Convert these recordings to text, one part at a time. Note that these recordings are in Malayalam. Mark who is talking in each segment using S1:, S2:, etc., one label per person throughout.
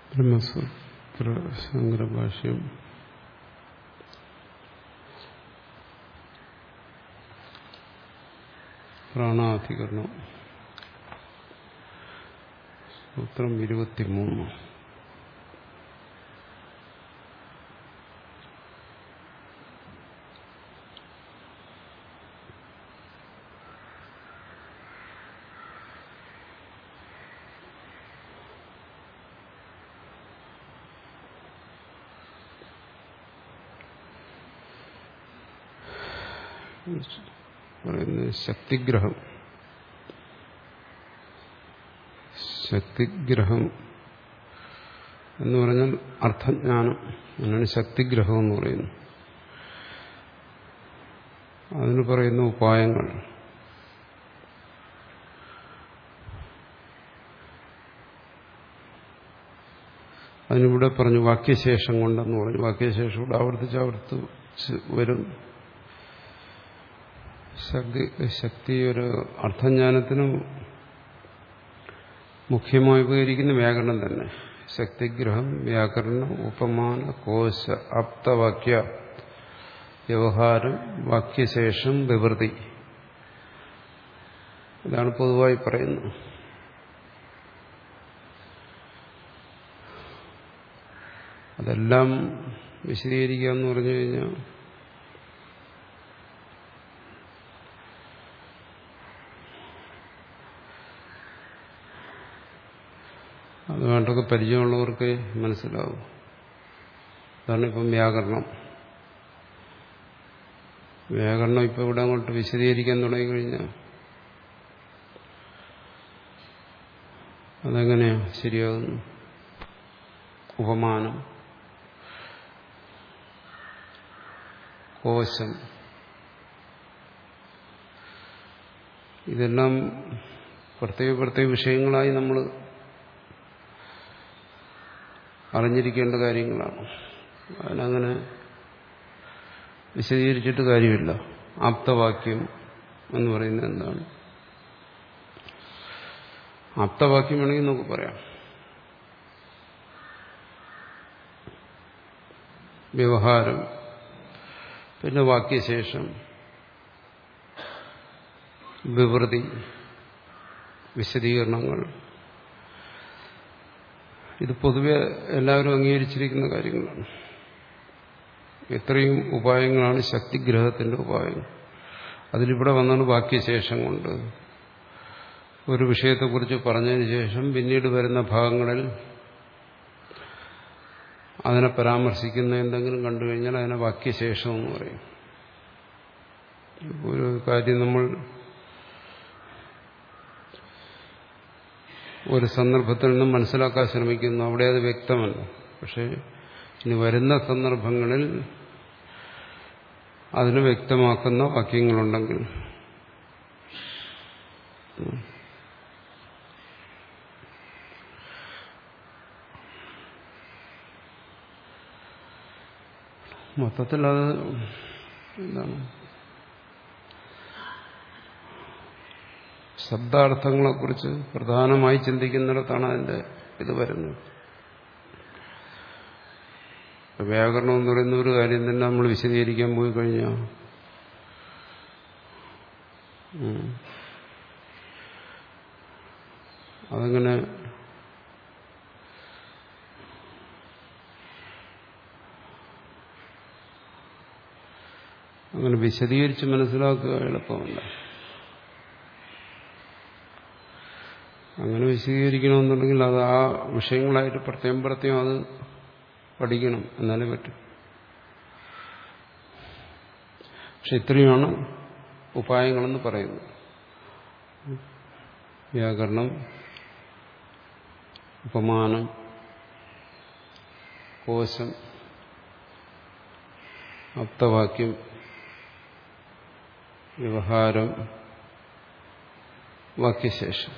S1: ബ്രഹ്മസൂത്ര ശങ്കരഭാഷ്യം പ്രാണാധികരണം സൂത്രം ഇരുപത്തിമൂന്ന് പറയുന്നത് ശക്തിഗ്രഹം ശക്തിഗ്രഹം എന്ന് പറഞ്ഞാൽ അർത്ഥജ്ഞാനം എന്നാണ് ശക്തിഗ്രഹം എന്ന് പറയുന്നത് അതിന് പറയുന്ന ഉപായങ്ങൾ അതിനിവിടെ പറഞ്ഞു വാക്യശേഷം കൊണ്ടെന്ന് പറഞ്ഞു വാക്യശേഷം ഇവിടെ ആവർത്തിച്ച് ആവർത്തിച്ച് വരും ശക്തി ശക്തി ഒരു അർത്ഥജ്ഞാനത്തിന് മുഖ്യമായി ഉപകരിക്കുന്ന വ്യാകരണം തന്നെ ശക്തിഗ്രഹം വ്യാകരണം ഉപമാന കോശ ആപ്തവാക്യ വ്യവഹാരം വാക്യശേഷം വിവൃതി ഇതാണ് പൊതുവായി പറയുന്നത് അതെല്ലാം വിശദീകരിക്കുക എന്ന് പറഞ്ഞു കഴിഞ്ഞാൽ അത് വേണ്ടൊക്കെ പരിചയമുള്ളവർക്ക് മനസ്സിലാവും അതാണ് ഇപ്പം വ്യാകരണം വ്യാകരണം ഇപ്പം ഇവിടെ അങ്ങോട്ട് വിശദീകരിക്കാൻ തുടങ്ങിക്കഴിഞ്ഞാൽ അതെങ്ങനെയാ ശരിയാകുന്നു ഉപമാനം കോശം ഇതെല്ലാം പ്രത്യേക പ്രത്യേക വിഷയങ്ങളായി നമ്മൾ അറിഞ്ഞിരിക്കേണ്ട കാര്യങ്ങളാണ് അതിനങ്ങനെ വിശദീകരിച്ചിട്ട് കാര്യമില്ല ആപ്തവാക്യം എന്ന് പറയുന്നത് എന്താണ് ആപ്തവാക്യം വേണമെങ്കിൽ നമുക്ക് പറയാം വ്യവഹാരം പിന്നെ വാക്യശേഷം വിവൃതി വിശദീകരണങ്ങൾ ഇത് പൊതുവെ എല്ലാവരും അംഗീകരിച്ചിരിക്കുന്ന കാര്യങ്ങളാണ് എത്രയും ഉപായങ്ങളാണ് ശക്തിഗ്രഹത്തിന്റെ ഉപായങ്ങൾ അതിലിവിടെ വന്നാണ് വാക്യശേഷം കൊണ്ട് ഒരു വിഷയത്തെക്കുറിച്ച് പറഞ്ഞതിന് ശേഷം പിന്നീട് വരുന്ന ഭാഗങ്ങളിൽ അതിനെ പരാമർശിക്കുന്ന എന്തെങ്കിലും കണ്ടു കഴിഞ്ഞാൽ അതിനെ വാക്യശേഷം എന്ന് പറയും ഒരു കാര്യം നമ്മൾ ഒരു സന്ദർഭത്തിൽ നിന്നും മനസ്സിലാക്കാൻ ശ്രമിക്കുന്നു അവിടെ അത് വ്യക്തമല്ല പക്ഷെ ഇനി വരുന്ന സന്ദർഭങ്ങളിൽ അതിന് വ്യക്തമാക്കുന്ന വാക്യങ്ങളുണ്ടെങ്കിൽ മൊത്തത്തിൽ അത് എന്താണ് ശബ്ദാർത്ഥങ്ങളെക്കുറിച്ച് പ്രധാനമായി ചിന്തിക്കുന്നിടത്താണ് അതിൻ്റെ ഇത് വരുന്നത് വ്യാകരണം എന്ന് പറയുന്ന ഒരു കാര്യം തന്നെ നമ്മൾ വിശദീകരിക്കാൻ പോയി കഴിഞ്ഞാൽ അതങ്ങനെ അങ്ങനെ വിശദീകരിച്ച് മനസ്സിലാക്കുക എളുപ്പമല്ല അങ്ങനെ വിശദീകരിക്കണമെന്നുണ്ടെങ്കിൽ അത് ആ വിഷയങ്ങളായിട്ട് പ്രത്യേകം പ്രത്യേകം അത് പഠിക്കണം എന്നാലേ പറ്റും പക്ഷെ ഇത്രയുമാണ് ഉപായങ്ങളെന്ന് പറയുന്നത് വ്യാകരണം ഉപമാനം കോശം അപ്തവാക്യം വ്യവഹാരം വാക്യശേഷം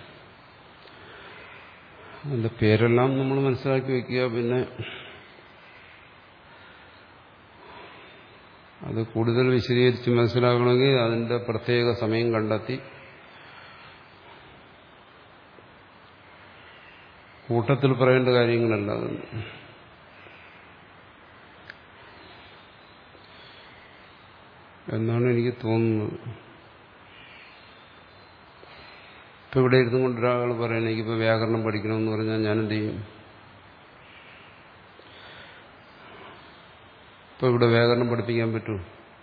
S1: അതിന്റെ പേരെല്ലാം നമ്മൾ മനസ്സിലാക്കി വയ്ക്കുക പിന്നെ അത് കൂടുതൽ വിശദീകരിച്ച് മനസ്സിലാക്കണമെങ്കിൽ അതിന്റെ പ്രത്യേക സമയം കണ്ടെത്തി കൂട്ടത്തിൽ പറയേണ്ട കാര്യങ്ങളല്ല അതൊന്നും എന്നാണ് എനിക്ക് തോന്നുന്നത് ഇപ്പൊ ഇവിടെ ഇരുന്നു കൊണ്ട് ഒരാൾ പറയണ എനിക്കിപ്പോ വ്യാകരണം പഠിക്കണമെന്ന് പറഞ്ഞാൽ ഞാൻ എന്ത് ചെയ്യും ഇപ്പൊ ഇവിടെ വ്യാകരണം പഠിപ്പിക്കാൻ പറ്റൂ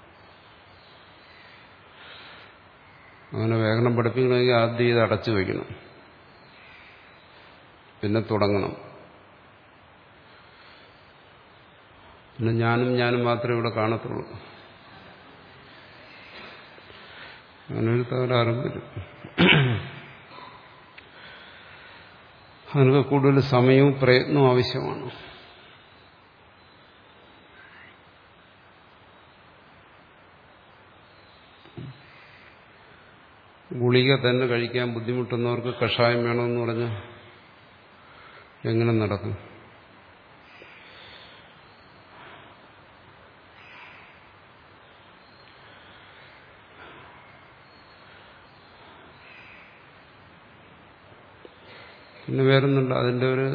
S1: അങ്ങനെ വ്യാകരണം പഠിപ്പിക്കണമെങ്കിൽ ആദ്യം ഇത് അടച്ചു വയ്ക്കണം പിന്നെ തുടങ്ങണം പിന്നെ ഞാനും ഞാനും മാത്രമേ ഇവിടെ കാണത്തുള്ളൂ അങ്ങനെ ഒരു തകരാറും വരും അതിനൊക്കെ കൂടുതൽ സമയവും പ്രയത്നവും ആവശ്യമാണ് ഗുളിക തന്നെ കഴിക്കാൻ ബുദ്ധിമുട്ടുന്നവർക്ക് കഷായം വേണമെന്ന് പറഞ്ഞാൽ എങ്ങനെ നടക്കും പിന്നെ വേറൊന്നുണ്ട് അതിൻ്റെ ഒരു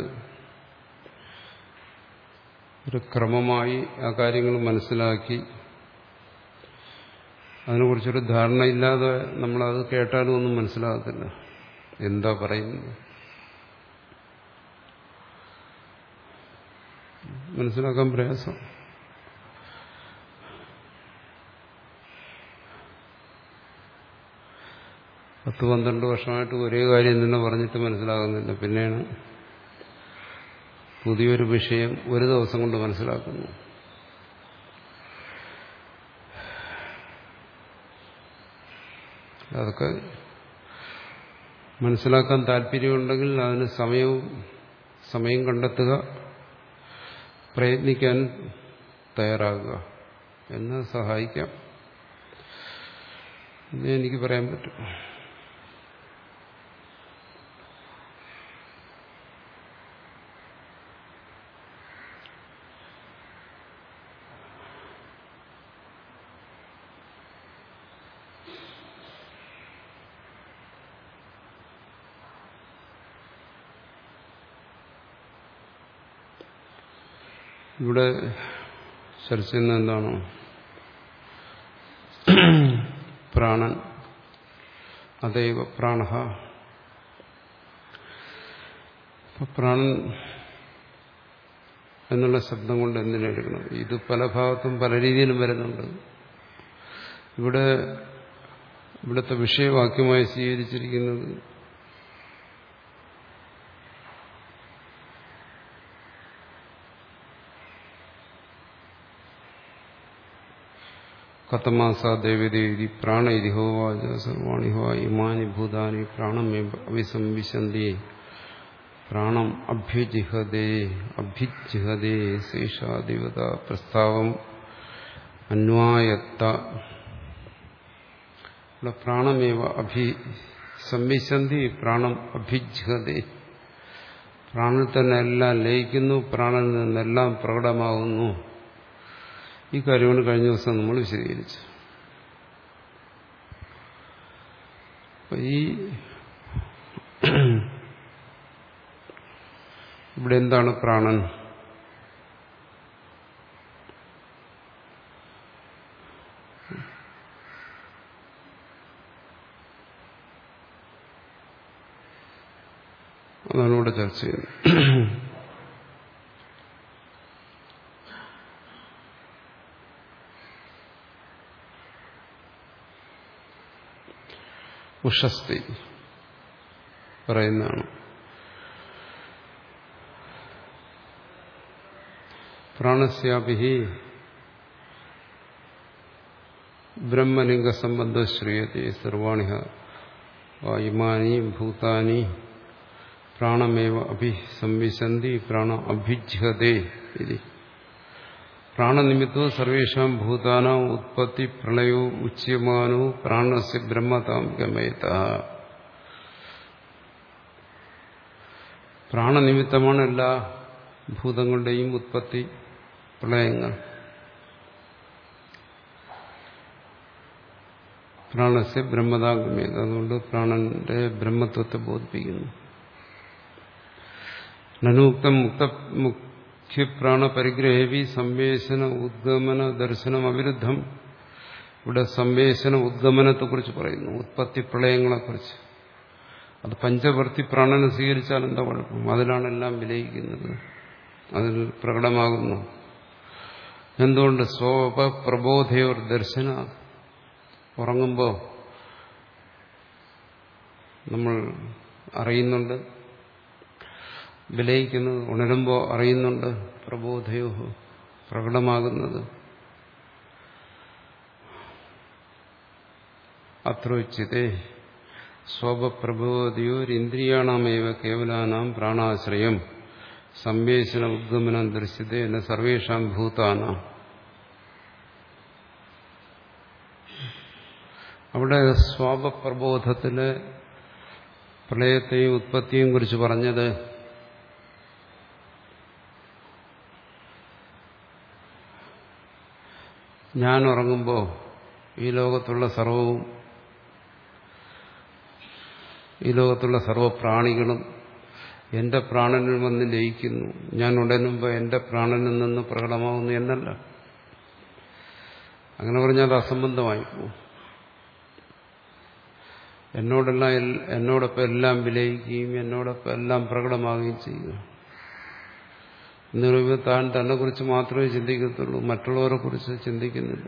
S1: ഒരു ക്രമമായി ആ കാര്യങ്ങൾ മനസ്സിലാക്കി അതിനെക്കുറിച്ചൊരു ധാരണയില്ലാതെ നമ്മളത് കേട്ടാലും ഒന്നും മനസ്സിലാകത്തില്ല എന്താ പറയുന്നത് മനസ്സിലാക്കാൻ പ്രയാസം പത്ത് പന്ത്രണ്ട് വർഷമായിട്ട് ഒരേ കാര്യം തന്നെ പറഞ്ഞിട്ട് മനസ്സിലാകുന്നില്ല പിന്നെയാണ് പുതിയൊരു വിഷയം ഒരു ദിവസം കൊണ്ട് മനസ്സിലാക്കുന്നു അതൊക്കെ മനസ്സിലാക്കാൻ താല്പര്യമുണ്ടെങ്കിൽ അതിന് സമയവും സമയം കണ്ടെത്തുക പ്രയത്നിക്കാൻ തയ്യാറാകുക എന്ന് സഹായിക്കാം എന്ന് എനിക്ക് പറയാൻ പറ്റും ഇവിടെ ചർച്ച ചെയ്യുന്ന എന്താണോ പ്രാണൻ അതൈവ പ്രാണ പ്രാണൻ എന്നുള്ള ശബ്ദം കൊണ്ട് എന്തിനെടുക്കണം ഇത് പല ഭാഗത്തും പല രീതിയിലും വരുന്നുണ്ട് ഇവിടെ ഇവിടുത്തെ വിഷയവാക്യമായി സ്വീകരിച്ചിരിക്കുന്നത് കത്തമാസ ദേവദേവി പ്രാണ ഇതി ഹോവാച സർവാണി ഹോ ഇമാനി ഭൂതാനി പ്രാണം അവിസംവിശന്തി പ്രാണം അഭ്യുജിഹതേ അഭ്യുജിഹതേ ശേഷാദിവത പ്രസ്താവം അന്വായത്ത ഇവിടെ പ്രാണമേവ അഭി സംവിശന്തി പ്രാണം അഭിജിഹതേ പ്രാണിൽ തന്നെ എല്ലാം ലയിക്കുന്നു പ്രാണനിൽ നിന്നെല്ലാം പ്രകടമാകുന്നു ഈ കാര്യമാണ് കഴിഞ്ഞ ദിവസം നമ്മൾ വിശദീകരിച്ചു അപ്പൊ ഈ ഇവിടെ എന്താണ് പ്രാണൻ അതാണ് ഇവിടെ ചർച്ച ചെയ്യുന്നത് ഉഷസ്തി പറയുന്നതാണ് പ്രാണസ്യാപി ബ്രഹ്മലിംഗ സംബന്ധ ശ്രീയത്തെ സർവാണി ഇമാനി ഭൂതാനി പ്രാണമേവ അഭിസംവിശന്തി പ്രാണ അഭ്യുജ്യതേ ഇതി പ്രാണനിമിത്തോ സർവേഷാം ഭൂതാനാം ഉത്പത്തി പ്രളയോ ഉച്യമാനോ പ്രാണസ് ബ്രഹ്മതാം ഗമയത പ്രാണനിമിത്തമാണ് എല്ലാ ഭൂതങ്ങളുടെയും ഉത്പത്തി പ്രളയങ്ങൾ പ്രാണസ് ബ്രഹ്മതാം ഗമയത അതുകൊണ്ട് പ്രാണന്റെ ബ്രഹ്മത്വത്തെ ബോധിപ്പിക്കുന്നു നനൂക്തം മുക്ത മുഖ്യപ്രാണപരിഗ്രഹേവി സംവേശന ഉദ്ഗമന ദർശനം അവിരുദ്ധം ഇവിടെ സംവേശന ഉദ്ഗമനത്തെക്കുറിച്ച് പറയുന്നു ഉത്പത്തി പ്രളയങ്ങളെക്കുറിച്ച് അത് പഞ്ചവർത്തി പ്രാണനെ സ്വീകരിച്ചാൽ എന്താ കുഴപ്പം അതിലാണ് എല്ലാം വിലയിക്കുന്നത് അതിൽ പ്രകടമാകുന്നു എന്തുകൊണ്ട് സ്വോപ പ്രബോധയോർ ദർശന ഉറങ്ങുമ്പോൾ നമ്മൾ അറിയുന്നുണ്ട് വിലയിക്കുന്നത് ഉണരുമ്പോൾ അറിയുന്നുണ്ട് പ്രബോധയോ പ്രകടമാകുന്നത് അത്രോച്ചിതേ സ്വപ്രബോധയോരിന്ദ്രിയാണമേവ കേവലാനാം പ്രാണാശ്രയം സംവേശന ഉദ്ഗമനം ദൃശ്യത്തെ എന്ന സർവേഷാം ഭൂതാന അവിടെ സ്വാപപ്രബോധത്തിലെ പ്രളയത്തെയും ഉത്പത്തിയും കുറിച്ച് പറഞ്ഞത് ഞാൻ ഉറങ്ങുമ്പോൾ ഈ ലോകത്തുള്ള സർവവും ഈ ലോകത്തുള്ള സർവപ്രാണികളും എന്റെ പ്രാണനിൽ വന്ന് ലയിക്കുന്നു ഞാൻ ഉടനുമ്പോൾ എന്റെ പ്രാണനിൽ നിന്ന് പ്രകടമാകുന്നു എന്നല്ല അങ്ങനെ പറഞ്ഞാൽ അത് അസംബന്ധമായി പോകും എന്നോടെല്ലാം എന്നോടൊപ്പം എല്ലാം വിലയിക്കുകയും എന്നോടൊപ്പം എല്ലാം പ്രകടമാകുകയും ചെയ്യുക എന്ന് പറയുമ്പോൾ താൻ തന്നെ കുറിച്ച് മാത്രമേ ചിന്തിക്കത്തുള്ളൂ മറ്റുള്ളവരെ കുറിച്ച് ചിന്തിക്കുന്നില്ല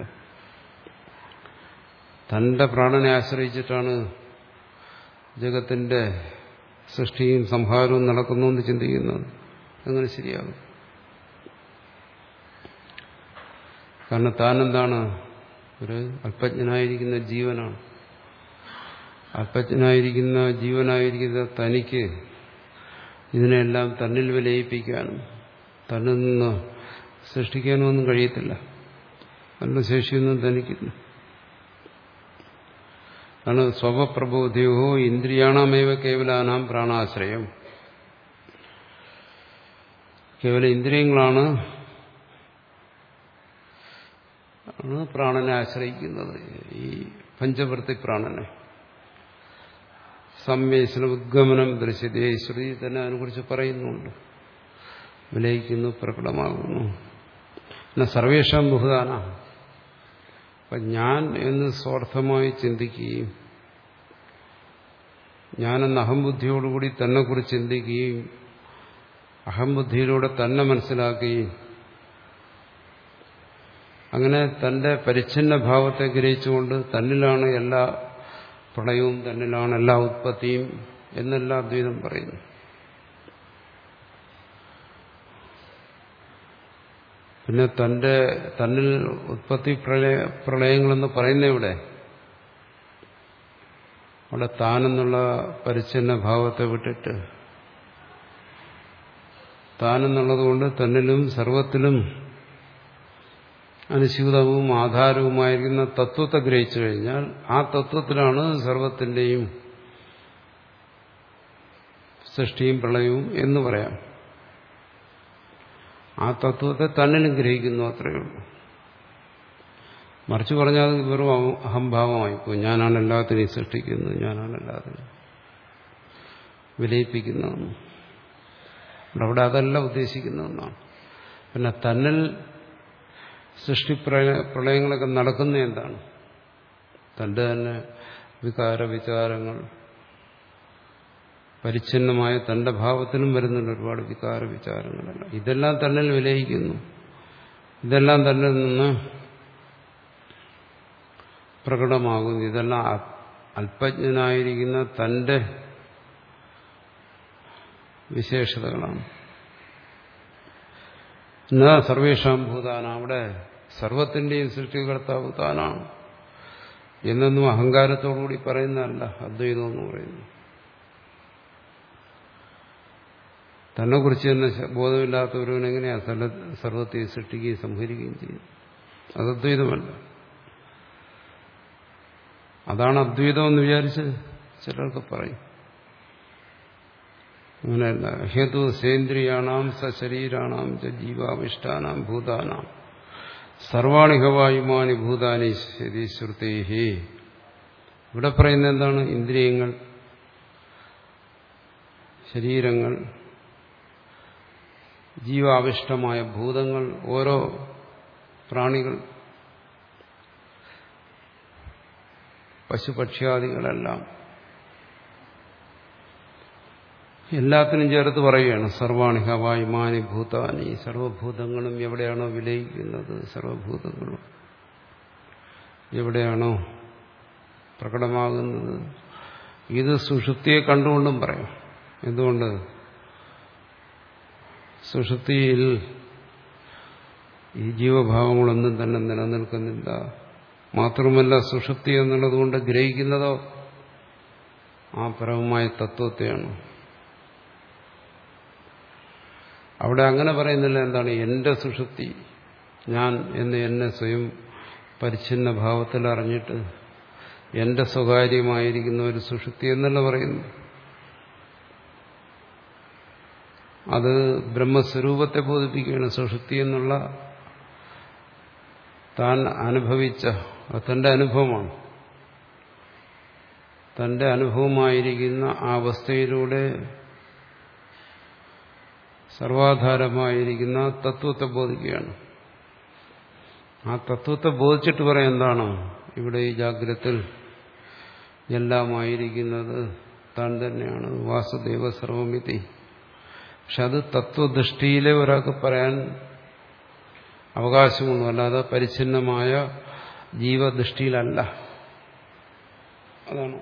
S1: തന്റെ പ്രാണനെ ആശ്രയിച്ചിട്ടാണ് ജഗത്തിന്റെ സൃഷ്ടിയും സംഹാരവും നടക്കുന്നു എന്ന് ചിന്തിക്കുന്നത് അങ്ങനെ ശരിയാകും കാരണം താനെന്താണ് ഒരു അല്പജ്ഞനായിരിക്കുന്ന ജീവനാണ് അല്പജ്ഞനായിരിക്കുന്ന ജീവനായിരിക്കുന്ന തനിക്ക് ഇതിനെല്ലാം തന്നിൽ വിലയിപ്പിക്കാനും തന്നിൽ നിന്ന് സൃഷ്ടിക്കാനും ഒന്നും കഴിയത്തില്ല അതിൻ്റെ ശേഷിയൊന്നും തനിക്കില്ല ആണ് സ്വപ്രബോധയോ ഇന്ദ്രിയാണമേവ കേവലാനാം പ്രാണാശ്രയം കേവല ഇന്ദ്രിയങ്ങളാണ് ആണ് പ്രാണനെ ആശ്രയിക്കുന്നത് ഈ പഞ്ചവൃത്തി പ്രാണനെ സംവേശന ഉദ്ഗമനം ദൃശ്യതയെ ശ്രുതി തന്നെ അതിനെക്കുറിച്ച് പറയുന്നുണ്ട് വിലയിക്കുന്നു പ്രകടമാകുന്നു പിന്നെ സർവേഷാം ബഹുദാന അപ്പൊ ഞാൻ എന്ന് സ്വാർത്ഥമായി ചിന്തിക്കുകയും ഞാനെന്ന അഹംബുദ്ധിയോടുകൂടി തന്നെക്കുറിച്ച് ചിന്തിക്കുകയും അഹംബുദ്ധിയിലൂടെ തന്നെ മനസ്സിലാക്കുകയും അങ്ങനെ തന്റെ പരിച്ഛിന്ന ഭാവത്തെ ഗ്രഹിച്ചുകൊണ്ട് തന്നിലാണ് എല്ലാ പ്രളയവും തന്നിലാണ് എല്ലാ ഉത്പത്തിയും എന്നെല്ലാം അദ്വൈതം പറയുന്നു പിന്നെ തന്റെ തന്നിൽ ഉത്പത്തി പ്രളയ പ്രളയങ്ങളെന്ന് പറയുന്ന ഇവിടെ അവിടെ താനെന്നുള്ള പരിച്ഛന്ന ഭാവത്തെ വിട്ടിട്ട് താനെന്നുള്ളതുകൊണ്ട് തന്നിലും സർവത്തിലും അനുസ്യൂതവും ആധാരവുമായിരിക്കുന്ന തത്വത്തെ ഗ്രഹിച്ചു കഴിഞ്ഞാൽ ആ തത്വത്തിലാണ് സർവത്തിന്റെയും സൃഷ്ടിയും പ്രളയവും എന്ന് പറയാം ആ തത്വത്തെ തന്നിലും ഗ്രഹിക്കുന്നു അത്രയേ ഉള്ളൂ മറിച്ച് പറഞ്ഞാൽ അത് വെറും അഹംഭാവമായിപ്പോ ഞാനാണ് എല്ലാത്തിനെയും സൃഷ്ടിക്കുന്നത് ഞാനാണ് എല്ലാത്തിനും വിലയിപ്പിക്കുന്നതെന്ന് അവിടെ അതല്ല ഉദ്ദേശിക്കുന്നതെന്നാണ് പിന്നെ തന്നിൽ സൃഷ്ടി പ്രളയങ്ങളൊക്കെ നടക്കുന്ന എന്താണ് തന്റെ തന്നെ വികാര വിചാരങ്ങൾ പരിച്ഛിന്നമായ തന്റെ ഭാവത്തിലും വരുന്നുണ്ട് ഒരുപാട് വികാര വിചാരങ്ങളെല്ലാം ഇതെല്ലാം തന്നിൽ വിലയിക്കുന്നു ഇതെല്ലാം തന്നിൽ നിന്ന് പ്രകടമാകുന്നു ഇതെല്ലാം അല്പജ്ഞനായിരിക്കുന്ന തന്റെ വിശേഷതകളാണ് എന്നാ സർവേഷാം ഭൂതാന അവിടെ സർവത്തിന്റെയും സൃഷ്ടികർത്താവ് താനാണ് എന്നൊന്നും അഹങ്കാരത്തോടുകൂടി പറയുന്നതല്ല അദ്വൈതം എന്ന് പറയുന്നു തന്നെ കുറിച്ച് തന്നെ ബോധമില്ലാത്ത ഒരുവൻ എങ്ങനെയാ സർവത്തെ സൃഷ്ടിക്കുകയും സംഹരിക്കുകയും ചെയ്യും അത് അദ്വൈതമല്ല അതാണ് അദ്വൈതം എന്ന് വിചാരിച്ച് ചിലർക്ക് പറയും അങ്ങനെയല്ല ഹേതു സേന്ദ്രിയാണാം സശരീരാണാം ച ജീവാവിഷ്ടാനാം ഭൂതാനാം സർവാണി ഹവായുമാനി ഭൂതാനി ശ്രുതേഹി ഇവിടെ പറയുന്നത് എന്താണ് ഇന്ദ്രിയങ്ങൾ ശരീരങ്ങൾ ജീവാവിഷ്ടമായ ഭൂതങ്ങൾ ഓരോ പ്രാണികൾ പശുപക്ഷ്യാദികളെല്ലാം എല്ലാത്തിനും ചേർത്ത് പറയുകയാണ് സർവാണി ഹവായിമാനി ഭൂതാനി സർവഭൂതങ്ങളും എവിടെയാണോ വിലയിക്കുന്നത് സർവഭൂതങ്ങളും എവിടെയാണോ പ്രകടമാകുന്നത് ഇത് സുഷുപ്തിയെ കണ്ടുകൊണ്ടും പറയാം എന്തുകൊണ്ട് സുഷുപ്തിയിൽ ഈ ജീവഭാവങ്ങളൊന്നും തന്നെ നിലനിൽക്കുന്നില്ല മാത്രമല്ല സുഷുപ്തി എന്നുള്ളതുകൊണ്ട് ഗ്രഹിക്കുന്നതോ ആ പരമമായ തത്വത്തെയാണ് അവിടെ അങ്ങനെ പറയുന്നില്ല എന്താണ് എന്റെ സുഷുപ്തി ഞാൻ എന്ന് എന്നെ സ്വയം പരിച്ഛിന്ന ഭാവത്തിൽ അറിഞ്ഞിട്ട് എന്റെ സ്വകാര്യമായിരിക്കുന്ന ഒരു സുഷുപ്തി എന്നല്ല പറയുന്നു അത് ബ്രഹ്മസ്വരൂപത്തെ ബോധിപ്പിക്കുകയാണ് സുഷുപ്തി എന്നുള്ള താൻ അനുഭവിച്ച തന്റെ അനുഭവമാണ് തന്റെ അനുഭവമായിരിക്കുന്ന ആ അവസ്ഥയിലൂടെ സർവാധാരമായിരിക്കുന്ന തത്വത്തെ ബോധിക്കുകയാണ് ആ തത്വത്തെ ബോധിച്ചിട്ട് പറയാം എന്താണ് ഇവിടെ ഈ ജാഗ്രത്തിൽ എല്ലാമായിരിക്കുന്നത് താൻ തന്നെയാണ് വാസുദേവ സർവമിതി പക്ഷെ അത് തത്വദൃഷ്ടിയിലെ ഒരാൾക്ക് പറയാൻ അവകാശമൊന്നും അല്ലാതെ പരിച്ഛിന്നമായ ജീവദൃഷ്ടിയിലല്ല അതാണ്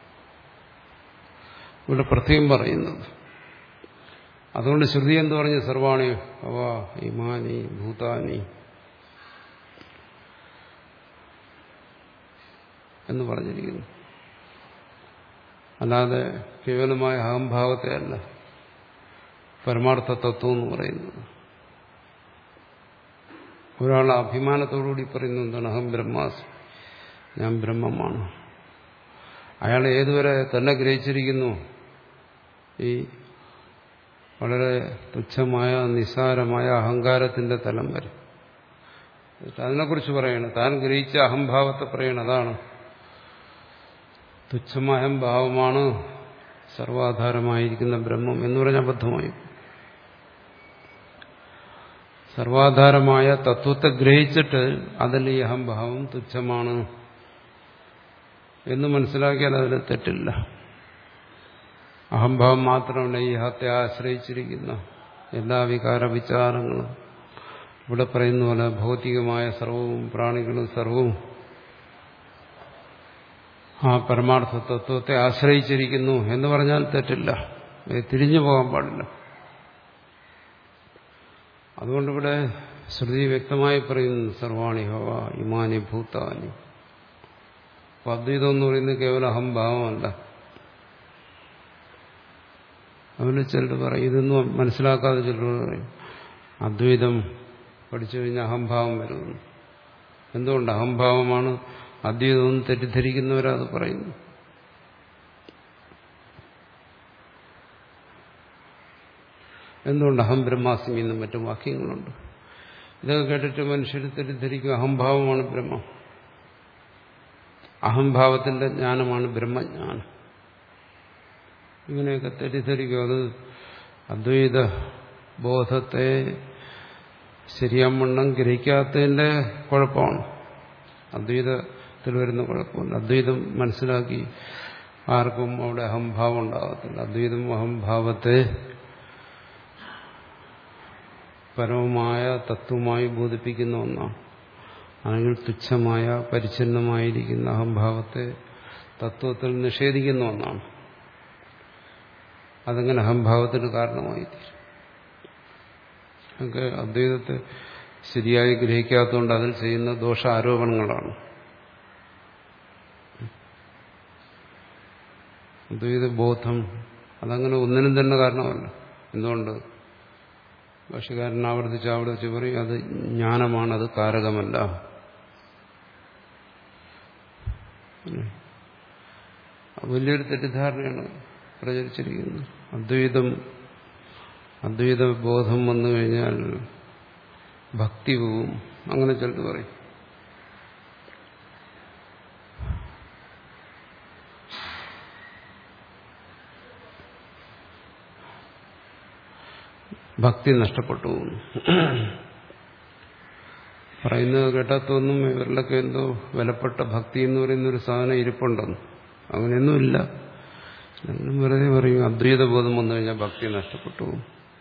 S1: ഇവിടെ പ്രത്യേകം പറയുന്നത് അതുകൊണ്ട് ശ്രുതി എന്ന് പറഞ്ഞ് സർവാണി അവ ഇമാനി ഭൂതാനി എന്ന് പറഞ്ഞിരിക്കുന്നു അല്ലാതെ കേവലമായ അഹംഭാവത്തെ അല്ല പരമാർത്ഥ തത്വം എന്ന് പറയുന്നത് ഒരാൾ അഭിമാനത്തോടുകൂടി പറയുന്നത് എന്താണ് അഹം ബ്രഹ്മാസ് ഞാൻ ബ്രഹ്മമാണ് അയാൾ ഏതുവരെ തന്നെ ഗ്രഹിച്ചിരിക്കുന്നു ഈ വളരെ തുച്ഛമായ നിസ്സാരമായ അഹങ്കാരത്തിന്റെ തലം വരെ അതിനെക്കുറിച്ച് പറയണം താൻ ഗ്രഹിച്ച അഹംഭാവത്തെ പറയണം അതാണ് തുച്ഛമായ ഭാവമാണ് സർവാധാരമായിരിക്കുന്ന ബ്രഹ്മം എന്ന് പറഞ്ഞ അബദ്ധമായി സർവാധാരമായ തത്വത്തെ ഗ്രഹിച്ചിട്ട് അതിൽ ഈ അഹംഭാവം തുച്ഛമാണ് എന്ന് മനസ്സിലാക്കിയാൽ അതിൽ തെറ്റില്ല അഹംഭാവം മാത്രമല്ല ഈ ഹത്തെ ആശ്രയിച്ചിരിക്കുന്ന എല്ലാ വികാര വിചാരങ്ങളും ഇവിടെ പറയുന്ന പോലെ ഭൗതികമായ സർവവും പ്രാണികളും സർവവും ആ പരമാർത്ഥ തത്വത്തെ ആശ്രയിച്ചിരിക്കുന്നു എന്ന് പറഞ്ഞാൽ തെറ്റില്ല തിരിഞ്ഞു പോകാൻ പാടില്ല അതുകൊണ്ടിവിടെ ശ്രുതി വ്യക്തമായി പറയുന്നു സർവാണി ഹവ ഇമാനി ഭൂതാനി അദ്വൈതം എന്ന് പറയുന്നത് കേവലം അഹംഭാവമല്ല അതുകൊണ്ട് ചിലർ പറയും ഇതൊന്നും മനസ്സിലാക്കാതെ ചിലർ പറയും അദ്വൈതം പഠിച്ചു കഴിഞ്ഞാൽ അഹംഭാവം വരുമെന്ന് എന്തുകൊണ്ട് അഹംഭാവമാണ് അദ്വൈതം തെറ്റിദ്ധരിക്കുന്നവരത് പറയുന്നു എന്തുകൊണ്ട് അഹം ബ്രഹ്മാസ്മി എന്നും മറ്റും വാക്യങ്ങളുണ്ട് ഇതൊക്കെ കേട്ടിട്ട് മനുഷ്യർ തെറ്റിദ്ധരിക്കും അഹംഭാവമാണ് ബ്രഹ്മം അഹംഭാവത്തിന്റെ ജ്ഞാനമാണ് ബ്രഹ്മജ്ഞാനം ഇങ്ങനെയൊക്കെ തെറ്റിദ്ധരിക്കും അത് അദ്വൈത ബോധത്തെ ശരിയാവണ്ണം ഗ്രഹിക്കാത്തതിന്റെ കുഴപ്പമാണ് അദ്വൈതത്തിൽ വരുന്ന കുഴപ്പമില്ല അദ്വൈതം മനസ്സിലാക്കി ആർക്കും അവിടെ അഹംഭാവം ഉണ്ടാകത്തില്ല അദ്വൈതം അഹംഭാവത്തെ പരമമായ തത്വമായി ബോധിപ്പിക്കുന്ന ഒന്നാണ് അല്ലെങ്കിൽ തുച്ഛമായ പരിച്ഛിന്നമായിരിക്കുന്ന അഹംഭാവത്തെ തത്വത്തിൽ നിഷേധിക്കുന്ന ഒന്നാണ് അതങ്ങനെ അഹംഭാവത്തിന് കാരണമായി തീരും ഒക്കെ അദ്വൈതത്തെ ശരിയായി ഗ്രഹിക്കാത്തതുകൊണ്ട് അതിൽ ചെയ്യുന്ന ദോഷാരോപണങ്ങളാണ് അദ്വൈത ബോധം അതങ്ങനെ ഒന്നിനും തന്നെ കാരണമല്ല എന്തുകൊണ്ട് ഭാഷകാരൻ ആവർത്തിച്ച് ആവർത്തിച്ച് പറയും അത് ജ്ഞാനമാണ് അത് കാരകമല്ല വലിയൊരു തെറ്റിദ്ധാരണയാണ് പ്രചരിച്ചിരിക്കുന്നത് അദ്വൈതം അദ്വൈത ബോധം വന്നു കഴിഞ്ഞാൽ ഭക്തി പോവും അങ്ങനെ ചിലത് പറയും ഭക്തി നഷ്ടപ്പെട്ടു പോകുന്നു പറയുന്നത് കേട്ടാത്തൊന്നും ഇവരിലൊക്കെ എന്തോ വിലപ്പെട്ട ഭക്തി എന്ന് പറയുന്ന ഒരു സാധനം ഇരിപ്പുണ്ടെന്ന് അങ്ങനെയൊന്നുമില്ല എന്നും വെറുതെ പറയും അദ്വൈത ബോധം വന്നു കഴിഞ്ഞാൽ ഭക്തി നഷ്ടപ്പെട്ടു പോകും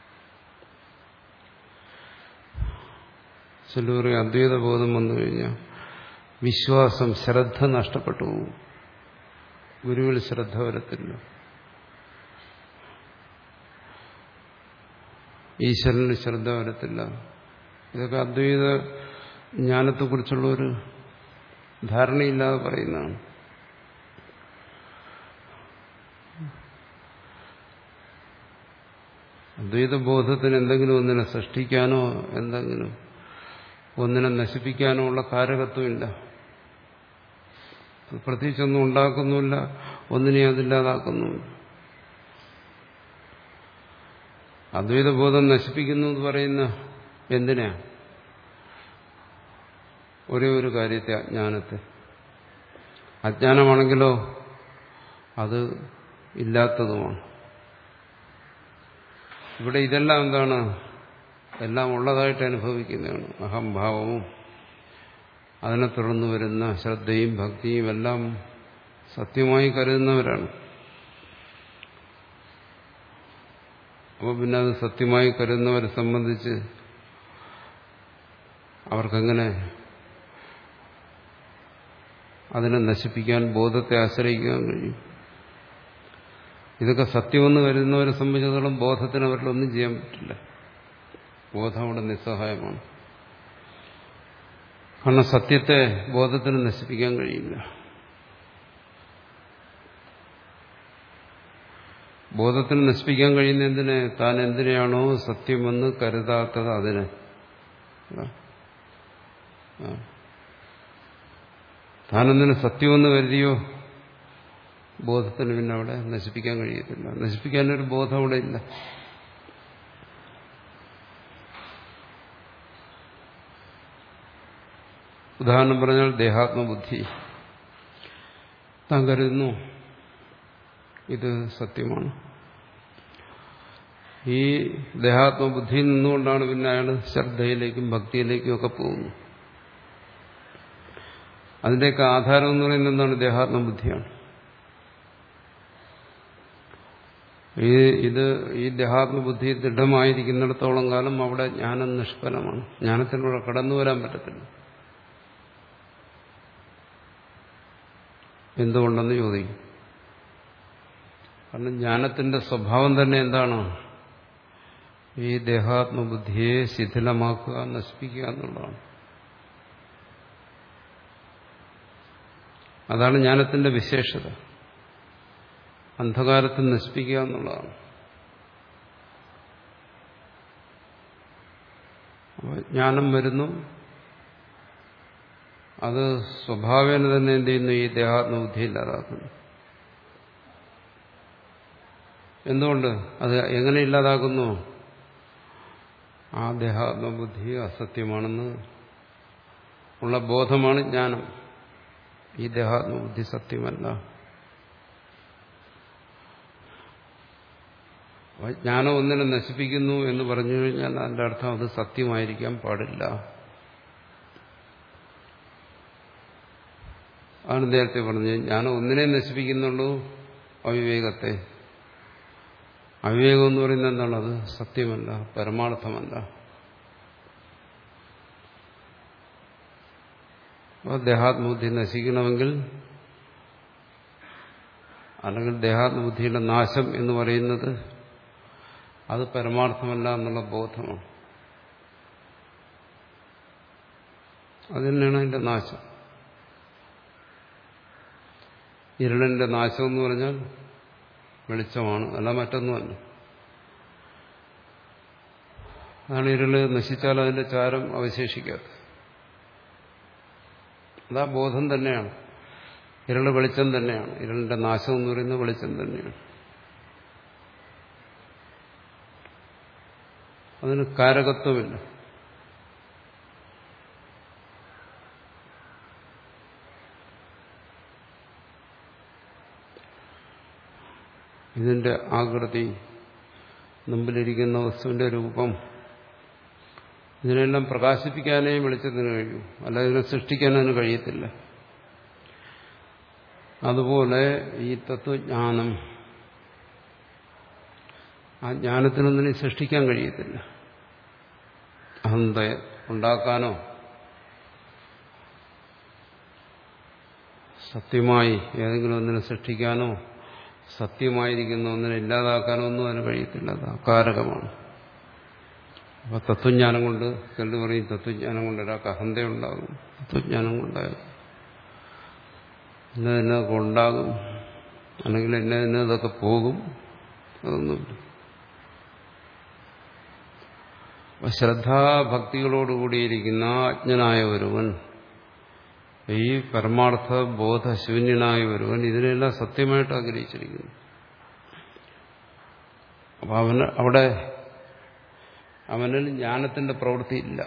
S1: ചില പറയും അദ്വൈത ബോധം വന്നു കഴിഞ്ഞാൽ വിശ്വാസം ശ്രദ്ധ നഷ്ടപ്പെട്ടു പോകും ഗുരുവിൽ ശ്രദ്ധ വരത്തില്ല ഈശ്വരനിൽ ശ്രദ്ധ വരത്തില്ല ഇതൊക്കെ അദ്വൈത ജ്ഞാനത്തെക്കുറിച്ചുള്ള ഒരു ധാരണയില്ലാതെ പറയുന്നതാണ് അദ്വൈത ബോധത്തിന് എന്തെങ്കിലും ഒന്നിനെ സൃഷ്ടിക്കാനോ എന്തെങ്കിലും ഒന്നിനെ നശിപ്പിക്കാനോ ഉള്ള കാരകത്വമില്ല പ്രത്യേകിച്ചൊന്നും ഉണ്ടാക്കുന്നുമില്ല ഒന്നിനെ അതില്ലാതാക്കുന്നുമില്ല അദ്വൈത ബോധം നശിപ്പിക്കുന്നു എന്ന് പറയുന്ന എന്തിനാ ഒരേ ഒരു കാര്യത്തെ അജ്ഞാനത്തെ അജ്ഞാനമാണെങ്കിലോ അത് ഇല്ലാത്തതുമാണ് ഇവിടെ ഇതെല്ലാം എന്താണ് എല്ലാം ഉള്ളതായിട്ട് അനുഭവിക്കുന്നതാണ് അഹംഭാവവും അതിനെ തുടർന്ന് വരുന്ന ശ്രദ്ധയും ഭക്തിയും എല്ലാം സത്യമായി കരുതുന്നവരാണ് അപ്പോൾ പിന്നെ അത് സത്യമായി കരുതുന്നവരെ സംബന്ധിച്ച് അവർക്കെങ്ങനെ അതിനെ നശിപ്പിക്കാൻ ബോധത്തെ ആശ്രയിക്കാൻ കഴിയും ഇതൊക്കെ സത്യമെന്ന് കരുതുന്നവരെ സംബന്ധിച്ചിടത്തോളം ബോധത്തിന് അവരിലൊന്നും ചെയ്യാൻ പറ്റില്ല ബോധം അവിടെ നിസ്സഹായമാണ് കാരണം സത്യത്തെ ബോധത്തിന് നശിപ്പിക്കാൻ കഴിയില്ല ബോധത്തിന് നശിപ്പിക്കാൻ കഴിയുന്ന എന്തിനെ താൻ എന്തിനെയാണോ സത്യമെന്ന് കരുതാത്തത് അതിനെ താനെന്തിനു സത്യമെന്ന് കരുതിയോ ബോധത്തിന് പിന്നെ അവിടെ നശിപ്പിക്കാൻ കഴിയത്തില്ല നശിപ്പിക്കാനൊരു ബോധം അവിടെ ഇല്ല ഉദാഹരണം പറഞ്ഞാൽ ദേഹാത്മബുദ്ധി താൻ കരുതുന്നു ഇത് സത്യമാണ് ഈ ദേഹാത്മബുദ്ധിയിൽ നിന്നുകൊണ്ടാണ് പിന്നെ അയാൾ ശ്രദ്ധയിലേക്കും ഭക്തിയിലേക്കും ഒക്കെ പോകുന്നത് അതിൻ്റെയൊക്കെ ആധാരം എന്ന് പറയുന്നത് എന്താണ് ദേഹാത്മബുദ്ധിയാണ് ഈ ഇത് ഈ ദേഹാത്മബുദ്ധി ദൃഢമായിരിക്കുന്നിടത്തോളം കാലം അവിടെ ജ്ഞാനം നിഷ്ഫലമാണ് ജ്ഞാനത്തിലൂടെ കടന്നു വരാൻ പറ്റത്തില്ല എന്തുകൊണ്ടെന്ന് ചോദിക്കും കാരണം ജ്ഞാനത്തിന്റെ സ്വഭാവം തന്നെ എന്താണ് ഈ ദേഹാത്മബുദ്ധിയെ ശിഥിലമാക്കുക നശിപ്പിക്കുക എന്നുള്ളതാണ് അതാണ് ജ്ഞാനത്തിന്റെ വിശേഷത അന്ധകാരത്തെ നശിപ്പിക്കുക എന്നുള്ളതാണ് ജ്ഞാനം വരുന്നു അത് സ്വഭാവേന തന്നെ എന്ത് ചെയ്യുന്നു ഈ ദേഹാത്മബുദ്ധി ഇല്ലാതാക്കുന്നു എന്തുകൊണ്ട് അത് എങ്ങനെ ഇല്ലാതാക്കുന്നു ആ ദേഹാത്മബുദ്ധി അസത്യമാണെന്ന് ഉള്ള ബോധമാണ് ജ്ഞാനം ഈ ദേഹാത്മബുദ്ധി സത്യമല്ല ജ്ഞാനം ഒന്നിനെ നശിപ്പിക്കുന്നു എന്ന് പറഞ്ഞു കഴിഞ്ഞാൽ അതിന്റെ അർത്ഥം അത് സത്യമായിരിക്കാൻ പാടില്ല ആണ് നേരത്തെ പറഞ്ഞു ജ്ഞാനം ഒന്നിനെ നശിപ്പിക്കുന്നുള്ളൂ അവിവേകത്തെ അവിവേകം എന്ന് പറയുന്നത് എന്താണ് അത് സത്യമല്ല പരമാർത്ഥമല്ല അപ്പോൾ ദേഹാത്മബുദ്ധി നശിക്കണമെങ്കിൽ അല്ലെങ്കിൽ ദേഹാത്മബുദ്ധിയുടെ നാശം എന്ന് പറയുന്നത് അത് പരമാർത്ഥമല്ല എന്നുള്ള ബോധമാണ് അത് തന്നെയാണ് അതിന്റെ നാശം ഇരുളിന്റെ നാശം എന്ന് പറഞ്ഞാൽ വെളിച്ചമാണ് അല്ല മറ്റൊന്നുമല്ല അതാണ് ഇരുള് നശിച്ചാൽ അതിന്റെ ചാരം അവശേഷിക്കാത്തത് അതാ ബോധം തന്നെയാണ് ഇരുള് വെളിച്ചം തന്നെയാണ് ഇരുളിന്റെ നാശം എന്ന് പറയുന്നത് വെളിച്ചം തന്നെയാണ് അതിന് കാരകത്വമില്ല ഇതിന്റെ ആകൃതി മുമ്പിലിരിക്കുന്ന വസ്തുവിന്റെ രൂപം ഇതിനെല്ലാം പ്രകാശിപ്പിക്കാനേ വെളിച്ചത്തിന് കഴിയൂ അല്ല ഇതിനെ സൃഷ്ടിക്കാൻ അതിന് കഴിയത്തില്ല അതുപോലെ ഈ തത്വജ്ഞാനം ആ ജ്ഞാനത്തിനൊന്നിനെ സൃഷ്ടിക്കാൻ കഴിയത്തില്ല അഹന്ത ഉണ്ടാക്കാനോ സത്യമായി ഏതെങ്കിലും ഒന്നിനെ സൃഷ്ടിക്കാനോ സത്യമായിരിക്കുന്ന ഒന്നിനെ ഇല്ലാതാക്കാനോ ഒന്നും അതിന് കഴിയത്തില്ല അത് അകാരകമാണ് അപ്പൊ തത്വജ്ഞാനം കൊണ്ട് കണ്ടു പറയും തത്വജ്ഞാനം കൊണ്ട് ഒരാൾക്ക് അഹന്തയുണ്ടാകും തത്വജ്ഞാനം കൊണ്ടാകും ഇന്ന ഇന്നതൊക്കെ ഉണ്ടാകും അല്ലെങ്കിൽ ഇന്ന ഇന്നതൊക്കെ പോകും അതൊന്നുമില്ല അപ്പൊ ശ്രദ്ധാഭക്തികളോടുകൂടിയിരിക്കുന്ന അജ്ഞനായ ഒരുവൻ ഈ പരമാർത്ഥ ബോധശൂന്യനായ ഒരുവൻ ഇതിനെല്ലാം സത്യമായിട്ട് ആഗ്രഹിച്ചിരിക്കുന്നു അപ്പൊ അവന് അവിടെ അവനിൽ ജ്ഞാനത്തിന്റെ പ്രവൃത്തി ഇല്ല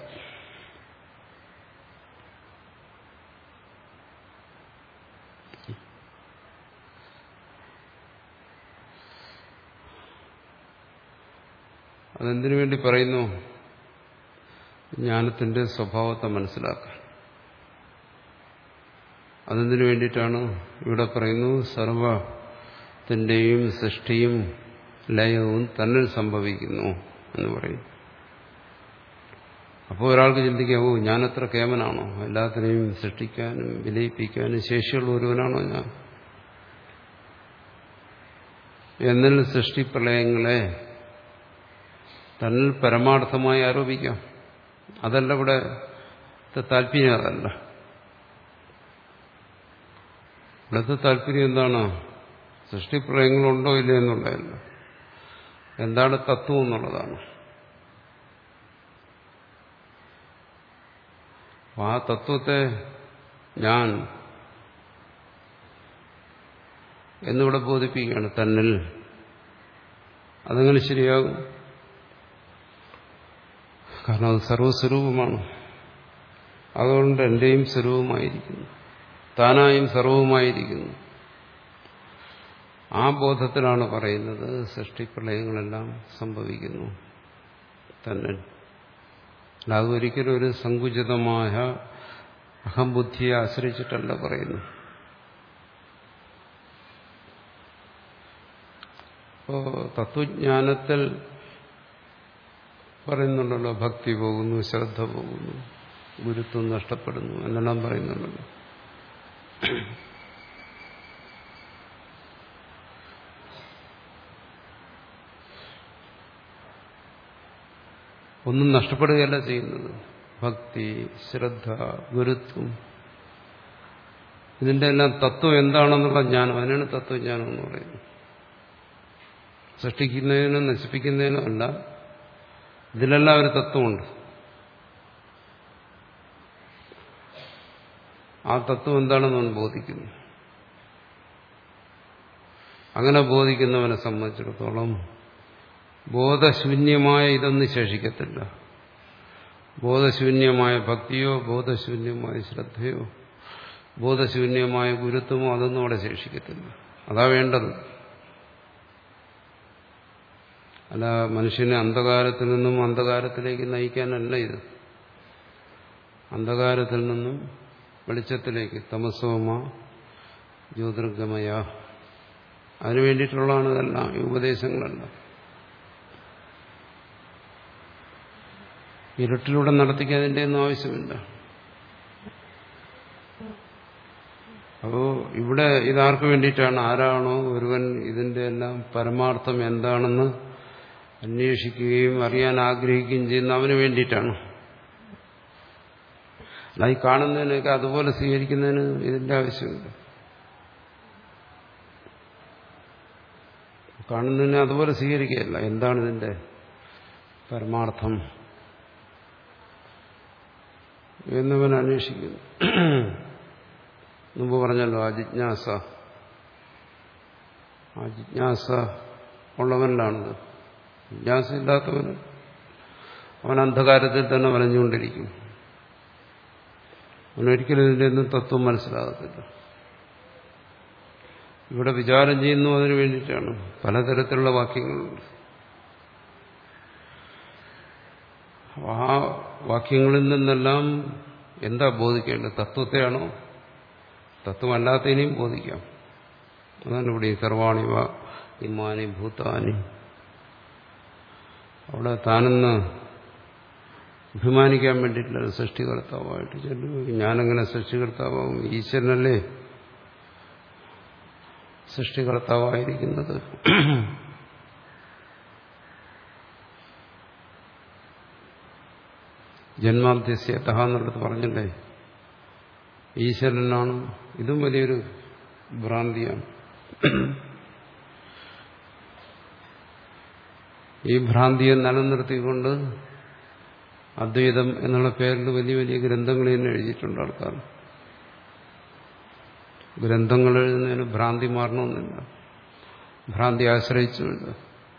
S1: അതെന്തിനു വേണ്ടി പറയുന്നു ജ്ഞാനത്തിന്റെ സ്വഭാവത്തെ മനസ്സിലാക്കാൻ അതെന്തിനു വേണ്ടിയിട്ടാണ് ഇവിടെ പറയുന്നു സർവത്തിന്റെയും സൃഷ്ടിയും ലയവും തന്നിൽ സംഭവിക്കുന്നു എന്ന് പറയും അപ്പോൾ ഒരാൾക്ക് ചിന്തിക്കാവൂ ഞാനത്ര കേമനാണോ എല്ലാത്തിനെയും സൃഷ്ടിക്കാനും വിലയിപ്പിക്കാനും ശേഷിയുള്ള ഒരുവനാണോ ഞാൻ എന്നിൽ സൃഷ്ടിപ്രളയങ്ങളെ തന്നിൽ പരമാർത്ഥമായി ആരോപിക്കാം അതല്ല ഇവിടെ താല്പര്യം അതല്ല ഇവിടുത്തെ താല്പര്യം എന്താണ് സൃഷ്ടിപ്രളയങ്ങളുണ്ടോ ഇല്ല എന്നുള്ളതല്ല എന്താണ് തത്വം എന്നുള്ളതാണ് ആ തത്വത്തെ ഞാൻ എന്നിവിടെ ബോധിപ്പിക്കുകയാണ് തന്നിൽ അതെങ്ങനെ ശരിയാകും കാരണം അത് സർവസ്വരൂപമാണ് അതുകൊണ്ട് എന്റെയും സ്വരൂപമായിരിക്കുന്നു താനായും സർവവുമായിരിക്കുന്നു ആ ബോധത്തിലാണ് പറയുന്നത് സൃഷ്ടിപ്രളയങ്ങളെല്ലാം സംഭവിക്കുന്നു തന്നെ അല്ലാതെ ഒരിക്കലും ഒരു സങ്കുചിതമായ അഹംബുദ്ധിയെ ആശ്രയിച്ചിട്ടല്ല പറയുന്നു അപ്പോ തത്വജ്ഞാനത്തിൽ പറയുന്നുണ്ടല്ലോ ഭക്തി പോകുന്നു ശ്രദ്ധ പോകുന്നു ഗുരുത്വം നഷ്ടപ്പെടുന്നു എന്നെല്ലാം പറയുന്നുണ്ടല്ലോ ഒന്നും നഷ്ടപ്പെടുകയല്ല ചെയ്യുന്നത് ഭക്തി ശ്രദ്ധ ഗുരുത്വം ഇതിന്റെ എല്ലാം തത്വം എന്താണെന്നുള്ള ജ്ഞാനം അതിനാണ് തത്വജ്ഞാനം എന്ന് പറയുന്നത് സൃഷ്ടിക്കുന്നതിനോ നശിപ്പിക്കുന്നതിനോ അല്ല ഇതിലെല്ലാം ഒരു തത്വമുണ്ട് ആ തത്വം എന്താണെന്ന് അവൻ ബോധിക്കുന്നു അങ്ങനെ ബോധിക്കുന്നവനെ സംബന്ധിച്ചിടത്തോളം ബോധശൂന്യമായ ഇതൊന്നും ശേഷിക്കത്തില്ല ബോധശൂന്യമായ ഭക്തിയോ ബോധശൂന്യമായ ശ്രദ്ധയോ ബോധശൂന്യമായ ഗുരുത്വമോ അതൊന്നും അവിടെ ശേഷിക്കത്തില്ല അതാ വേണ്ടത് അല്ല മനുഷ്യനെ അന്ധകാരത്തിൽ നിന്നും അന്ധകാരത്തിലേക്ക് നയിക്കാനല്ല ഇത് അന്ധകാരത്തിൽ നിന്നും വെളിച്ചത്തിലേക്ക് തമസോമ ജ്യോതിർഗമയ അതിനു വേണ്ടിയിട്ടുള്ളതാണ് ഇതെല്ലാം ഈ ഉപദേശങ്ങളെല്ലാം ഇരുട്ടിലൂടെ നടത്തിക്കാൻ അതിൻ്റെ ഒന്നും ആവശ്യമില്ല അപ്പോ ഇവിടെ ഇതാർക്ക് വേണ്ടിയിട്ടാണ് ആരാണോ ഒരുവൻ ഇതിന്റെ എല്ലാം പരമാർത്ഥം എന്താണെന്ന് അന്വേഷിക്കുകയും അറിയാൻ ആഗ്രഹിക്കുകയും ചെയ്യുന്ന അവന് വേണ്ടിയിട്ടാണ് അല്ല ഈ കാണുന്നതിനൊക്കെ അതുപോലെ സ്വീകരിക്കുന്നതിന് ഇതിന്റെ ആവശ്യമില്ല കാണുന്നതിനെ അതുപോലെ സ്വീകരിക്കുകയല്ല എന്താണ് ഇതിന്റെ പരമാർത്ഥം എന്നവൻ അന്വേഷിക്കുന്നു മുമ്പ് പറഞ്ഞല്ലോ ആ ജിജ്ഞാസ ആ ജിജ്ഞാസ ഉള്ളവനിലാണത് ജിജ്ഞാസ ഇല്ലാത്തവന് അവൻ അന്ധകാരത്തിൽ തന്നെ വലഞ്ഞുകൊണ്ടിരിക്കും അവനൊരിക്കലും ഇതിൻ്റെ ഒന്നും തത്വം മനസ്സിലാകത്തില്ല ഇവിടെ വിചാരം ചെയ്യുന്നു അതിനു വേണ്ടിയിട്ടാണ് പലതരത്തിലുള്ള വാക്യങ്ങളുണ്ട് ആ വാക്യങ്ങളിൽ നിന്നെല്ലാം എന്താ ബോധിക്കേണ്ടത് തത്വത്തെയാണോ തത്വമല്ലാത്തതിനെയും ബോധിക്കാം അതാണ് ഇവിടെ ഈ സർവാണി വ ഇമാനി ഭൂതാനി അവിടെ താനെന്ന് അഭിമാനിക്കാൻ വേണ്ടിയിട്ടില്ല സൃഷ്ടികർത്താവായിട്ട് ചെല്ലും ഞാനെങ്ങനെ സൃഷ്ടികർത്താവും ഈശ്വരനല്ലേ സൃഷ്ടികർത്താവായിരിക്കുന്നത് ജന്മാദ്യസ്യത എന്നുള്ളത് പറഞ്ഞല്ലേ ഈശ്വരനാണ് ഇതും വലിയൊരു ഭ്രാന്തിയാണ് ഈ ഭ്രാന്തിയെ നിലനിർത്തിക്കൊണ്ട് അദ്വൈതം എന്നുള്ള പേരിൽ വലിയ വലിയ ഗ്രന്ഥങ്ങൾ തന്നെ എഴുതിയിട്ടുണ്ട് ആൾക്കാർ ഗ്രന്ഥങ്ങൾ എഴുതുന്നതിന് ഭ്രാന്തി മാറണമെന്നില്ല ഭ്രാന്തി ആശ്രയിച്ചു എഴുതുക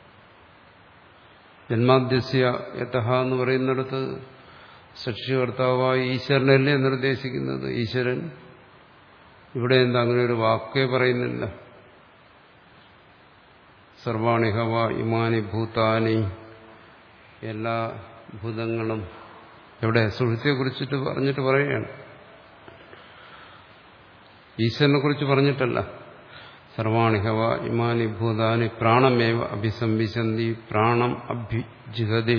S1: ജന്മാദ്യസ്യ യഥ എന്ന് പറയുന്നിടത്ത് സൃഷ്ടികർത്താവായ ഈശ്വരനല്ലേ നിർദ്ദേശിക്കുന്നത് ഈശ്വരൻ ഇവിടെ എന്താ അങ്ങനെ ഒരു വാക്കേ പറയുന്നില്ല സർവാണി ഹവ ഇമാനി ഭൂതാനി എല്ലാ ഭൂതങ്ങളും എവിടെ സുഹൃത്തിയെ കുറിച്ചിട്ട് പറഞ്ഞിട്ട് പറയുകയാണ് ഈശ്വരനെ കുറിച്ച് പറഞ്ഞിട്ടല്ല സർവാണി ഹവ ഇമാനി ഭൂതാനി പ്രാണമേവ അഭിസംവിശന്തി പ്രാണം അഭ്യുജിഹതി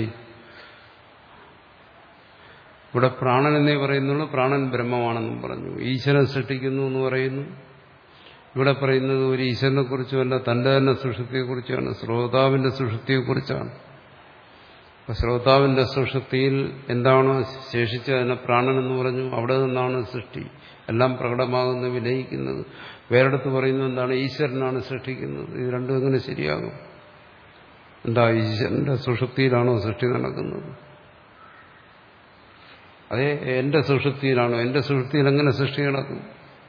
S1: ഇവിടെ പ്രാണൻ എന്നേ പറയുന്നുള്ളൂ പ്രാണൻ ബ്രഹ്മമാണെന്നും പറഞ്ഞു ഈശ്വരൻ സൃഷ്ടിക്കുന്നു എന്ന് പറയുന്നു ഇവിടെ പറയുന്നത് ഒരു ഈശ്വരനെ കുറിച്ചുമല്ല തന്റെ തന്നെ സുഷുപ്തിയെക്കുറിച്ചാണ് ശ്രോതാവിന്റെ സുഷുപ്തിയെക്കുറിച്ചാണ് അപ്പൊ ശ്രോതാവിന്റെ സുഷുപ്തിയിൽ എന്താണോ ശേഷിച്ച് അതിനെ പ്രാണൻ എന്ന് പറഞ്ഞു അവിടെ നിന്നാണ് സൃഷ്ടി എല്ലാം പ്രകടമാകുന്ന വിലയിക്കുന്നത് വേറെടുത്ത് പറയുന്നത് എന്താണ് ഈശ്വരനാണ് സൃഷ്ടിക്കുന്നത് ഇത് രണ്ടും എങ്ങനെ ശരിയാകും എന്താ ഈശ്വരന്റെ സുഷുപ്തിയിലാണോ സൃഷ്ടി നടക്കുന്നത് അതേ എന്റെ സുഷുപ്തിയിലാണോ എന്റെ സുഷുപ്തിയിൽ എങ്ങനെ സൃഷ്ടി നടക്കും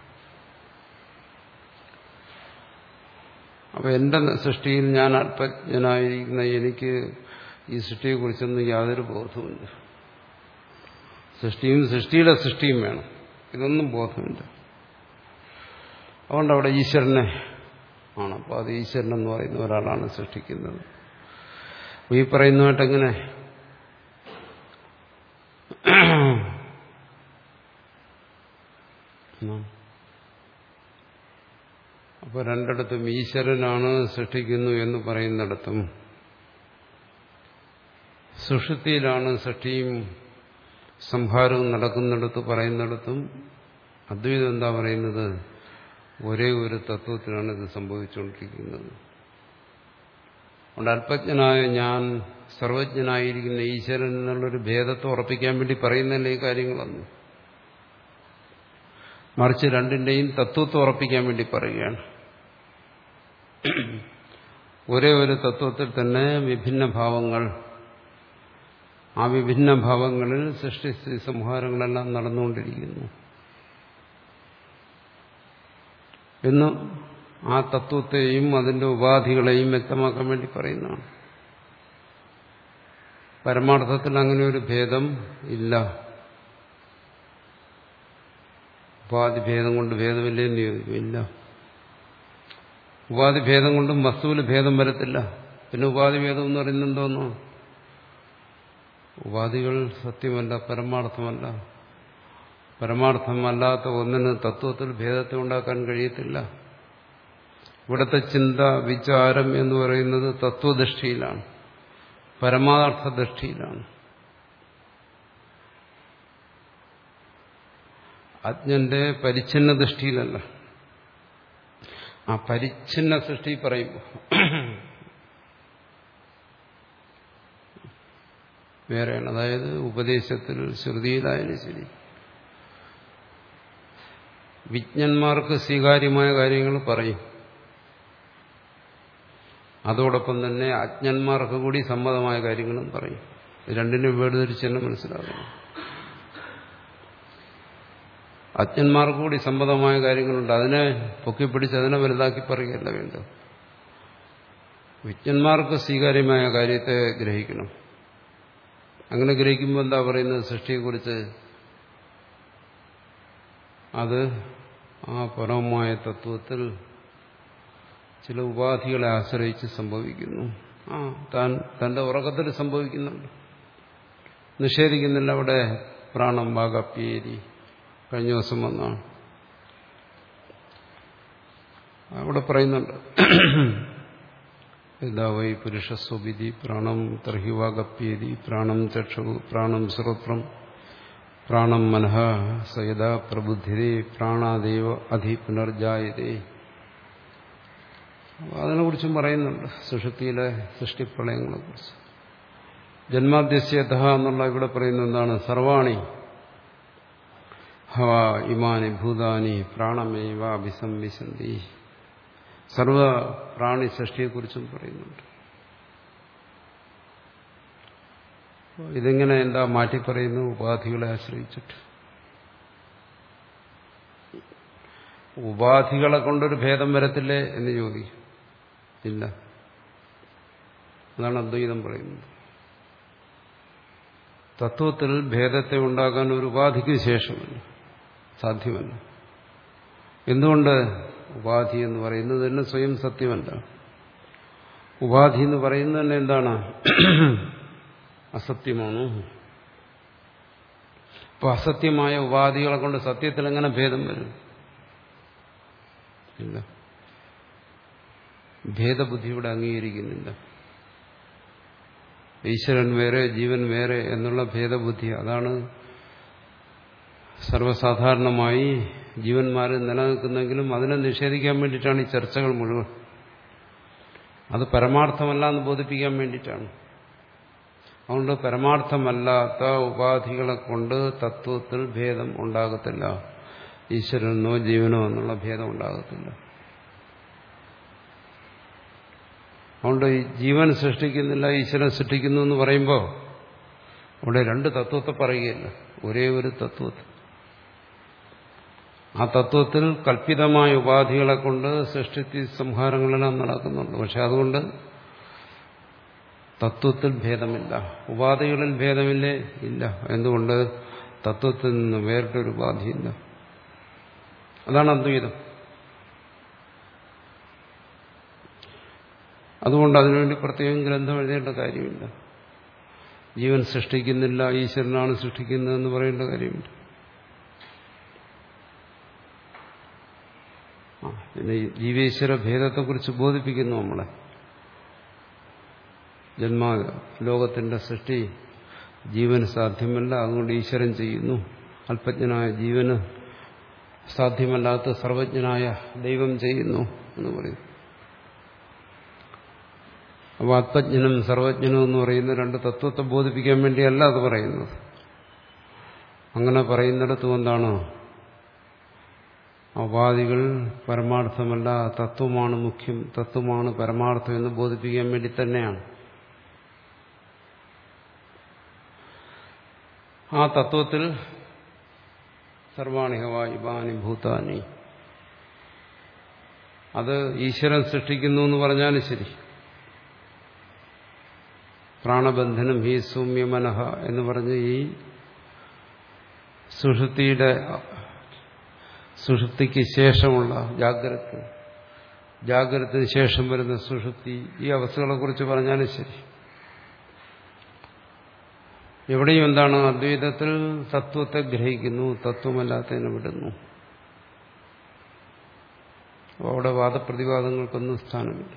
S1: അപ്പൊ എന്റെ സൃഷ്ടിയിൽ ഞാൻ അല്പജ്ഞനായിരിക്കുന്ന എനിക്ക് ഈ സൃഷ്ടിയെക്കുറിച്ചൊന്നും യാതൊരു ബോധവുമില്ല സൃഷ്ടിയും സൃഷ്ടിയുടെ സൃഷ്ടിയും വേണം ഇതൊന്നും ബോധമില്ല അതുകൊണ്ട് അവിടെ ഈശ്വരനെ ആണ് അപ്പോൾ അത് ഈശ്വരൻ എന്ന് പറയുന്ന ഒരാളാണ് സൃഷ്ടിക്കുന്നത് ഈ പറയുന്നതായിട്ട് എങ്ങനെ അപ്പോൾ രണ്ടിടത്തും ഈശ്വരനാണ് സൃഷ്ടിക്കുന്നു എന്ന് പറയുന്നിടത്തും സുഷുതിയിലാണ് സൃഷ്ടിയും സംഹാരവും നടക്കുന്നിടത്ത് പറയുന്നിടത്തും അദ്വൈതം എന്താ പറയുന്നത് ഒരേ ഒരു തത്വത്തിലാണ് ഇത് സംഭവിച്ചുകൊണ്ടിരിക്കുന്നത് അതുകൊണ്ട് അല്പജ്ഞനായ ഞാൻ സർവജ്ഞനായിരിക്കുന്ന ഈശ്വരൻ എന്നുള്ളൊരു ഭേദത്തെ ഉറപ്പിക്കാൻ വേണ്ടി പറയുന്നതല്ലേ ഈ കാര്യങ്ങളൊന്നും മറിച്ച് രണ്ടിന്റെയും തത്വത്തെ ഉറപ്പിക്കാൻ വേണ്ടി പറയുകയാണ് ഒരേ ഒരു തത്വത്തിൽ തന്നെ വിഭിന്ന ഭാവങ്ങൾ ആ വിഭിന്ന ഭാവങ്ങളിൽ സൃഷ്ടി സംഹാരങ്ങളെല്ലാം നടന്നുകൊണ്ടിരിക്കുന്നു എന്ന് ആ തത്വത്തെയും അതിന്റെ ഉപാധികളെയും വ്യക്തമാക്കാൻ വേണ്ടി പറയുന്നതാണ് പരമാർത്ഥത്തിൽ അങ്ങനെ ഒരു ഭേദം ഇല്ല ഉപാധി ഭേദം കൊണ്ട് ഭേദമില്ലേ എന്ന് ചോദിക്കും ഇല്ല ഉപാധി ഭേദം കൊണ്ടും വസ്തുവിൽ ഭേദം വരത്തില്ല പിന്നെ ഉപാധി ഭേദം എന്ന് പറയുന്നത് എന്തോന്നോ ഉപാധികൾ സത്യമല്ല പരമാർത്ഥമല്ല പരമാർത്ഥമല്ലാത്ത ഒന്നിന് തത്വത്തിൽ ഭേദത്തെ ഉണ്ടാക്കാൻ കഴിയത്തില്ല ഇവിടുത്തെ ചിന്ത വിചാരം എന്ന് പറയുന്നത് തത്വദൃഷ്ടിയിലാണ് പരമാർത്ഥ ദൃഷ്ടിയിലാണ് അജ്ഞന്റെ പരിച്ഛിന്ന ദൃഷ്ടിയിലല്ല ആ പരിച്ഛിന്ന സൃഷ്ടി പറയുമ്പോൾ വേറെയാണ് അതായത് ഉപദേശത്തിൽ ശ്രുതിയിലായാലും ശരി വിജ്ഞന്മാർക്ക് സ്വീകാര്യമായ കാര്യങ്ങൾ പറയും അതോടൊപ്പം തന്നെ അജ്ഞന്മാർക്ക് കൂടി സമ്മതമായ കാര്യങ്ങളും പറയും രണ്ടിനും വേർതിരിച്ച് തന്നെ മനസ്സിലാക്കണം അജ്ഞന്മാർക്ക് കൂടി സമ്മതമായ കാര്യങ്ങളുണ്ട് അതിനെ പൊക്കിപ്പിടിച്ച് അതിനെ വലുതാക്കി പറയുകയല്ല വേണ്ടത് വിജ്ഞന്മാർക്ക് സ്വീകാര്യമായ കാര്യത്തെ ഗ്രഹിക്കണം അങ്ങനെ ഗ്രഹിക്കുമ്പോൾ എന്താ പറയുന്നത് സൃഷ്ടിയെക്കുറിച്ച് അത് ആ പരമമായ തത്വത്തിൽ ചില ഉപാധികളെ ആശ്രയിച്ച് സംഭവിക്കുന്നു ആ താൻ തന്റെ ഉറക്കത്തിൽ സംഭവിക്കുന്നുണ്ട് നിഷേധിക്കുന്നില്ല അവിടെ പ്രാണം വാഗപ്പേരി കഴിഞ്ഞ ദിവസം വന്നാണ് അവിടെ പറയുന്നുണ്ട് യഥാ വൈ പുരുഷസ്വവിധി പ്രാണം തർഹിവാഗപ്യേതി പ്രാണം ചക്ഷു പ്രാണം ശ്രോത്രം പ്രാണം മനഃ സയത പ്രബുദ്ധിതേ പ്രാണാദേവ അധി പുനർജായതേ അതിനെക്കുറിച്ചും പറയുന്നുണ്ട് സുഷുപ്തിയിലെ സൃഷ്ടിപ്രളയങ്ങളെക്കുറിച്ച് ജന്മാദ്യസ്യത എന്നുള്ള ഇവിടെ പറയുന്ന എന്താണ് സർവാണി ഹവ ഇമാനി ഭൂതാനി പ്രാണമേവ അഭിസംവിശന്തി സർവ പ്രാണി സൃഷ്ടിയെക്കുറിച്ചും പറയുന്നുണ്ട് ഇതെങ്ങനെ എന്താ മാറ്റി പറയുന്നു ഉപാധികളെ ആശ്രയിച്ചിട്ട് ഉപാധികളെ കൊണ്ടൊരു ഭേദം വരത്തില്ലേ എന്ന് ചോദിക്കും ഇല്ല അതാണ് അദ്വൈതം പറയുന്നത് തത്വത്തിൽ ഭേദത്തെ ഉണ്ടാക്കാൻ ഒരു ഉപാധിക്ക് ശേഷമല്ല സാധ്യമല്ല എന്തുകൊണ്ട് ഉപാധി എന്ന് പറയുന്നത് തന്നെ സ്വയം സത്യമല്ല ഉപാധി എന്ന് പറയുന്നത് തന്നെ എന്താണ് അസത്യമാണ് അപ്പൊ അസത്യമായ ഉപാധികളെ കൊണ്ട് സത്യത്തിൽ എങ്ങനെ ഭേദം വരും ഇല്ല ഭേദബുദ്ധി ഇവിടെ അംഗീകരിക്കുന്നില്ല ഈശ്വരൻ വേറെ ജീവൻ വേറെ എന്നുള്ള ഭേദബുദ്ധി അതാണ് സർവ്വസാധാരണമായി ജീവന്മാർ നിലനിൽക്കുന്നെങ്കിലും അതിനെ നിഷേധിക്കാൻ വേണ്ടിയിട്ടാണ് ഈ ചർച്ചകൾ മുഴുവൻ അത് പരമാർത്ഥമല്ല എന്ന് ബോധിപ്പിക്കാൻ വേണ്ടിയിട്ടാണ് അതുകൊണ്ട് പരമാർത്ഥമല്ലാത്ത ഉപാധികളെ കൊണ്ട് തത്വത്തിൽ ഭേദം ഉണ്ടാകത്തില്ല ഈശ്വരനോ ജീവനോ എന്നുള്ള ഭേദം ഉണ്ടാകത്തില്ല അതുകൊണ്ട് ഈ ജീവൻ സൃഷ്ടിക്കുന്നില്ല ഈശ്വരൻ സൃഷ്ടിക്കുന്നു എന്ന് പറയുമ്പോൾ അവിടെ രണ്ട് തത്വത്തെ പറയുകയില്ല ഒരേ ഒരു തത്വത്തെ ആ തത്വത്തിൽ കൽപ്പിതമായ ഉപാധികളെ കൊണ്ട് സൃഷ്ടി സംഹാരങ്ങളെല്ലാം നടക്കുന്നുണ്ട് പക്ഷെ അതുകൊണ്ട് തത്വത്തിൽ ഭേദമില്ല ഉപാധികളിൽ ഭേദമില്ലേ ഇല്ല എന്തുകൊണ്ട് തത്വത്തിൽ നിന്ന് വേറിട്ടൊരു ഉപാധിയില്ല അതാണ് അദ്വൈതം അതുകൊണ്ട് അതിനുവേണ്ടി പ്രത്യേകം ഗ്രന്ഥം എഴുതേണ്ട കാര്യമില്ല ജീവൻ സൃഷ്ടിക്കുന്നില്ല ഈശ്വരനാണ് സൃഷ്ടിക്കുന്നതെന്ന് പറയേണ്ട കാര്യമില്ല പിന്നെ ജീവേശ്വര ഭേദത്തെക്കുറിച്ച് ബോധിപ്പിക്കുന്നു നമ്മളെ ജന്മ ലോകത്തിന്റെ സൃഷ്ടി ജീവന് സാധ്യമല്ല അതുകൊണ്ട് ഈശ്വരൻ ചെയ്യുന്നു അല്പജ്ഞനായ ജീവന് സാധ്യമല്ലാത്ത സർവജ്ഞനായ ദൈവം ചെയ്യുന്നു എന്ന് പറയും അപ്പോൾ ആത്മജ്ഞനും സർവജ്ഞനും എന്ന് പറയുന്ന രണ്ട് തത്വത്തെ ബോധിപ്പിക്കാൻ വേണ്ടിയല്ല അത് പറയുന്നത് അങ്ങനെ പറയുന്നിടത്തും എന്താണ് ഉപാധികൾ പരമാർത്ഥമല്ല തത്വമാണ് മുഖ്യം തത്വമാണ് പരമാർത്ഥം എന്ന് ബോധിപ്പിക്കാൻ വേണ്ടി തന്നെയാണ് ആ തത്വത്തിൽ സർവാണി ഹവായുബാനി ഭൂതാനി അത് ഈശ്വരൻ സൃഷ്ടിക്കുന്നു എന്ന് പറഞ്ഞാലും ശരി പ്രാണബന്ധനം ഹി സൗമ്യമനഹ എന്ന് പറഞ്ഞ് ഈ സുഷുതിയുടെ സുഷുപ്തിക്ക് ശേഷമുള്ള ജാഗ്രത ജാഗ്രതത്തിന് ശേഷം വരുന്ന സുഷുപ്തി ഈ അവസ്ഥകളെ കുറിച്ച് പറഞ്ഞാലും ശരി എവിടെയും എന്താണ് അദ്വൈതത്തിൽ തത്വത്തെ ഗ്രഹിക്കുന്നു തത്വമല്ലാത്തതിനെ വിടുന്നു അപ്പോൾ അവിടെ വാദപ്രതിവാദങ്ങൾക്കൊന്നും സ്ഥാനമില്ല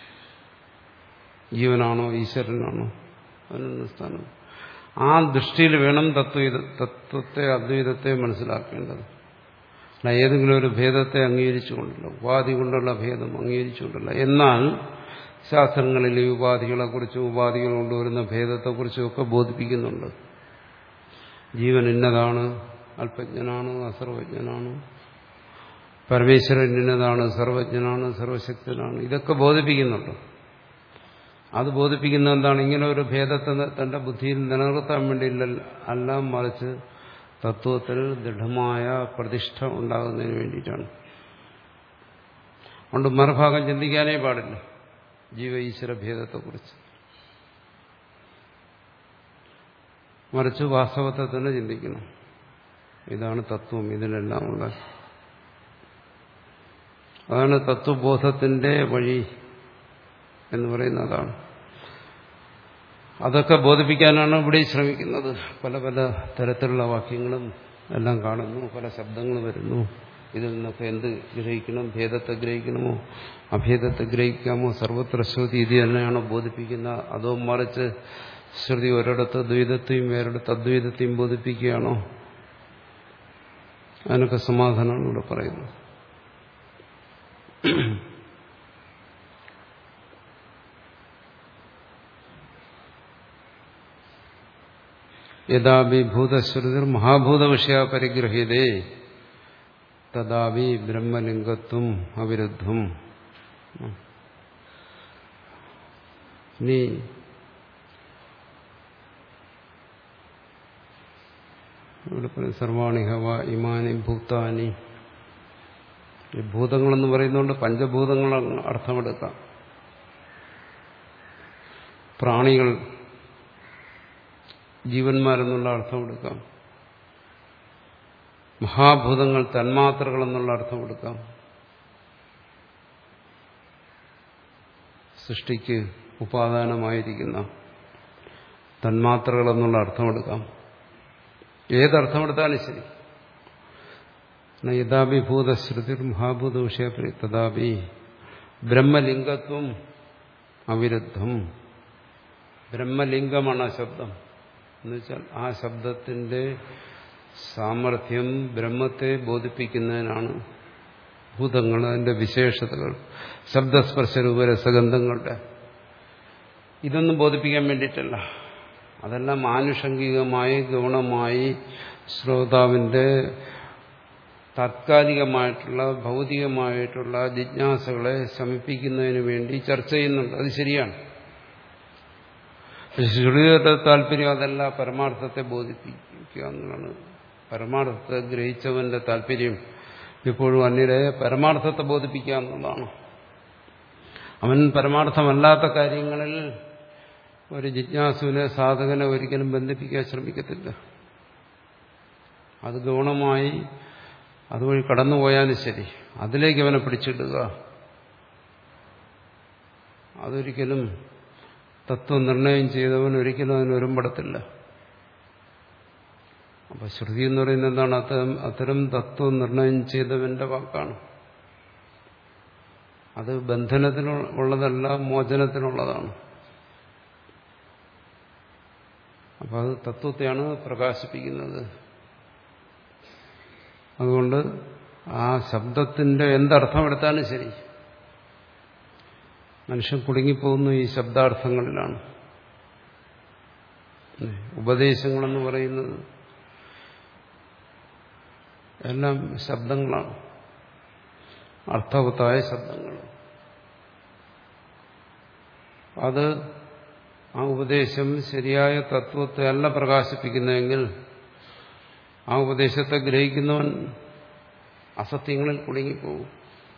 S1: ജീവനാണോ ഈശ്വരനാണോ അതിനൊന്നും സ്ഥാനം ആ ദൃഷ്ടിയിൽ വേണം തത്വ തത്വത്തെ അദ്വൈതത്തെ മനസ്സിലാക്കേണ്ടത് അല്ല ഏതെങ്കിലും ഒരു ഭേദത്തെ അംഗീകരിച്ചുകൊണ്ടല്ല ഉപാധി കൊണ്ടുള്ള ഭേദം അംഗീകരിച്ചുകൊണ്ടല്ല എന്നാൽ ശാസ്ത്രങ്ങളിൽ ഈ ഉപാധികളെക്കുറിച്ചും ഉപാധികൾ കൊണ്ടുവരുന്ന ഭേദത്തെക്കുറിച്ചും ഒക്കെ ബോധിപ്പിക്കുന്നുണ്ട് ജീവൻ ഇന്നതാണ് അല്പജ്ഞനാണ് അസർവജ്ഞനാണ് പരമേശ്വരൻ ഇന്നതാണ് സർവജ്ഞനാണ് സർവശക്തനാണ് ഇതൊക്കെ ബോധിപ്പിക്കുന്നുണ്ട് അത് ബോധിപ്പിക്കുന്ന എന്താണ് ഇങ്ങനെ ഒരു ഭേദത്തെ തന്റെ ബുദ്ധിയിൽ നിലനിർത്താൻ വേണ്ടിയില്ല അല്ല മറിച്ച് തത്വത്തിൽ ദൃഢമായ പ്രതിഷ്ഠ ഉണ്ടാകുന്നതിന് വേണ്ടിയിട്ടാണ് അതുകൊണ്ട് മറുഭാഗം ചിന്തിക്കാനേ പാടില്ല ജീവ ഈശ്വര ഭേദത്തെക്കുറിച്ച് മറിച്ച് വാസ്തവത്തെ തന്നെ ചിന്തിക്കണം ഇതാണ് തത്വം ഇതിനെല്ലാം ഉള്ള അതാണ് തത്വബോധത്തിന്റെ വഴി എന്ന് പറയുന്ന അതാണ് അതൊക്കെ ബോധിപ്പിക്കാനാണ് ഇവിടെ ശ്രമിക്കുന്നത് പല പല തരത്തിലുള്ള വാക്യങ്ങളും എല്ലാം കാണുന്നു പല ശബ്ദങ്ങൾ വരുന്നു ഇതിൽ നിന്നൊക്കെ എന്ത് ഗ്രഹിക്കണം ഭേദത്തെ ഗ്രഹിക്കണമോ അഭേദത്തെ ഗ്രഹിക്കാമോ സർവത്ര ശ്രുതി ഇത് തന്നെയാണോ ബോധിപ്പിക്കുന്നത് അതോ മറിച്ച് ശ്രുതി ഒരിടത്ത് ദ്വൈതത്തെയും വേറൊരിടത്ത് അദ്വൈതത്തെയും ബോധിപ്പിക്കുകയാണോ അതിനൊക്കെ സമാധാനമാണ് ഇവിടെ പറയുന്നത് യഥാപി ഭൂതശ്രുതിർ മഹാഭൂത വിഷയ പരിഗ്രഹ്യതേ തഥാപി ബ്രഹ്മലിംഗത്വം അവിരുദ്ധം ഇനി ഇവിടെ പറയും സർവാണി ഹവ ഇമാനി ഭൂതാനി ഈ ഭൂതങ്ങളെന്ന് പറയുന്നതുകൊണ്ട് പഞ്ചഭൂതങ്ങൾ അർത്ഥമെടുക്കാം പ്രാണികൾ ജീവന്മാരെന്നുള്ള അർത്ഥം എടുക്കാം മഹാഭൂതങ്ങൾ തന്മാത്രകൾ എന്നുള്ള അർത്ഥം എടുക്കാം സൃഷ്ടിക്ക് ഉപാദാനമായിരിക്കുന്ന തന്മാത്രകൾ എന്നുള്ള അർത്ഥമെടുക്കാം ഏതർത്ഥമെടുത്താലും ശരി യഥാഭിഭൂതശ്രുതി മഹാഭൂത വിഷയപ്രി തഥാപി ബ്രഹ്മലിംഗത്വം അവിരുദ്ധം ബ്രഹ്മലിംഗമാണ് ആ ശബ്ദം എന്നുവെച്ചാൽ ആ ശബ്ദത്തിന്റെ സാമർഥ്യം ബ്രഹ്മത്തെ ബോധിപ്പിക്കുന്നതിനാണ് ഭൂതങ്ങൾ അതിന്റെ വിശേഷതകൾ ശബ്ദസ്പർശ രൂപരസഗന്ധങ്ങളുടെ ഇതൊന്നും ബോധിപ്പിക്കാൻ വേണ്ടിയിട്ടല്ല അതെല്ലാം ആനുഷംഗികമായി ഗൗണമായി ശ്രോതാവിന്റെ താത്കാലികമായിട്ടുള്ള ഭൗതികമായിട്ടുള്ള ജിജ്ഞാസകളെ ശമിപ്പിക്കുന്നതിന് വേണ്ടി ചർച്ച ചെയ്യുന്നുണ്ട് അത് ശരിയാണ് ശ്രുതിയുടെ താല്പര്യം അതല്ല പരമാർത്ഥത്തെ ബോധിപ്പിക്കുക എന്നുള്ളതാണ് പരമാർത്ഥത്തെ ഗ്രഹിച്ചവന്റെ താല്പര്യം ഇപ്പോഴും അന്യരെ പരമാർത്ഥത്തെ ബോധിപ്പിക്കുക എന്നുള്ളതാണ് അവൻ പരമാർത്ഥമല്ലാത്ത കാര്യങ്ങളിൽ ഒരു ജിജ്ഞാസുവിനെ സാധകനെ ഒരിക്കലും ബന്ധിപ്പിക്കാൻ ശ്രമിക്കത്തില്ല അത് ഗൗണമായി അതുവഴി കടന്നുപോയാലും ശരി അതിലേക്ക് അവനെ പിടിച്ചിടുക അതൊരിക്കലും തത്വനിർണയം ചെയ്തവൻ ഒരിക്കലും അതിന് ഒരുമ്പടത്തില്ല അപ്പൊ ശ്രുതി എന്ന് പറയുന്നത് എന്താണ് അത്തരം അത്തരം തത്വനിർണയം ചെയ്തവന്റെ വാക്കാണ് അത് ബന്ധനത്തിനുള്ളതല്ല മോചനത്തിനുള്ളതാണ് അപ്പൊ അത് തത്വത്തെയാണ് പ്രകാശിപ്പിക്കുന്നത് അതുകൊണ്ട് ആ ശബ്ദത്തിന്റെ എന്തർത്ഥം എടുത്താലും ശരി മനുഷ്യൻ കുടുങ്ങിപ്പോകുന്നു ഈ ശബ്ദാർത്ഥങ്ങളിലാണ് ഉപദേശങ്ങളെന്ന് പറയുന്നത് എല്ലാം ശബ്ദങ്ങളാണ് അർത്ഥവത്തായ ശബ്ദങ്ങൾ അത് ആ ഉപദേശം ശരിയായ തത്വത്തെ അല്ല പ്രകാശിപ്പിക്കുന്നതെങ്കിൽ ആ ഉപദേശത്തെ ഗ്രഹിക്കുന്നവൻ അസത്യങ്ങളിൽ കുടുങ്ങിപ്പോകും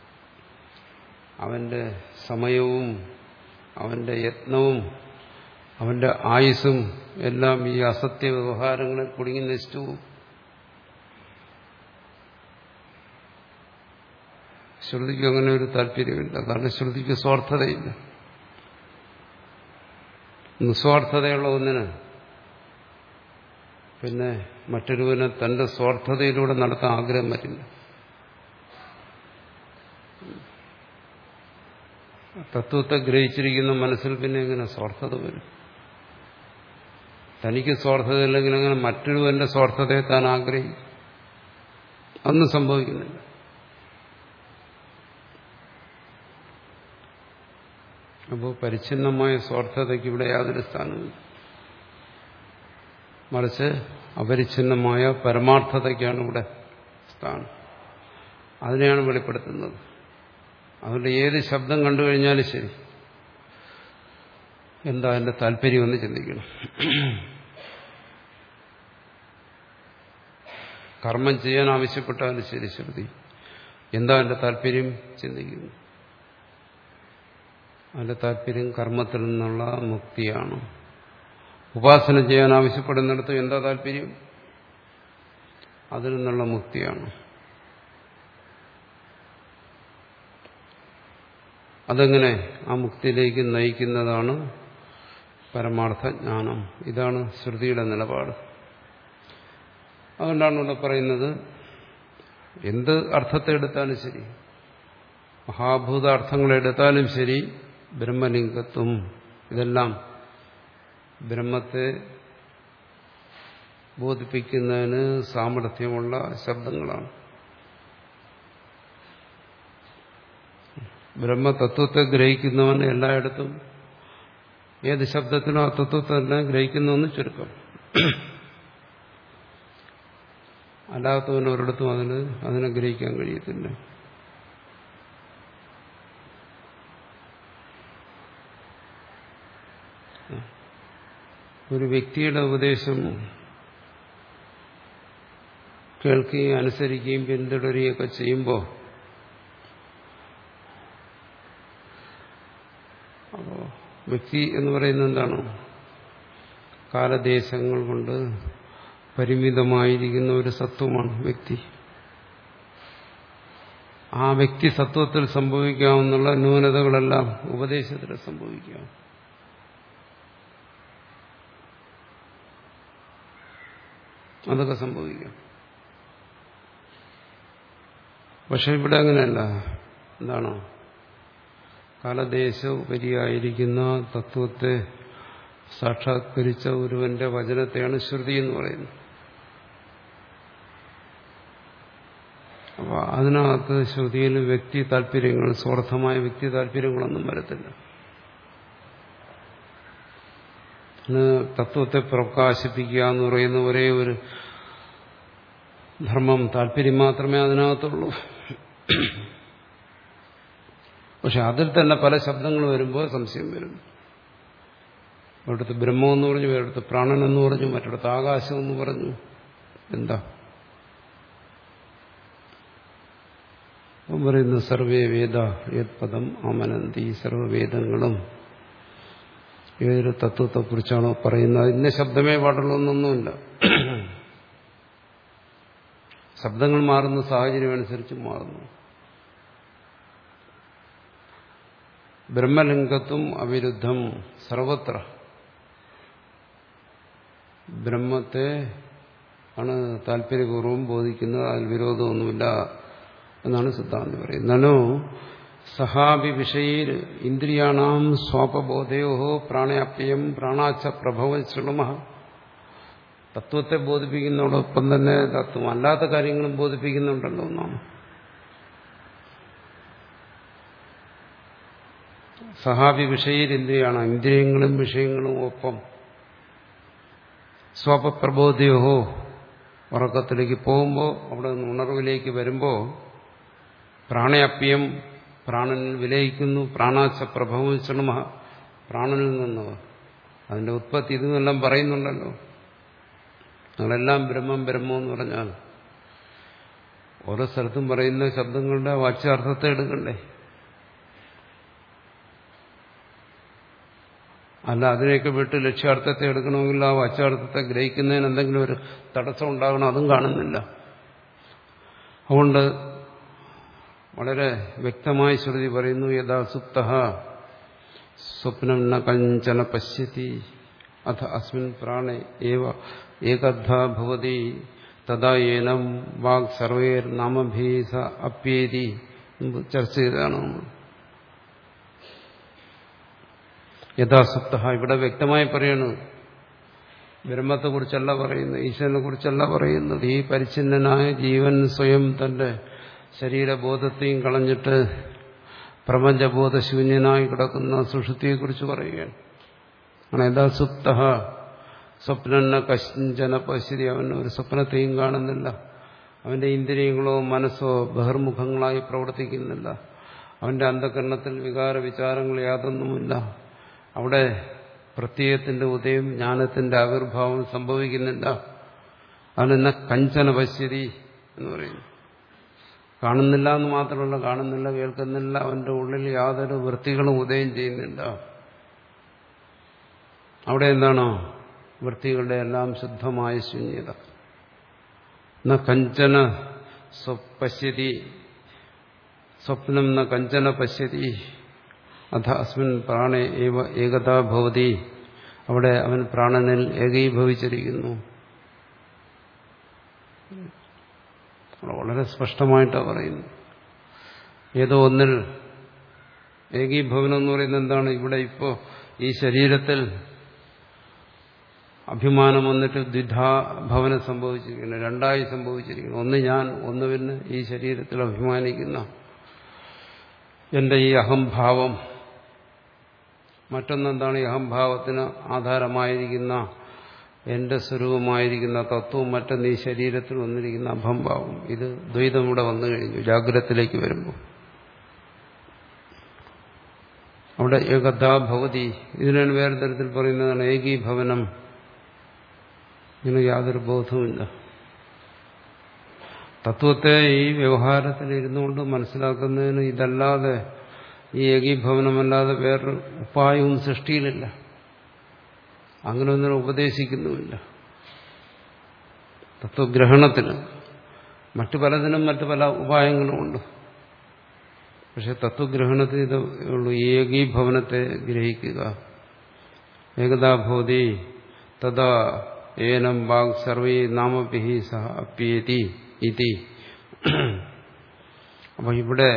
S1: അവന്റെ സമയവും അവന്റെ യത്നവും അവന്റെ ആയുസ്സും എല്ലാം ഈ അസത്യ വ്യവഹാരങ്ങളിൽ കുടുങ്ങി നശിച്ചു പോകും ശ്രുതിക്ക് അങ്ങനെ ഒരു താല്പര്യമില്ല കാരണം ശ്രുതിക്ക് സ്വാർത്ഥതയില്ല നിസ്വാർത്ഥതയുള്ള ഒന്നിന് പിന്നെ മറ്റൊരുവനെ തന്റെ സ്വാർത്ഥതയിലൂടെ നടത്താൻ ആഗ്രഹം വരില്ല തത്വത്തെ ഗ്രഹിച്ചിരിക്കുന്ന മനസ്സിൽ പിന്നെ എങ്ങനെ സ്വാർത്ഥത വരും തനിക്ക് സ്വാർത്ഥതയില്ലെങ്കിൽ അങ്ങനെ മറ്റൊരുവന്റെ സ്വാർത്ഥതയെ താൻ ആഗ്രഹിക്കും അതൊന്നും സംഭവിക്കുന്നില്ല അപ്പോൾ പരിച്ഛിന്നമായ സ്വാർത്ഥതയ്ക്ക് ഇവിടെ യാതൊരു സ്ഥാനമില്ല മറിച്ച് അപരിച്ഛിന്നമായ പരമാർത്ഥതയ്ക്കാണ് ഇവിടെ സ്ഥാനം അതിനെയാണ് വെളിപ്പെടുത്തുന്നത് അതുകൊണ്ട് ഏത് ശബ്ദം കണ്ടു കഴിഞ്ഞാലും ശരി എന്താ അതിന്റെ താല്പര്യമെന്ന് ചിന്തിക്കണം കർമ്മം ചെയ്യാൻ ആവശ്യപ്പെട്ടാലും ശരി ശ്രുതി എന്താ അതിന്റെ താല്പര്യം ചിന്തിക്കുന്നു അതിന്റെ താല്പര്യം കർമ്മത്തിൽ നിന്നുള്ള മുക്തിയാണ് ഉപാസന ചെയ്യാൻ ആവശ്യപ്പെടുന്നിടത്ത് എന്താ താല്പര്യം അതിൽ നിന്നുള്ള മുക്തിയാണ് അതെങ്ങനെ ആ മുക്തിയിലേക്ക് നയിക്കുന്നതാണ് പരമാർത്ഥ ജ്ഞാനം ഇതാണ് ശ്രുതിയുടെ നിലപാട് അതുകൊണ്ടാണ് ഇവിടെ പറയുന്നത് എന്ത് അർത്ഥത്തെ എടുത്താലും ശരി മഹാഭൂത അർത്ഥങ്ങളെടുത്താലും ശരി ബ്രഹ്മലിംഗത്വം ഇതെല്ലാം ബ്രഹ്മത്തെ ബോധിപ്പിക്കുന്നതിന് സാമർഥ്യമുള്ള ശബ്ദങ്ങളാണ് ബ്രഹ്മതത്വത്തെ ഗ്രഹിക്കുന്നവൻ എല്ലായിടത്തും ഏത് ശബ്ദത്തിനും ആ തത്വത്തെ തന്നെ ഗ്രഹിക്കുന്നുവെന്ന് ചുരുക്കം അല്ലാത്തവൻ ഒരിടത്തും അതിന് അതിനെ ഗ്രഹിക്കാൻ കഴിയത്തില്ല ഒരു വ്യക്തിയുടെ ഉപദേശം കേൾക്കുകയും അനുസരിക്കുകയും പിന്തുടരുകയൊക്കെ ചെയ്യുമ്പോൾ അപ്പോൾ വ്യക്തി എന്ന് പറയുന്നത് എന്താണ് കാലദേശങ്ങൾ കൊണ്ട് പരിമിതമായിരിക്കുന്ന ഒരു സത്വമാണ് വ്യക്തി ആ വ്യക്തി സത്വത്തിൽ സംഭവിക്കാവുന്ന ന്യൂനതകളെല്ലാം ഉപദേശത്തിൽ സംഭവിക്കാം അതൊക്കെ സംഭവിക്കാം പക്ഷെ ഇവിടെ അങ്ങനെയല്ല എന്താണോ കാലദേശ ഉപരിയായിരിക്കുന്ന തത്വത്തെ സാക്ഷാത്കരിച്ച ഒരുവന്റെ വചനത്തെയാണ് ശ്രുതി എന്ന് പറയുന്നത് അപ്പോൾ അതിനകത്ത് ശ്രുതിയിൽ വ്യക്തി താല്പര്യങ്ങൾ സ്വാർത്ഥമായ വ്യക്തി താല്പര്യങ്ങളൊന്നും വരത്തില്ല തത്വത്തെ പ്രകാശിപ്പിക്കുക എന്ന് പറയുന്ന ഒരേ ഒരു ധർമ്മം താല്പര്യം മാത്രമേ അതിനകത്തുള്ളൂ പക്ഷെ അതിൽ തന്നെ പല ശബ്ദങ്ങൾ വരുമ്പോൾ സംശയം വരും ഒരിടത്ത് ബ്രഹ്മം എന്ന് പറഞ്ഞു ഒരിടത്ത് പ്രാണൻ എന്ന് പറഞ്ഞു മറ്റിടത്ത് ആകാശം എന്ന് പറഞ്ഞു എന്താ പറയുന്നു സർവേ വേദ യത്പദം അമനന്തി സർവവേദങ്ങളും ഏതൊരു തത്വത്തെക്കുറിച്ചാണോ പറയുന്നത് ഇന്ന ശബ്ദമേ പാടുള്ളൂ എന്നൊന്നുമില്ല ശബ്ദങ്ങൾ മാറുന്ന സാഹചര്യം അനുസരിച്ച് മാറുന്നു ബ്രഹ്മലിംഗത്വം അവിരുദ്ധം സർവത്ര ബ്രഹ്മത്തെ ആണ് താല്പര്യപൂർവ്വം ബോധിക്കുന്നത് അതിൽ വിരോധമൊന്നുമില്ല എന്നാണ് സിദ്ധാന്തി പറയുന്നത് നനോ സഹാബി വിഷയിൽ ഇന്ദ്രിയാണാം സ്വാപബോധയോ പ്രാണാപ്യം പ്രാണാച്ച പ്രഭവം ശൃണുമ തത്വത്തെ ബോധിപ്പിക്കുന്നതോടൊപ്പം തന്നെ തത്വം അല്ലാത്ത കാര്യങ്ങളും ബോധിപ്പിക്കുന്നുണ്ടല്ലോ എന്നാണ് സഹാബി വിഷയിൽ ഇന്ദ്രിയാണ് ഇന്ദ്രിയങ്ങളും വിഷയങ്ങളും ഒപ്പം സ്വപ്രബോധയോഹോ ഉറക്കത്തിലേക്ക് പോകുമ്പോൾ അവിടെ നിന്ന് ഉണർവിലേക്ക് വരുമ്പോൾ പ്രാണയപ്യം പ്രാണനിൽ വിലയിക്കുന്നു പ്രാണാച്ച പ്രഭവം ശൃണുമ പ്രാണനിൽ നിന്ന് അതിന്റെ ഉത്പത്തി ഇതെല്ലാം പറയുന്നുണ്ടല്ലോ ഞങ്ങളെല്ലാം ബ്രഹ്മം ബ്രഹ്മം എന്ന് പറഞ്ഞാൽ ഓരോ സ്ഥലത്തും പറയുന്ന ശബ്ദങ്ങളുടെ വാച്യാർത്ഥത്തെ എടുക്കണ്ടേ അല്ല അതിനെയൊക്കെ വിട്ട് ലക്ഷ്യാർത്ഥത്തെ എടുക്കണമെങ്കിൽ ആ വാച്യാർത്ഥത്തെ ഗ്രഹിക്കുന്നതിന് എന്തെങ്കിലും ഒരു തടസ്സം ഉണ്ടാകണം അതും കാണുന്നില്ല അതുകൊണ്ട് വളരെ വ്യക്തമായി ശ്രുതി പറയുന്നു യഥാ സുപ്ത സ്വപ്നം ന കഞ്ചന പശ്യതി അഥ അസ്മിൻ പ്രാണേ ഏവ ഏകദ്ധ ഭവതി തഥാ ഏനം വാഗ് സർവേർ നാമഭീസ അപ്യേതി ചർച്ച ചെയ്തതാണ് നമ്മൾ യഥാസുപ്ത ഇവിടെ വ്യക്തമായി പറയണു ബ്രഹ്മത്തെക്കുറിച്ചല്ല പറയുന്നത് ഈശ്വരനെ കുറിച്ചല്ല പറയുന്നത് ഈ പരിച്ഛിന്നനായ ജീവൻ സ്വയം തന്റെ ശരീരബോധത്തെയും കളഞ്ഞിട്ട് പ്രപഞ്ചബോധശൂന്യനായി കിടക്കുന്ന സുഷുതിയെക്കുറിച്ച് പറയുകയാണ് ആണ് യഥാസുപ്ത സ്വപ്ന കശഞ്ചന പശ്യതി അവൻ ഒരു സ്വപ്നത്തെയും കാണുന്നില്ല അവന്റെ ഇന്ദ്രിയങ്ങളോ മനസ്സോ ബഹിർമുഖങ്ങളായി പ്രവർത്തിക്കുന്നില്ല അവന്റെ അന്ധകരണത്തിൽ വികാര വിചാരങ്ങൾ യാതൊന്നുമില്ല അവിടെ പ്രത്യയത്തിന്റെ ഉദയം ജ്ഞാനത്തിന്റെ ആവിർഭാവം സംഭവിക്കുന്നില്ല അവനെന്ന കഞ്ചന പശ്യതി എന്ന് പറയുന്നു കാണുന്നില്ല എന്ന് മാത്രമല്ല കാണുന്നില്ല കേൾക്കുന്നില്ല അവന്റെ ഉള്ളിൽ യാതൊരു വൃത്തികളും ഉദയം ചെയ്യുന്നില്ല അവിടെ എന്താണോ വൃത്തികളുടെ എല്ലാം ശുദ്ധമായ ശൂന്യത ന കഞ്ചന പശ്യതി സ്വപ്നം ന കഞ്ചന പശ്യതി അഥ അസ്മിൻ പ്രാണേ ഏവ ഏകതാ ഭവതി അവിടെ അവൻ പ്രാണനിൽ ഏകീഭവിച്ചിരിക്കുന്നു വളരെ സ്പഷ്ടമായിട്ടാണ് പറയുന്നത് ഏതോ ഒന്നിൽ ഏകീഭവനം എന്ന് പറയുന്നത് എന്താണ് ഇവിടെ ഇപ്പോൾ ഈ ശരീരത്തിൽ അഭിമാനം വന്നിട്ട് ദ്വിധാഭവനം സംഭവിച്ചിരിക്കുന്നു രണ്ടായി സംഭവിച്ചിരിക്കുന്നു ഒന്ന് ഞാൻ ഒന്ന് പിന്നെ ഈ ശരീരത്തിൽ അഭിമാനിക്കുന്ന എന്റെ ഈ അഹംഭാവം മറ്റൊന്നെന്താണ് ഈ അഹംഭാവത്തിന് ആധാരമായിരിക്കുന്ന എന്റെ സ്വരൂപമായിരിക്കുന്ന തത്വവും മറ്റൊന്ന് ഈ ശരീരത്തിൽ വന്നിരിക്കുന്ന അഹംഭാവം ഇത് ദ്വൈതം ഇവിടെ വന്നു കഴിഞ്ഞു ജാഗ്രതത്തിലേക്ക് വരുമ്പോൾ അവിടെ ഏകഥാ ഭവതി ഇതിനാണ് വേറെ തരത്തിൽ പറയുന്നതാണ് ഏകീഭവനം ഇങ്ങനെ യാതൊരു ബോധവുമില്ല തത്വത്തെ ഈ വ്യവഹാരത്തിൽ ഇരുന്നുകൊണ്ട് മനസ്സിലാക്കുന്നതിന് ഇതല്ലാതെ ഈ ഏകീഭവനമല്ലാതെ വേറൊരു ഉപായവും സൃഷ്ടിയിലില്ല അങ്ങനെ ഒന്നിനും ഉപദേശിക്കുന്നുമില്ല തത്വഗ്രഹണത്തിന് മറ്റു പലതിനും മറ്റു പല ഉപായങ്ങളുമുണ്ട് പക്ഷെ തത്വഗ്രഹണത്തിന് ഇത് ഉള്ളൂ ഏകീഭവനത്തെ ഗ്രഹിക്കുക ഏകതാഭൂതി തഥാ ഏനം വാഗ് സർവേ നാമഭിഹി സഹ അപ്യേതി ഇതി അപ്പൊ ഇവിടെ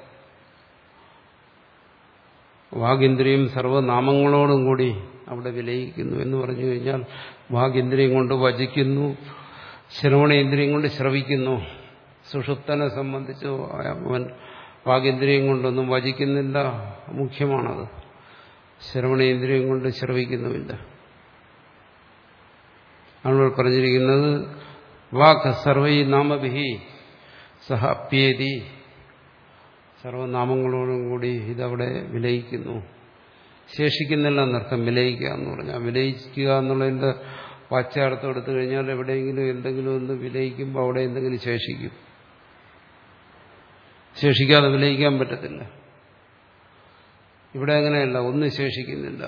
S1: വാഗിന്ദ്രിയം സർവനാമങ്ങളോടും കൂടി അവിടെ വിലയിക്കുന്നു എന്ന് പറഞ്ഞു കഴിഞ്ഞാൽ വാഗിന്ദ്രിയം കൊണ്ട് വചിക്കുന്നു ശ്രവണേന്ദ്രിയം കൊണ്ട് ശ്രവിക്കുന്നു സുഷുപ്തനെ സംബന്ധിച്ച് അവൻ വാഗേന്ദ്രിയം കൊണ്ടൊന്നും വചിക്കുന്നില്ല മുഖ്യമാണത് ശ്രവണേന്ദ്രിയം കൊണ്ട് ശ്രവിക്കുന്നുമില്ല ആണ് പറഞ്ഞിരിക്കുന്നത് വാക്ക് സർവൈ നാമഭിഹി സഹ അപ്യേതി സർവനാമങ്ങളോടും കൂടി ഇതവിടെ വിലയിക്കുന്നു ശേഷിക്കുന്നില്ല എന്നർത്ഥം വിലയിക്കുക എന്ന് പറഞ്ഞാൽ വിലയിക്കുക എന്നുള്ളതിന്റെ വാച്യാർത്ഥം എടുത്തു കഴിഞ്ഞാൽ എവിടെയെങ്കിലും എന്തെങ്കിലും ഒന്ന് വിലയിക്കുമ്പോൾ അവിടെ എന്തെങ്കിലും ശേഷിക്കും ശേഷിക്കാതെ വിലയിക്കാൻ പറ്റത്തില്ല ഇവിടെ അങ്ങനെയല്ല ഒന്നും ശേഷിക്കുന്നില്ല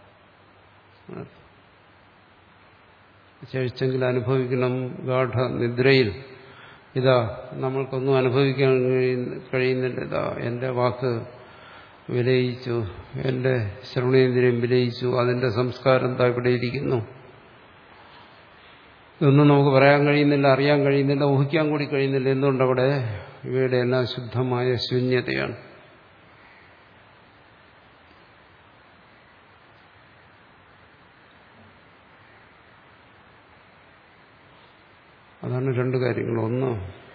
S1: ശേഷിച്ചെങ്കിൽ അനുഭവിക്കണം ഗാഠ നിദ്രയിൽ ഇതാ നമ്മൾക്കൊന്നും അനുഭവിക്കാൻ കഴിയുന്നില്ല ഇതാ എന്റെ വാക്ക് വിലയിച്ചു എന്റെ ശ്രവണേന്ദ്രിയം വിലയിച്ചു അതിന്റെ സംസ്കാരം എന്താ ഇവിടെ ഇരിക്കുന്നു ഇതൊന്നും നമുക്ക് പറയാൻ കഴിയുന്നില്ല അറിയാൻ കഴിയുന്നില്ല ഊഹിക്കാൻ കൂടി കഴിയുന്നില്ല എന്തുകൊണ്ടവിടെ ഇവയുടെ എല്ലാം ശുദ്ധമായ ശൂന്യതയാണ് അതാണ് രണ്ട് കാര്യങ്ങൾ ഒന്ന്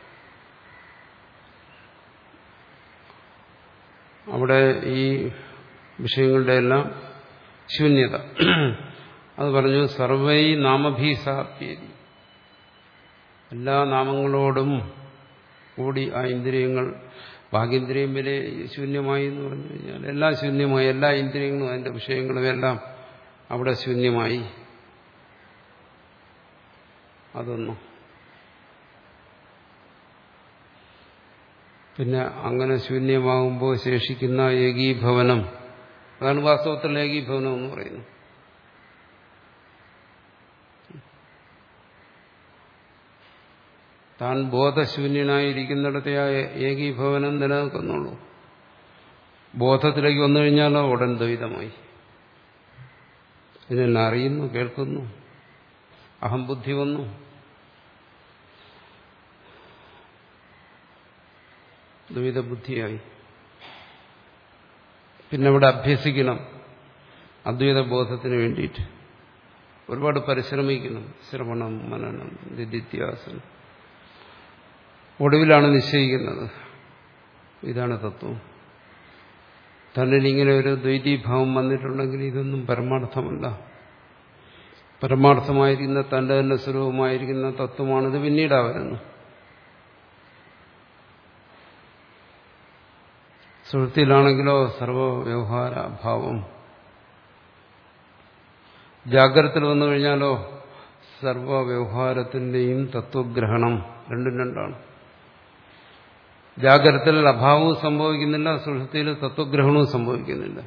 S1: അവിടെ ഈ വിഷയങ്ങളുടെ എല്ലാം ശൂന്യത അത് പറഞ്ഞു സർവൈ നാമഭീസാപ്യേരി എല്ലാ നാമങ്ങളോടും കൂടി ആ ഇന്ദ്രിയങ്ങൾ ഭാഗ്യേന്ദ്രിയം വരെ ശൂന്യമായി എന്ന് പറഞ്ഞു കഴിഞ്ഞാൽ എല്ലാം ശൂന്യമായി എല്ലാ ഇന്ദ്രിയങ്ങളും അതിന്റെ വിഷയങ്ങളും എല്ലാം അവിടെ ശൂന്യമായി അതൊന്നും പിന്നെ അങ്ങനെ ശൂന്യമാകുമ്പോൾ ശേഷിക്കുന്ന ഏകീഭവനം അതാണ് വാസ്തവത്തിൽ ഏകീഭവനം എന്ന് പറയുന്നത് താൻ ബോധശൂന്യനായിരിക്കുന്നിടത്തെ ആ ഏകീഭവനം നിലനിൽക്കുന്നുള്ളൂ ബോധത്തിലേക്ക് വന്നു കഴിഞ്ഞാലോ ഉടൻ ദ്വൈതമായി ഇതിനെല്ലാം അറിയുന്നു കേൾക്കുന്നു അഹംബുദ്ധി വന്നു ദ്വൈതബുദ്ധിയായി പിന്നെ അവിടെ അഭ്യസിക്കണം അദ്വൈത ബോധത്തിന് വേണ്ടിയിട്ട് ഒരുപാട് പരിശ്രമിക്കണം ശ്രവണം മനനം നിധിത്യാസനം ഒടുവിലാണ് നിശ്ചയിക്കുന്നത് ഇതാണ് തത്വം തന്നിൽ ഇങ്ങനെ ഒരു ദ്വൈതീഭാവം വന്നിട്ടുണ്ടെങ്കിൽ ഇതൊന്നും പരമാർത്ഥമല്ല പരമാർത്ഥമായിരിക്കുന്ന തന്റെ തന്നെ സ്വരൂപമായിരിക്കുന്ന തത്വമാണിത് പിന്നീടാ വരുന്നത് സുഹൃത്തിയിലാണെങ്കിലോ സർവവ്യവഹാര അഭാവം ജാഗ്രതത്തിൽ വന്നു കഴിഞ്ഞാലോ സർവവ്യവഹാരത്തിന്റെയും തത്വഗ്രഹണം രണ്ടും രണ്ടാണ് ജാഗ്രതത്തിൽ അഭാവവും സംഭവിക്കുന്നില്ല സുഷുപ്തിയിൽ തത്വഗ്രഹണവും സംഭവിക്കുന്നില്ല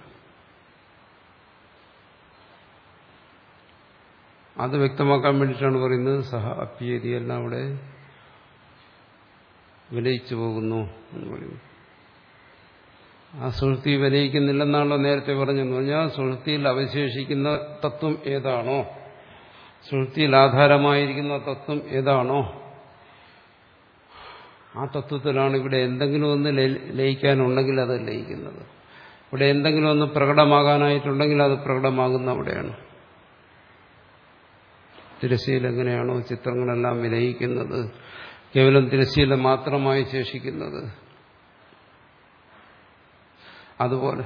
S1: അത് വ്യക്തമാക്കാൻ വേണ്ടിയിട്ടാണ് പറയുന്നത് സഹ അപ്യതി എല്ലാം അവിടെ വിലയിച്ചു പോകുന്നു എന്ന് പറയുന്നു ആ സുഹൃത്തി വിലയിക്കുന്നില്ലെന്നാണല്ലോ നേരത്തെ പറഞ്ഞെന്ന് പറഞ്ഞാൽ സുഹൃത്തിയിൽ അവശേഷിക്കുന്ന തത്വം ഏതാണോ സുഹൃത്തിയിൽ ആധാരമായിരിക്കുന്ന തത്വം ഏതാണോ ആ തത്വത്തിലാണ് ഇവിടെ എന്തെങ്കിലും ഒന്ന് ലയിക്കാനുണ്ടെങ്കിൽ അത് ലയിക്കുന്നത് ഇവിടെ എന്തെങ്കിലും ഒന്ന് പ്രകടമാകാനായിട്ടുണ്ടെങ്കിൽ അത് പ്രകടമാകുന്ന അവിടെയാണ് തിരശ്ശീല എങ്ങനെയാണോ ചിത്രങ്ങളെല്ലാം വിലയിക്കുന്നത് കേവലം തിരശ്ശീല മാത്രമായി ശേഷിക്കുന്നത് അതുപോലെ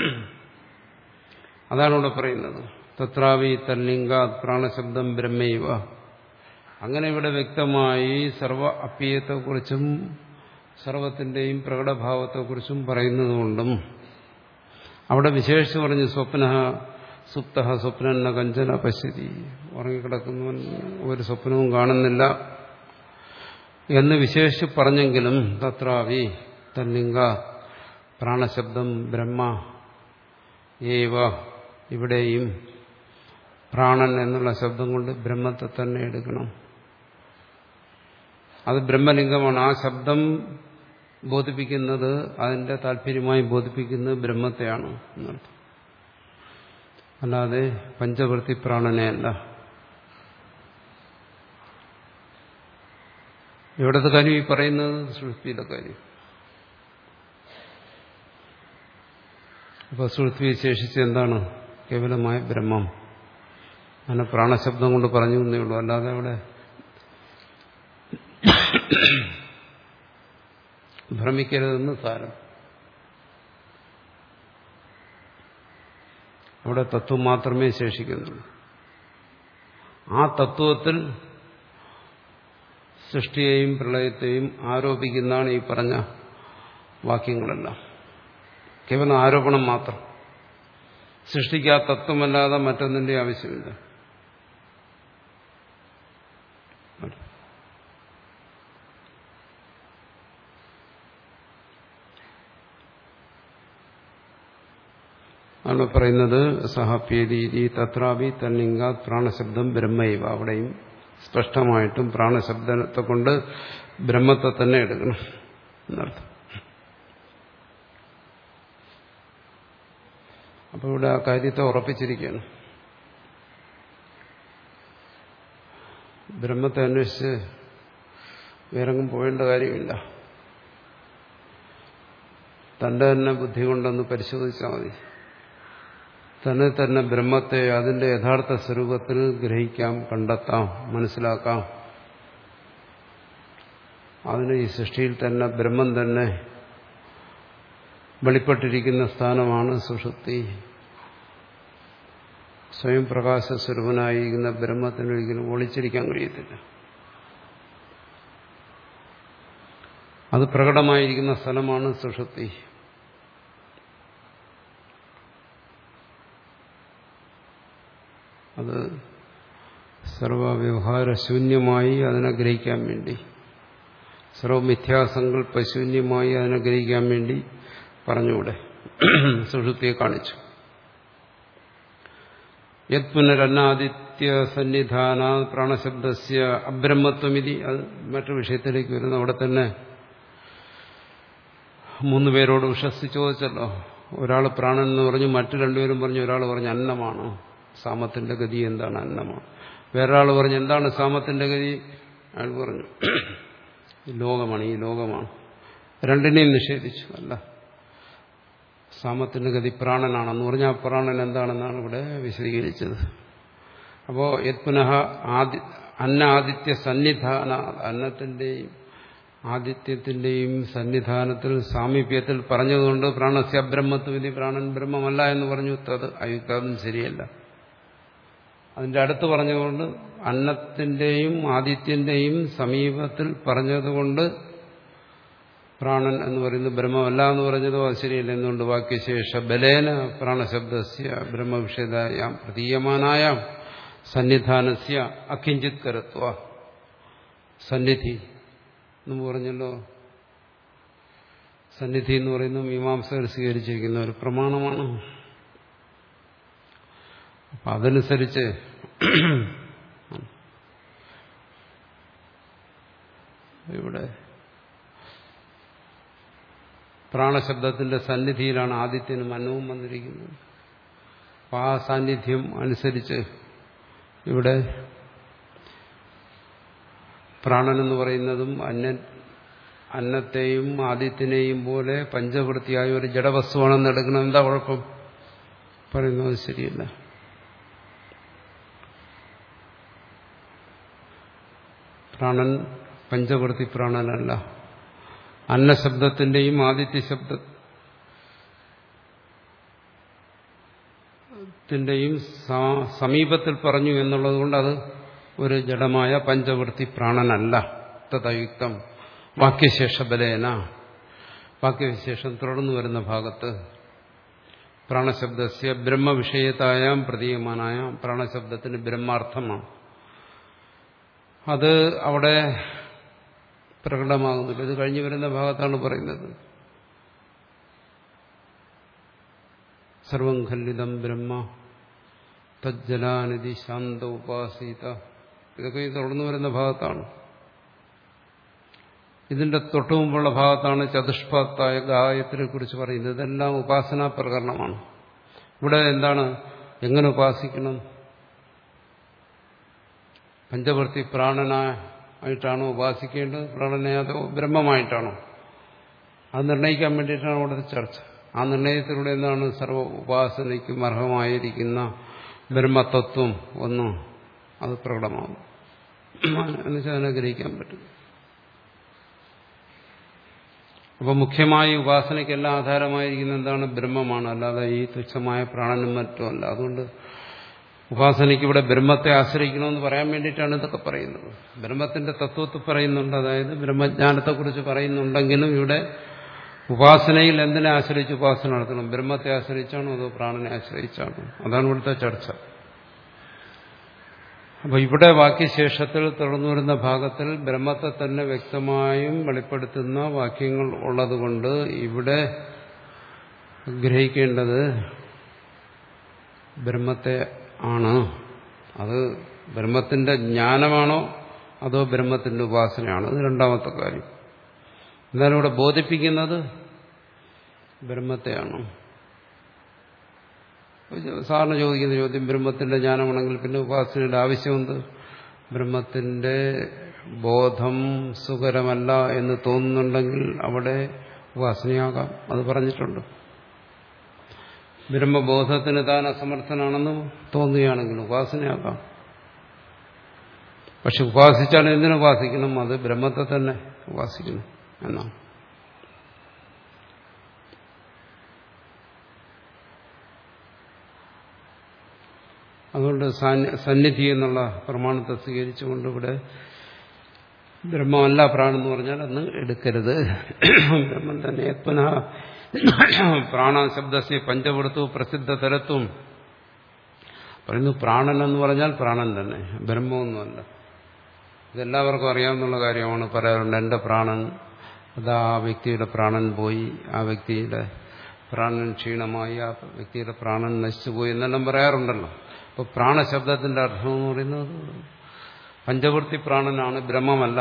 S1: അതാണ് ഇവിടെ പറയുന്നത് തത്രാവി തല്ലിംഗ പ്രാണശബ്ദം ബ്രഹ്മൈവ അങ്ങനെ ഇവിടെ വ്യക്തമായി സർവ അപ്യയത്തെക്കുറിച്ചും സർവത്തിന്റെയും പ്രകടഭാവത്തെക്കുറിച്ചും പറയുന്നതുകൊണ്ടും അവിടെ വിശേഷിച്ച് പറഞ്ഞ് സ്വപ്ന സുപ്ത സ്വപ്ന കഞ്ചന പശ്യതി ഉറങ്ങിക്കിടക്കുന്നവൻ ഒരു സ്വപ്നവും കാണുന്നില്ല എന്ന് വിശേഷിച്ച് പറഞ്ഞെങ്കിലും തത്രാവി തല്ലിംഗ പ്രാണശബ്ദം ബ്രഹ്മ ഏവ ഇവിടെയും പ്രാണൻ എന്നുള്ള ശബ്ദം കൊണ്ട് ബ്രഹ്മത്തെ തന്നെ എടുക്കണം അത് ബ്രഹ്മലിംഗമാണ് ആ ശബ്ദം ബോധിപ്പിക്കുന്നത് അതിന്റെ താല്പര്യമായി ബോധിപ്പിക്കുന്നത് ബ്രഹ്മത്തെയാണ് എന്നർത്ഥം അല്ലാതെ പഞ്ചവൃത്തി പ്രാണനെയല്ല ഇവിടുത്തെ കാര്യം ഈ പറയുന്നത് സൃഷ്ടിയുടെ കാര്യം അപ്പൊ സുഹൃത്തി ശേഷിച്ച് എന്താണ് കേവലമായ ബ്രഹ്മം അങ്ങനെ പ്രാണശബ്ദം കൊണ്ട് പറഞ്ഞു എന്നേ ഉള്ളൂ അല്ലാതെ അവിടെ ഭ്രമിക്കരുതെന്ന് സാരം അവിടെ തത്വം മാത്രമേ ശേഷിക്കുന്നുള്ളൂ ആ തത്വത്തിൽ സൃഷ്ടിയെയും പ്രളയത്തെയും ആരോപിക്കുന്നതാണ് ഈ പറഞ്ഞ വാക്യങ്ങളെല്ലാം കേവലം ആരോപണം മാത്രം സൃഷ്ടിക്ക് ആ തത്വമല്ലാതെ മറ്റൊന്നിന്റെ ആവശ്യമില്ല ആണ് പറയുന്നത് സഹപ്യേദീതി തത്രാപി തന്നിങ്കാ പ്രാണശബ്ദം ബ്രഹ്മൈവ അവിടെയും സ്പഷ്ടമായിട്ടും പ്രാണശബ്ദത്തെ കൊണ്ട് ബ്രഹ്മത്തെ തന്നെ എടുക്കണം എന്നർത്ഥം അപ്പോൾ ഇവിടെ ആ കാര്യത്തെ ഉറപ്പിച്ചിരിക്കുകയാണ് ബ്രഹ്മത്തെ അന്വേഷിച്ച് വേറെങ്ങും പോകേണ്ട കാര്യമില്ല തന്റെ തന്നെ ബുദ്ധി കൊണ്ടൊന്ന് പരിശോധിച്ചാൽ മതി തന്നെ തന്നെ ബ്രഹ്മത്തെ അതിന്റെ യഥാർത്ഥ സ്വരൂപത്തിൽ ഗ്രഹിക്കാം കണ്ടെത്താം മനസ്സിലാക്കാം അതിന് ഈ സൃഷ്ടിയിൽ തന്നെ ബ്രഹ്മം തന്നെ വെളിപ്പെട്ടിരിക്കുന്ന സ്ഥാനമാണ് സുഷുപ്തി സ്വയം പ്രകാശ സ്വരൂപനായിരിക്കുന്ന ബ്രഹ്മത്തിന് ഒരിക്കലും ഒളിച്ചിരിക്കാൻ കഴിയത്തില്ല അത് പ്രകടമായിരിക്കുന്ന സ്ഥലമാണ് സുഷുപ്തി അത് സർവവ്യവഹാരശൂന്യമായി അതിനെ ഗ്രഹിക്കാൻ വേണ്ടി സർവമിഥ്യാസങ്കല്പശൂന്യമായി അതിനെ ഗ്രഹിക്കാൻ വേണ്ടി പറഞ്ഞുകൂടെ സുഷുപ്തിയെ കാണിച്ചു യത് പുനരന്നാദിത്യ സന്നിധാന പ്രാണശബ്ദസ്യ അബ്രഹ്മത്വമിതി അത് മറ്റു വിഷയത്തിലേക്ക് വരുന്നു അവിടെ തന്നെ മൂന്ന് പേരോട് ഉഷസ് ചോദിച്ചല്ലോ ഒരാൾ പ്രാണൻ എന്ന് പറഞ്ഞു മറ്റു രണ്ടുപേരും പറഞ്ഞു ഒരാൾ പറഞ്ഞു അന്നമാണ് സാമത്തിന്റെ ഗതി എന്താണ് അന്നമാണ് വേറൊരാൾ പറഞ്ഞു എന്താണ് സാമത്തിന്റെ ഗതി അയാൾ പറഞ്ഞു ലോകമാണ് ഈ ലോകമാണ് രണ്ടിനെയും നിഷേധിച്ചു അല്ല സാമത്തിന്റെ ഗതി പ്രാണനാണെന്ന് പറഞ്ഞാൽ പ്രാണൻ എന്താണെന്നാണ് ഇവിടെ വിശദീകരിച്ചത് അപ്പോ യത് പുനഃ ആദി അന്ന ആദിത്യ സന്നിധാന അന്നത്തിന്റെയും ആദിത്യത്തിന്റെയും സന്നിധാനത്തിൽ സാമീപ്യത്തിൽ പറഞ്ഞതുകൊണ്ട് പ്രാണസ്യ ബ്രഹ്മത്വവിധി പ്രാണൻ ബ്രഹ്മമല്ല എന്ന് പറഞ്ഞു അത് അയുക്തം ശരിയല്ല അതിന്റെ അടുത്ത് പറഞ്ഞതുകൊണ്ട് അന്നത്തിന്റെയും ആദിത്യന്റെയും സമീപത്തിൽ പറഞ്ഞതുകൊണ്ട് പ്രാണൻ എന്ന് പറയുന്നത് ബ്രഹ്മമല്ല എന്ന് പറഞ്ഞതോ അത് ശരിയല്ല എന്നുകൊണ്ട് വാക്യശേഷ ബലേന പ്രാണശബ്ദസ്യ ബ്രഹ്മവിഷയതായ പ്രതീയമാനായ സന്നിധാനസ്യ അക്കിഞ്ചിത് കരത്വ സന്നിധി എന്ന് പറഞ്ഞല്ലോ സന്നിധി എന്ന് പറയുന്നത് മീമാംസകർ സ്വീകരിച്ചിരിക്കുന്ന ഒരു പ്രമാണമാണ് അപ്പൊ അതനുസരിച്ച് ഇവിടെ പ്രാണശബ്ദത്തിന്റെ സന്നിധിയിലാണ് ആദിത്യനും അന്നവും വന്നിരിക്കുന്നത് അപ്പം ആ സാന്നിധ്യം അനുസരിച്ച് ഇവിടെ പ്രാണനെന്ന് പറയുന്നതും അന്ന അന്നത്തെയും ആദിത്യനെയും പോലെ പഞ്ചവൃത്തിയായ ഒരു ജഡവസ്തുവാണെന്ന് എടുക്കണം എന്താ കുഴപ്പം പറയുന്നത് ശരിയല്ല പ്രാണൻ പഞ്ചവൃത്തി പ്രാണനല്ല അന്നശബ്ദത്തിന്റെയും ആദിത്യ ശബ്ദത്തിന്റെയും സമീപത്തിൽ പറഞ്ഞു എന്നുള്ളതുകൊണ്ട് അത് ഒരു ജഡമായ പഞ്ചവൃത്തി പ്രാണനല്ല തഥയുക്തം വാക്യശേഷ ബലേന വാക്യവിശേഷം തുടർന്നു വരുന്ന ഭാഗത്ത് പ്രാണശബ്ദസ്യ ബ്രഹ്മവിഷയത്തായാം പ്രതീയമാനായ പ്രാണശബ്ദത്തിന് ബ്രഹ്മാർത്ഥമാണ് അത് അവിടെ പ്രകടമാകുന്നില്ല ഇത് കഴിഞ്ഞു വരുന്ന ഭാഗത്താണ് പറയുന്നത് സർവം ഖല്ലിതം ബ്രഹ്മ തജ്ജലാനിധി ശാന്ത ഉപാസീത ഇതൊക്കെ തുടർന്നു വരുന്ന ഭാഗത്താണ് ഇതിന്റെ തൊട്ടുമുമ്പുള്ള ഭാഗത്താണ് ചതുഷ്പാത്തായ ഗായത്രിയെ കുറിച്ച് പറയുന്നത് ഇതെല്ലാം ഉപാസനാ പ്രകരണമാണ് ഇവിടെ എന്താണ് എങ്ങനെ ഉപാസിക്കണം പഞ്ചവൃത്തി പ്രാണനായിട്ടാണോ ഉപാസിക്കേണ്ടത് പ്രാണനെ അതോ ബ്രഹ്മമായിട്ടാണോ അത് നിർണ്ണയിക്കാൻ വേണ്ടിയിട്ടാണ് അവിടുത്തെ ചർച്ച ആ നിർണയത്തിലൂടെ എന്താണ് സർവ ഉപാസനയ്ക്കും അർഹമായിരിക്കുന്ന ബ്രഹ്മതത്വം ഒന്ന് അത് പ്രകടമാകും എന്നുവെച്ചാൽ അതിനെ ഗ്രഹിക്കാൻ പറ്റും അപ്പൊ മുഖ്യമായി ഉപാസനയ്ക്കെല്ലാം ആധാരമായിരിക്കുന്ന എന്താണ് ബ്രഹ്മമാണ് അല്ലാതെ ഈ തുച്ഛമായ പ്രാണനും മറ്റുമല്ല അതുകൊണ്ട് ഉപാസനയ്ക്ക് ഇവിടെ ബ്രഹ്മത്തെ ആശ്രയിക്കണമെന്ന് പറയാൻ വേണ്ടിയിട്ടാണ് ഇതൊക്കെ പറയുന്നത് ബ്രഹ്മത്തിന്റെ തത്വത്തിൽ പറയുന്നുണ്ട് അതായത് ബ്രഹ്മജ്ഞാനത്തെക്കുറിച്ച് പറയുന്നുണ്ടെങ്കിലും ഇവിടെ ഉപാസനയിൽ എന്തിനെ ആശ്രയിച്ച് ഉപാസന നടത്തണം ബ്രഹ്മത്തെ ആശ്രയിച്ചാണോ അതോ പ്രാണനെ ആശ്രയിച്ചാണോ അതാണ് ഇവിടുത്തെ ചർച്ച അപ്പൊ ഇവിടെ വാക്യശേഷത്തിൽ തുടർന്നു വരുന്ന ഭാഗത്തിൽ ബ്രഹ്മത്തെ തന്നെ വ്യക്തമായും വെളിപ്പെടുത്തുന്ന വാക്യങ്ങൾ ഉള്ളതുകൊണ്ട് ഇവിടെ ഗ്രഹിക്കേണ്ടത് ബ്രഹ്മത്തെ ആണ് അത് ബ്രഹ്മത്തിന്റെ ജ്ഞാനമാണോ അതോ ബ്രഹ്മത്തിന്റെ ഉപാസനയാണോ അത് രണ്ടാമത്തെ കാര്യം എന്നാലും ഇവിടെ ബോധിപ്പിക്കുന്നത് ബ്രഹ്മത്തെയാണ് സാറിന് ചോദിക്കുന്ന ചോദ്യം ബ്രഹ്മത്തിന്റെ ജ്ഞാനമാണെങ്കിൽ പിന്നെ ഉപാസനയുടെ ആവശ്യമുണ്ട് ബ്രഹ്മത്തിന്റെ ബോധം സുഖരമല്ല എന്ന് തോന്നുന്നുണ്ടെങ്കിൽ അവിടെ ഉപാസനയാകാം അത് പറഞ്ഞിട്ടുണ്ട് ബ്രഹ്മബോധത്തിന് താൻ അസമർത്ഥനാണെന്ന് തോന്നുകയാണെങ്കിൽ ഉപാസനയാകാം പക്ഷെ ഉപാസിച്ചാൽ എന്തിനു ഉപാസിക്കണം അത് ബ്രഹ്മത്തെ തന്നെ ഉപാസിക്കണം എന്നാണ് അതുകൊണ്ട് സന്നിധി എന്നുള്ള പ്രമാണത്തെ സ്വീകരിച്ചുകൊണ്ട് ഇവിടെ ബ്രഹ്മമല്ല പ്രാണെന്ന് പറഞ്ഞാൽ അന്ന് എടുക്കരുത് ബ്രഹ്മം തന്നെ പുനഃ പ്രാണശബ്ദസ്യ പഞ്ചവൃത്തു പ്രസിദ്ധ തരത്വം പറയുന്നു പ്രാണൻ എന്ന് പറഞ്ഞാൽ പ്രാണൻ തന്നെ ബ്രഹ്മമൊന്നുമല്ല ഇതെല്ലാവർക്കും അറിയാവുന്ന കാര്യമാണ് പറയാറുണ്ട് എൻ്റെ പ്രാണൻ അത് ആ വ്യക്തിയുടെ പ്രാണൻ പോയി ആ വ്യക്തിയുടെ പ്രാണൻ ക്ഷീണമായി ആ വ്യക്തിയുടെ പ്രാണൻ നശിച്ചുപോയി എന്നെല്ലാം പറയാറുണ്ടല്ലോ അപ്പോൾ പ്രാണശബ്ദത്തിന്റെ അർത്ഥം എന്ന് പറയുന്നത് പഞ്ചവൃത്തി പ്രാണനാണ് ബ്രഹ്മമല്ല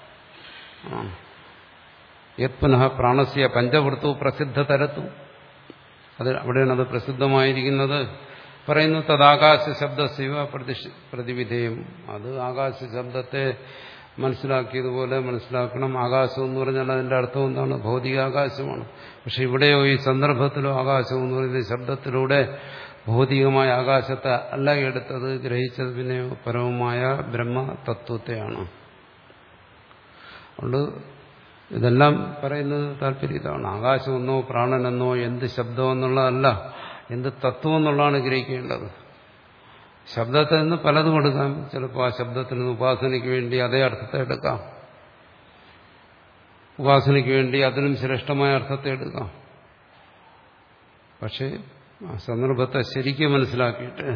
S1: യത് പുനഃ പ്രാണസ്യ പഞ്ചവൃത്തു പ്രസിദ്ധ തരത്തു അത് അവിടെയാണ് അത് പ്രസിദ്ധമായിരിക്കുന്നത് പറയുന്നു തദാകാശ ശബ്ദ ശിവ പ്രതിവിധേയം അത് ആകാശ ശബ്ദത്തെ മനസ്സിലാക്കിയതുപോലെ മനസ്സിലാക്കണം ആകാശം എന്ന് പറഞ്ഞാൽ അതിന്റെ അർത്ഥം എന്താണ് ഭൗതികാകാശമാണ് പക്ഷെ ഇവിടെയോ ഈ സന്ദർഭത്തിലോ ആകാശം എന്ന് പറയുന്ന ശബ്ദത്തിലൂടെ ഭൗതികമായ ആകാശത്തെ അല്ല എടുത്തത് ഗ്രഹിച്ചത് പിന്നെ പരമമായ ബ്രഹ്മതത്വത്തെയാണ് അതുകൊണ്ട് ഇതെല്ലാം പറയുന്നത് താല്പര്യം ഇതാണ് ആകാശമെന്നോ പ്രാണനെന്നോ എന്ത് ശബ്ദമെന്നുള്ളതല്ല എന്ത് തത്വം എന്നുള്ളതാണ് ഗ്രഹിക്കേണ്ടത് ശബ്ദത്തിൽ നിന്ന് പലതും എടുക്കാം ചിലപ്പോൾ ആ ശബ്ദത്തിൽ നിന്ന് ഉപാസനയ്ക്ക് വേണ്ടി അതേ അർത്ഥത്തെ എടുക്കാം ഉപാസനയ്ക്ക് വേണ്ടി അതിനും ശ്രേഷ്ഠമായ അർത്ഥത്തെ എടുക്കാം പക്ഷേ ആ സന്ദർഭത്തെ ശരിക്കും മനസ്സിലാക്കിയിട്ട്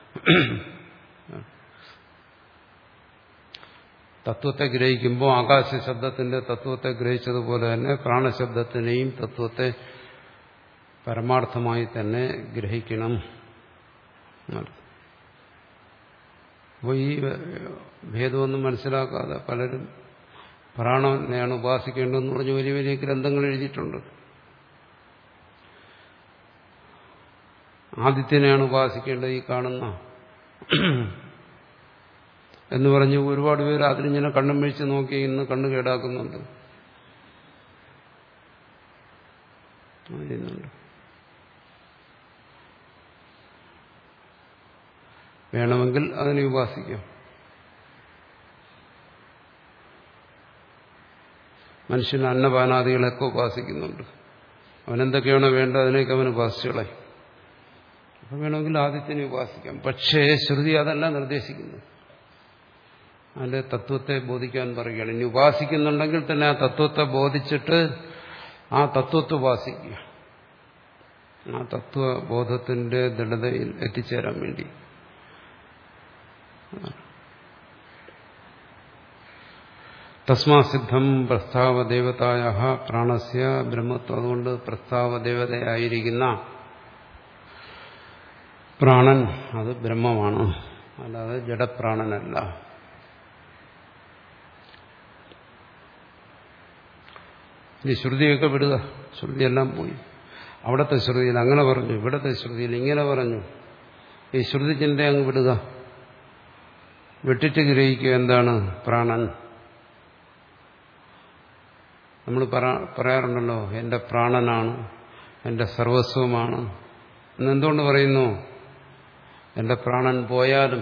S1: തത്വത്തെ ഗ്രഹിക്കുമ്പോൾ ആകാശ ശബ്ദത്തിന്റെ തത്വത്തെ ഗ്രഹിച്ചതുപോലെ തന്നെ പ്രാണശബ്ദത്തിനെയും തത്വത്തെ പരമാർത്ഥമായി തന്നെ ഗ്രഹിക്കണം അപ്പോൾ ഈ ഭേദമൊന്നും മനസ്സിലാക്കാതെ പലരും പ്രാണനെയാണ് ഉപാസിക്കേണ്ടതെന്ന് പറഞ്ഞ് വലിയ വലിയ ഗ്രന്ഥങ്ങൾ എഴുതിയിട്ടുണ്ട് ആദിത്യനെയാണ് ഉപാസിക്കേണ്ടത് ഈ കാണുന്ന എന്ന് പറഞ്ഞ് ഒരുപാട് പേര് അതിലിങ്ങനെ കണ്ണും വീഴ്ച നോക്കി ഇന്ന് കണ്ണു കേടാക്കുന്നുണ്ട് ചെയ്യുന്നുണ്ട് വേണമെങ്കിൽ അതിനെ ഉപാസിക്കാം മനുഷ്യൻ അന്നപാനാദികളൊക്കെ ഉപാസിക്കുന്നുണ്ട് അവനെന്തൊക്കെയാണോ വേണ്ടത് അതിനൊക്കെ അവൻ ഉപാസിച്ചുകളെ അപ്പം വേണമെങ്കിൽ ആദിത്യനെ ഉപാസിക്കാം പക്ഷേ ശ്രുതി അതല്ല നിർദ്ദേശിക്കുന്നു അതിന്റെ തത്വത്തെ ബോധിക്കാൻ പറയുകയാണ് ഇനി ഉപാസിക്കുന്നുണ്ടെങ്കിൽ തന്നെ ആ തത്വത്തെ ബോധിച്ചിട്ട് ആ തത്വത്തെ ഉപാസിക്കുക ആ തത്വബോധത്തിന്റെ ദൃഢതയിൽ എത്തിച്ചേരാൻ വേണ്ടി തസ്മാസിദ്ധം പ്രസ്താവദേവതായ പ്രാണസ്യ ബ്രഹ്മത്വം അതുകൊണ്ട് പ്രസ്താവദേവതയായിരിക്കുന്ന പ്രാണൻ അത് ബ്രഹ്മമാണ് അല്ലാതെ ജഡപ്രാണനല്ല ഇനി ശ്രുതിയൊക്കെ വിടുക ശ്രുതിയെല്ലാം പോയി അവിടുത്തെ ശ്രുതിയിൽ അങ്ങനെ പറഞ്ഞു ഇവിടത്തെ ശ്രുതിയിൽ ഇങ്ങനെ പറഞ്ഞു ഈ ശ്രുതി ചിന്ത അങ്ങ് വിടുക വെട്ടിട്ട് ഗ്രഹിക്കുക എന്താണ് പ്രാണൻ നമ്മൾ പറയാറുണ്ടല്ലോ എന്റെ പ്രാണനാണ് എന്റെ സർവസ്വമാണ് എന്നെന്തുകൊണ്ട് പറയുന്നു എന്റെ പ്രാണൻ പോയാലും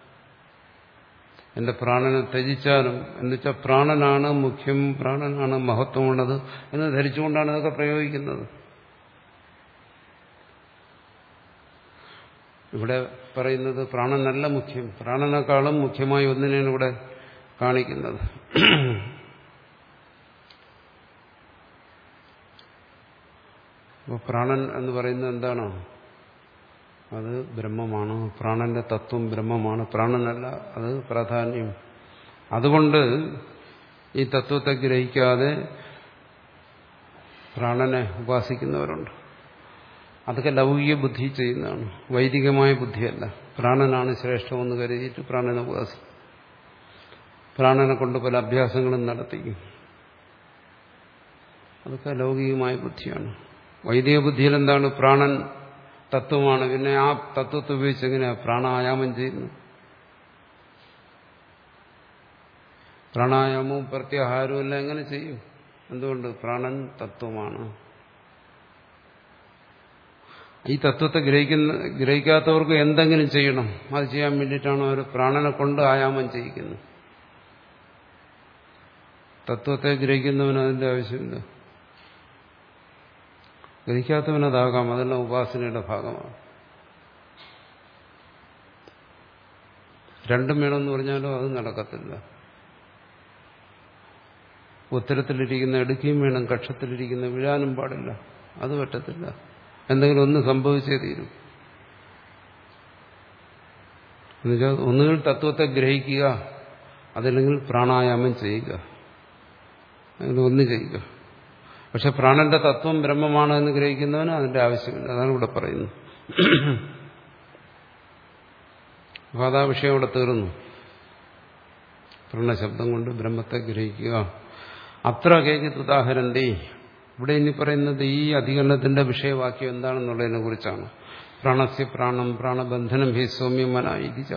S1: എന്റെ പ്രാണനെ ത്യജിച്ചാലും എന്നുവെച്ചാൽ പ്രാണനാണ് മുഖ്യം പ്രാണനാണ് മഹത്വമുള്ളത് എന്ന് ധരിച്ചുകൊണ്ടാണ് ഇതൊക്കെ പ്രയോഗിക്കുന്നത് ഇവിടെ പറയുന്നത് പ്രാണനല്ല മുഖ്യം പ്രാണനേക്കാളും മുഖ്യമായി ഒന്നിനെയാണ് ഇവിടെ കാണിക്കുന്നത് അപ്പോൾ പ്രാണൻ എന്ന് പറയുന്നത് എന്താണ് അത് ബ്രഹ്മമാണ് പ്രാണന്റെ തത്വം ബ്രഹ്മമാണ് പ്രാണനല്ല അത് പ്രാധാന്യം അതുകൊണ്ട് ഈ തത്വത്തെ ഗ്രഹിക്കാതെ പ്രാണനെ ഉപാസിക്കുന്നവരുണ്ട് അതൊക്കെ ലൗകിക ബുദ്ധി ചെയ്യുന്നതാണ് വൈദികമായ ബുദ്ധിയല്ല പ്രാണനാണ് ശ്രേഷ്ഠമെന്ന് കരുതിയിട്ട് പ്രാണനെ ഉപാസിക്കും പ്രാണനെ കൊണ്ട് പല അഭ്യാസങ്ങളും നടത്തിക്കും അതൊക്കെ ലൗകികമായ ബുദ്ധിയാണ് വൈദിക ബുദ്ധിയിൽ എന്താണ് പ്രാണൻ തത്വമാണ് പിന്നെ ആ തത്വത്തെ ഉപയോഗിച്ച് എങ്ങനെയാ പ്രാണായാമം ചെയ്യുന്നു പ്രാണായാമവും പ്രത്യാഹാരവും എല്ലാം എങ്ങനെ ചെയ്യും എന്തുകൊണ്ട് പ്രാണൻ തത്വമാണ് ഈ തത്വത്തെ ഗ്രഹിക്കുന്ന ഗ്രഹിക്കാത്തവർക്ക് എന്തെങ്കിലും ചെയ്യണം അത് ചെയ്യാൻ വേണ്ടിയിട്ടാണ് അവർ പ്രാണനെ കൊണ്ട് ആയാമം ചെയ്യിക്കുന്നത് തത്വത്തെ ഗ്രഹിക്കുന്നവന് അതിന്റെ ആവശ്യമില്ല ഗ്രഹിക്കാത്തവനതാകാം അതെല്ലാം ഉപാസനയുടെ ഭാഗമാണ് രണ്ടും വേണമെന്ന് പറഞ്ഞാലോ അത് നടക്കത്തില്ല ഉത്തരത്തിലിരിക്കുന്ന എടുക്കുകയും വേണം കക്ഷത്തിലിരിക്കുന്ന വീഴാനും പാടില്ല അത് പറ്റത്തില്ല എന്തെങ്കിലും ഒന്ന് സംഭവിച്ചേ തീരും എന്നുവെച്ചാൽ ഒന്നുകിൽ തത്വത്തെ ഗ്രഹിക്കുക അതല്ലെങ്കിൽ പ്രാണായാമം ചെയ്യുക അങ്ങനെ ഒന്ന് ചെയ്യുക പക്ഷെ പ്രാണന്റെ തത്വം ബ്രഹ്മമാണ് എന്ന് ഗ്രഹിക്കുന്നവന് അതിന്റെ ആവശ്യമില്ല അതാണ് ഇവിടെ പറയുന്നത് അപ്പോൾ അതാ വിഷയം ഇവിടെ തീർന്നു പ്രണശബ്ദം കൊണ്ട് ബ്രഹ്മത്തെ ഗ്രഹിക്കുക അത്ര കേജിത് ഉദാഹരന്തി ഇവിടെ ഇനി പറയുന്നത് ഈ അധികരണത്തിന്റെ വിഷയവാക്യം എന്താണെന്നുള്ളതിനെ കുറിച്ചാണ് പ്രാണസ്യ പ്രാണം പ്രാണബന്ധനം ഹി സൗമ്യമനായിരിച്ച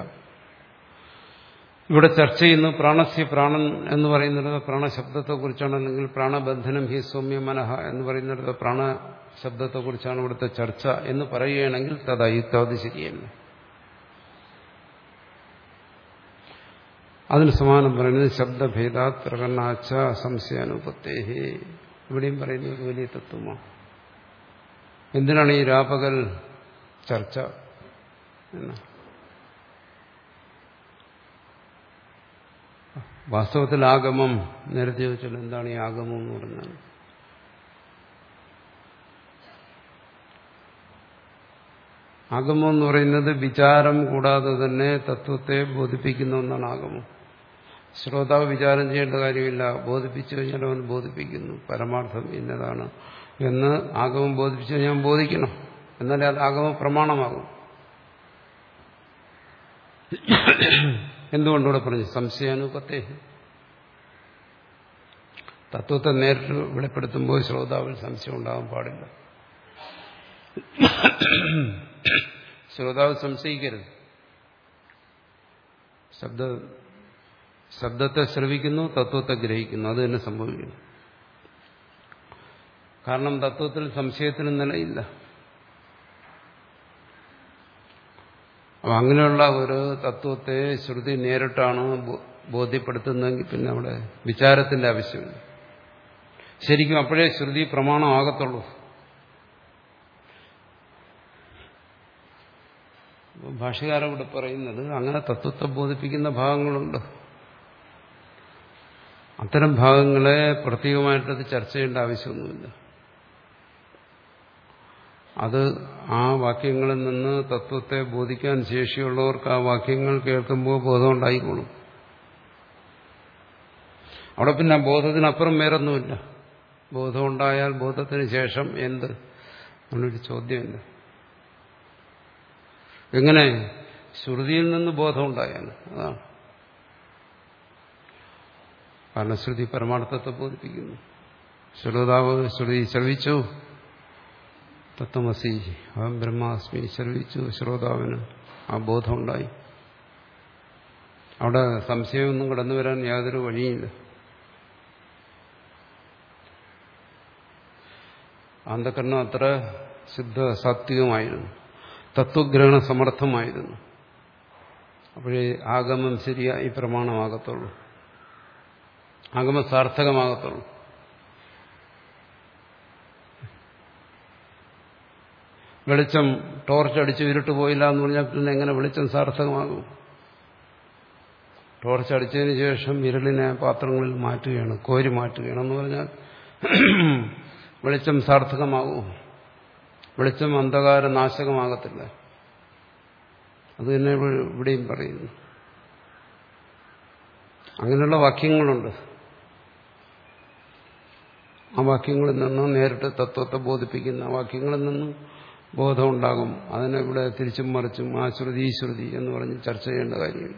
S1: ഇവിടെ ചർച്ച ചെയ്യുന്നു പ്രാണസ്യ പ്രാണൻ എന്ന് പറയുന്നത് പ്രാണശബ്ദത്തെ കുറിച്ചാണ് അല്ലെങ്കിൽ പ്രാണബന്ധനം ഹി സൗമ്യ മനഃ എന്ന് പറയുന്നത് പ്രാണശബ്ദത്തെ കുറിച്ചാണ് ഇവിടുത്തെ ചർച്ച എന്ന് പറയുകയാണെങ്കിൽ തഥായുക്തം അത് ശരിയല്ല അതിന് സമാനം പറയുന്നത് ശബ്ദഭേദാത് പ്രകടനാച്ച സംശയാനുപത്തേഹി ഇവിടെയും പറയുന്ന ഒരു വലിയ തത്വമാണ് എന്തിനാണ് ഈ രാപകൽ ചർച്ച എന്ന് വാസ്തവത്തിൽ ആഗമം നേരത്തെ ചോദിച്ചാൽ എന്താണ് ഈ ആഗമം എന്ന് പറഞ്ഞാൽ ആഗമം എന്ന് പറയുന്നത് വിചാരം കൂടാതെ തന്നെ തത്വത്തെ ബോധിപ്പിക്കുന്ന ഒന്നാണ് ആഗമം ശ്രോതാവ് വിചാരം ചെയ്യേണ്ട കാര്യമില്ല ബോധിപ്പിച്ചു കഴിഞ്ഞാൽ അവൻ ബോധിപ്പിക്കുന്നു പരമാർത്ഥം ഇന്നതാണ് എന്ന് ആഗമം ബോധിപ്പിച്ചു ഞാൻ ബോധിക്കണം എന്നാലേ അത് ആഗമ പ്രമാണമാകും എന്തുകൊണ്ടിവിടെ പറഞ്ഞു സംശയാനുപത്തെ തത്വത്തെ നേരിട്ട് വെളിപ്പെടുത്തുമ്പോൾ ശ്രോതാവിൽ സംശയം ഉണ്ടാകാൻ പാടില്ല ശ്രോതാവ് സംശയിക്കരുത് ശബ്ദ ശബ്ദത്തെ ശ്രവിക്കുന്നു തത്വത്തെ ഗ്രഹിക്കുന്നു അത് തന്നെ സംഭവിക്കുന്നു കാരണം തത്വത്തിൽ സംശയത്തിന് നിലയില്ല അപ്പം അങ്ങനെയുള്ള ഒരു തത്വത്തെ ശ്രുതി നേരിട്ടാണ് ബോധ്യപ്പെടുത്തുന്നതെങ്കിൽ പിന്നെ അവിടെ വിചാരത്തിന്റെ ആവശ്യമില്ല ശരിക്കും അപ്പോഴേ ശ്രുതി പ്രമാണമാകത്തുള്ളൂ ഭാഷകാരൻ ഇവിടെ പറയുന്നത് അങ്ങനെ തത്വത്തെ ബോധിപ്പിക്കുന്ന ഭാഗങ്ങളുണ്ട് അത്തരം ഭാഗങ്ങളെ പ്രത്യേകമായിട്ടത് ചർച്ച ചെയ്യേണ്ട ആവശ്യമൊന്നുമില്ല അത് ആ വാക്യങ്ങളിൽ നിന്ന് തത്വത്തെ ബോധിക്കാൻ ശേഷിയുള്ളവർക്ക് ആ വാക്യങ്ങൾ കേൾക്കുമ്പോൾ ബോധം ഉണ്ടായിക്കോളും അവിടെ പിന്നെ ബോധത്തിനപ്പുറം വേറൊന്നുമില്ല ബോധമുണ്ടായാൽ ബോധത്തിന് ശേഷം എന്ത് അങ്ങനൊരു ചോദ്യമില്ല എങ്ങനെ ശ്രുതിയിൽ നിന്ന് ബോധമുണ്ടായാൽ അതാണ് കാരണം ശ്രുതി പരമാർത്ഥത്തെ ബോധിപ്പിക്കുന്നു ശ്രോതാവ് ശ്രുതി ശ്രവിച്ചു തത്വമസി അവൻ ബ്രഹ്മാസ്മി ശ്രവിച്ചു ശ്രോതാവിന് ആ ബോധമുണ്ടായി അവിടെ സംശയമൊന്നും കടന്നു വരാൻ യാതൊരു വഴിയില്ല അന്ധകരണം അത്ര ശുദ്ധ സാത്വികമായിരുന്നു തത്വഗ്രഹണ സമർത്ഥമായിരുന്നു അപ്പോഴേ ആഗമം ശരിയായി പ്രമാണമാകത്തുള്ളൂ ആഗമം സാർത്ഥകമാകത്തുള്ളൂ വെളിച്ചം ടോർച്ച് അടിച്ച് ഇരുട്ട് പോയില്ല എന്ന് പറഞ്ഞാൽ പിന്നെ എങ്ങനെ വെളിച്ചം സാർത്ഥകമാകും ടോർച്ച് അടിച്ചതിന് ശേഷം വിരലിനെ പാത്രങ്ങളിൽ മാറ്റുകയാണ് കോരി മാറ്റുകയാണ് എന്ന് പറഞ്ഞാൽ വെളിച്ചം സാർത്ഥകമാകും വെളിച്ചം അന്ധകാര നാശകമാകത്തില്ല അത് തന്നെ ഇവിടെയും പറയുന്നു അങ്ങനെയുള്ള വാക്യങ്ങളുണ്ട് ആ വാക്യങ്ങളിൽ നിന്ന് നേരിട്ട് തത്വത്തെ ബോധിപ്പിക്കുന്ന വാക്യങ്ങളിൽ നിന്ന് ബോധമുണ്ടാകും അതിനെ ഇവിടെ തിരിച്ചും മറിച്ചും ആ ശ്രുതി ശ്രുതി എന്ന് പറഞ്ഞ് ചർച്ച ചെയ്യേണ്ട കാര്യമില്ല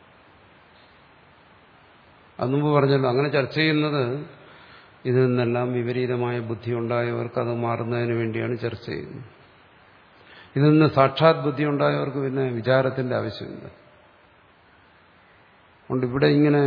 S1: അത് മുമ്പ് പറഞ്ഞല്ലോ അങ്ങനെ ചർച്ച ചെയ്യുന്നത് ഇതിൽ നിന്നെല്ലാം വിപരീതമായ ബുദ്ധി ഉണ്ടായവർക്ക് അത് മാറുന്നതിന് വേണ്ടിയാണ് ചർച്ച ചെയ്യുന്നത് ഇതിൽ നിന്ന് സാക്ഷാത് ബുദ്ധി ഉണ്ടായവർക്ക് പിന്നെ വിചാരത്തിന്റെ ആവശ്യമില്ല അതുകൊണ്ട് ഇവിടെ ഇങ്ങനെ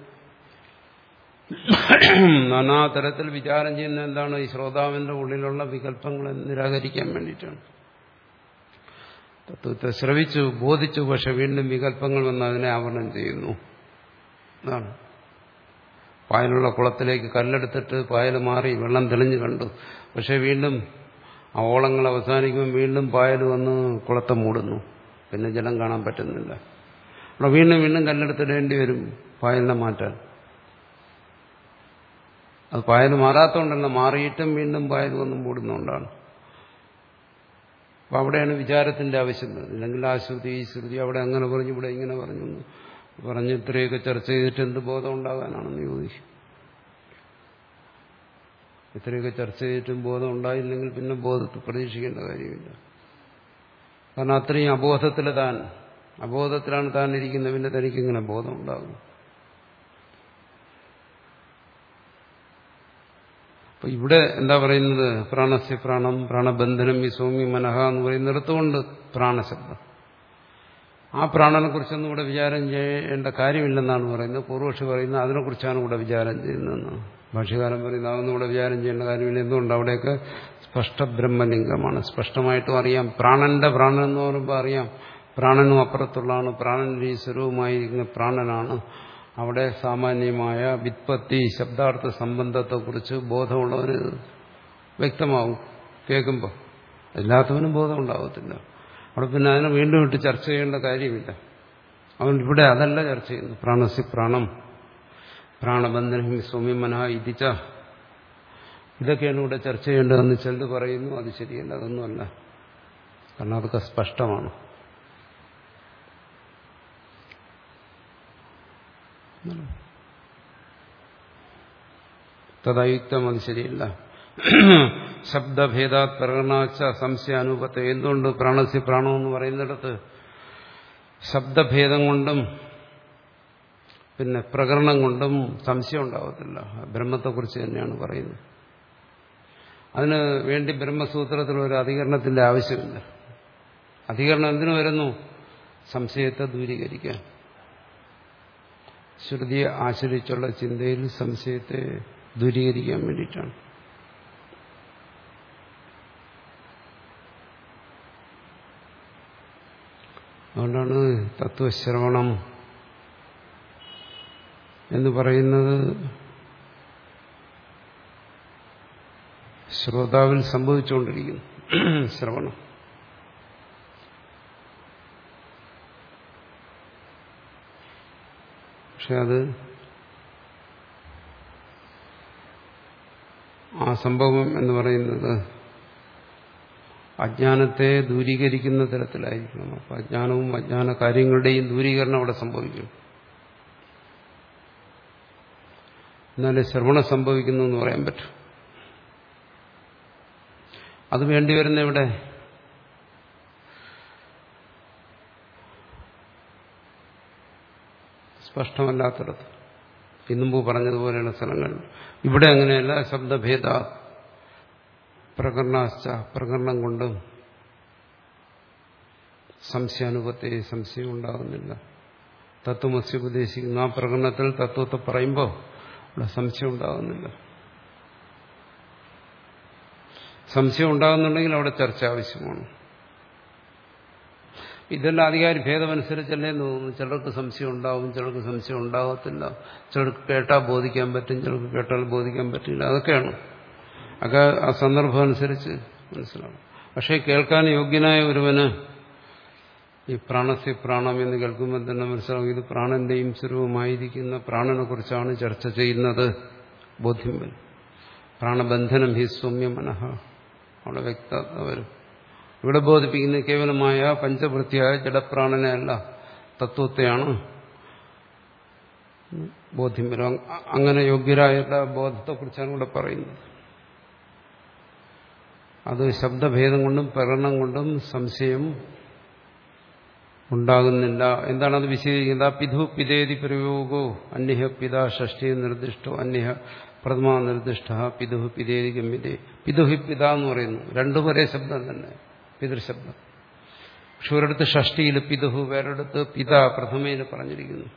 S1: നാനാതരത്തിൽ വിചാരം ചെയ്യുന്ന എന്താണ് ഈ ശ്രോതാവിന്റെ ഉള്ളിലുള്ള വികല്പങ്ങളെ നിരാകരിക്കാൻ വേണ്ടിയിട്ടാണ് തത്വത്തെ ശ്രവിച്ചു ബോധിച്ചു പക്ഷെ വീണ്ടും വികല്പങ്ങൾ വന്ന് അതിനെ ആവരണം ചെയ്യുന്നു അതാണ് പായലുള്ള കുളത്തിലേക്ക് കല്ലെടുത്തിട്ട് പായൽ മാറി വെള്ളം തെളിഞ്ഞു കണ്ടു പക്ഷെ വീണ്ടും ആ ഓളങ്ങൾ അവസാനിക്കുമ്പോൾ വീണ്ടും പായൽ വന്ന് കുളത്തെ മൂടുന്നു പിന്നെ ജലം കാണാൻ പറ്റുന്നില്ല അവിടെ വീണ്ടും വീണ്ടും കല്ലെടുത്തിടേണ്ടി വരും പായലിനെ മാറ്റാൻ അത് പായൽ മാറാത്തതുകൊണ്ടല്ല മാറിയിട്ടും വീണ്ടും പായൽ വന്ന് മൂടുന്നതുകൊണ്ടാണ് അപ്പം അവിടെയാണ് വിചാരത്തിന്റെ ആവശ്യം ഇല്ലെങ്കിൽ ആ ശ്രുതി ഈ ശ്രുതി അവിടെ അങ്ങനെ പറഞ്ഞു ഇവിടെ ഇങ്ങനെ പറഞ്ഞു പറഞ്ഞ് ഇത്രയൊക്കെ ചർച്ച ചെയ്തിട്ട് എന്ത് ബോധം ഉണ്ടാകാനാണെന്ന് ചോദിക്കും ഇത്രയൊക്കെ ചർച്ച ചെയ്തിട്ടും ബോധം ഉണ്ടായില്ലെങ്കിൽ പിന്നെ ബോധത്തെ പ്രതീക്ഷിക്കേണ്ട കാര്യമില്ല കാരണം അത്രയും അബോധത്തിൽ താൻ അബോധത്തിലാണ് താൻ ഇരിക്കുന്നത് പിന്നെ തനിക്ക് ഇങ്ങനെ ബോധം ഉണ്ടാകും അപ്പൊ ഇവിടെ എന്താ പറയുന്നത് പ്രാണസ്യ പ്രാണം പ്രാണബന്ധനം ഈ സൗമ്യ മനഹ എന്ന് പറയുന്നിടത്തുകൊണ്ട് പ്രാണശബ്ദം ആ പ്രാണനെ കുറിച്ചൊന്നും ഇവിടെ വിചാരം ചെയ്യേണ്ട കാര്യമില്ലെന്നാണ് പറയുന്നത് പൂർവക്ഷി പറയുന്നത് അതിനെക്കുറിച്ചാണ് ഇവിടെ വിചാരം ചെയ്യുന്നതെന്ന് ഭാഷ്യകാലം പറയുന്നത് അതൊന്നും ഇവിടെ വിചാരം ചെയ്യേണ്ട കാര്യമില്ല എന്തുകൊണ്ട് അവിടെയൊക്കെ സ്പഷ്ട ബ്രഹ്മലിംഗമാണ് സ്പഷ്ടമായിട്ടും അറിയാം പ്രാണന്റെ പ്രാണൻ എന്ന് പറയുമ്പോൾ അറിയാം പ്രാണനും അപ്പുറത്തുള്ളതാണ് പ്രാണന്റെ ഈ സ്വരൂപമായിരിക്കുന്ന പ്രാണനാണ് അവിടെ സാമാന്യമായ വിത്പത്തി ശബ്ദാർത്ഥ സംബന്ധത്തെക്കുറിച്ച് ബോധമുള്ളവന് വ്യക്തമാവും കേൾക്കുമ്പോൾ എല്ലാത്തവനും ബോധം ഉണ്ടാവത്തില്ല അവിടെ പിന്നെ അതിനെ വീണ്ടും ഇട്ട് ചർച്ച ചെയ്യേണ്ട കാര്യമില്ല അതുകൊണ്ട് ഇവിടെ അതല്ല ചർച്ച ചെയ്യുന്നു പ്രാണസി പ്രാണം പ്രാണബന്ധനം സൗമ്യമന ഇതിച്ച ഇതൊക്കെയാണ് ഇവിടെ ചർച്ച ചെയ്യേണ്ടതെന്ന് ചിലത് പറയുന്നു അത് ശരിയല്ല അതൊന്നുമല്ല കാരണം അതൊക്കെ സ്പഷ്ടമാണ് തദയുക്തം അത് ശരിയല്ല ശബ്ദഭേദാത് പ്രകടനാച്ച സംശയ അനുപത്തെ എന്തുകൊണ്ട് പ്രാണസ്യ പ്രാണം എന്ന് പറയുന്നിടത്ത് ശബ്ദഭേദം കൊണ്ടും പിന്നെ പ്രകരണം കൊണ്ടും സംശയം ഉണ്ടാവത്തില്ല ബ്രഹ്മത്തെക്കുറിച്ച് തന്നെയാണ് പറയുന്നത് അതിന് വേണ്ടി ബ്രഹ്മസൂത്രത്തിൽ ഒരു അധികരണത്തിന്റെ ആവശ്യമില്ല അധികരണം എന്തിനു വരുന്നു സംശയത്തെ ദൂരീകരിക്കാൻ ശ്രുതിയെ ആശ്രയിച്ചുള്ള ചിന്തയിൽ സംശയത്തെ ദൂരീകരിക്കാൻ വേണ്ടിയിട്ടാണ് അതുകൊണ്ടാണ് തത്വശ്രവണം എന്ന് പറയുന്നത് ശ്രോതാവിൽ സംഭവിച്ചുകൊണ്ടിരിക്കുന്നു ശ്രവണം പക്ഷെ അത് ആ സംഭവം എന്ന് പറയുന്നത് അജ്ഞാനത്തെ ദൂരീകരിക്കുന്ന തരത്തിലായിരിക്കണം അപ്പൊ അജ്ഞാനവും അജ്ഞാന കാര്യങ്ങളുടെയും ദൂരീകരണം അവിടെ സംഭവിക്കും എന്നാലേ ശ്രവണം സംഭവിക്കുന്നു എന്ന് പറയാൻ പറ്റും അത് വേണ്ടിവരുന്ന ഇവിടെ സ്പഷ്ടമല്ലാത്തിടത്ത് ഇന്നുമ്പ് പറഞ്ഞതുപോലെയുള്ള സ്ഥലങ്ങൾ ഇവിടെ അങ്ങനെയല്ല ശബ്ദഭേദ പ്രകരണാശ്ച പ്രകരണം കൊണ്ടും സംശയാനുഭവത്തെ സംശയം ഉണ്ടാകുന്നില്ല തത്വമസ്യ ഉപദേശിക്കുന്ന ആ പ്രകടനത്തിൽ തത്വത്തെ പറയുമ്പോൾ അവിടെ സംശയം ഉണ്ടാകുന്നില്ല സംശയം ഉണ്ടാകുന്നുണ്ടെങ്കിൽ അവിടെ ചർച്ച ആവശ്യമാണ് ഇതെല്ലാം അധികാരി ഭേദമനുസരിച്ചല്ലേ തോന്നുന്നു ചിലർക്ക് സംശയം ഉണ്ടാവും ചിലർക്ക് സംശയം ഉണ്ടാകത്തില്ല ചിലർക്ക് കേട്ടാൽ ബോധിക്കാൻ പറ്റും ചിലർക്ക് കേട്ടാൽ ബോധിക്കാൻ പറ്റില്ല അതൊക്കെയാണ് ഒക്കെ ആ സന്ദർഭം അനുസരിച്ച് മനസ്സിലാവും പക്ഷേ കേൾക്കാൻ യോഗ്യനായ ഒരുവന് ഈ പ്രാണസ്യ പ്രാണം എന്ന് കേൾക്കുമ്പോൾ തന്നെ മനസ്സിലാവും ഇത് പ്രാണന്റെയും സ്വരൂപമായിരിക്കുന്ന പ്രാണനെ കുറിച്ചാണ് ചർച്ച ചെയ്യുന്നത് ബോധ്യം വരും പ്രാണബന്ധനം ഹി സൗമ്യ മനഃ അവിടെ വ്യക്തത വരും ഇവിടെ ബോധിപ്പിക്കുന്നത് കേവലമായ പഞ്ചവൃത്തിയായ ജഡപ്രാണനെ അല്ല തത്വത്തെയാണ് ബോധ്യം വരും അങ്ങനെ യോഗ്യരായ ബോധത്തെക്കുറിച്ചാണ് ഇവിടെ പറയുന്നത് അത് ശബ്ദഭേദം കൊണ്ടും പ്രകടനം കൊണ്ടും സംശയം ഉണ്ടാകുന്നില്ല എന്താണ് അത് വിശദീകരിക്കുന്നത് പിധു പിതേതി പ്രയോഗോ അന്യഹ പിത ഷഷ്ടി നിർദ്ദിഷ്ടോ അന്യഹ പ്രഥമ നിർദ്ദിഷ്ട പിതുഹ പിതേതി ഗമ്യതേ പിതുഹി പിത എന്ന് പറയുന്നു രണ്ടും ഒരേ ശബ്ദം തന്നെ പിതൃശബ്ദം പക്ഷെ ഒരിടത്ത് ഷഷ്ടിയിൽ പിതുഹു വേറൊരിടത്ത് പിത പ്രഥമയിൽ പറഞ്ഞിരിക്കുന്നു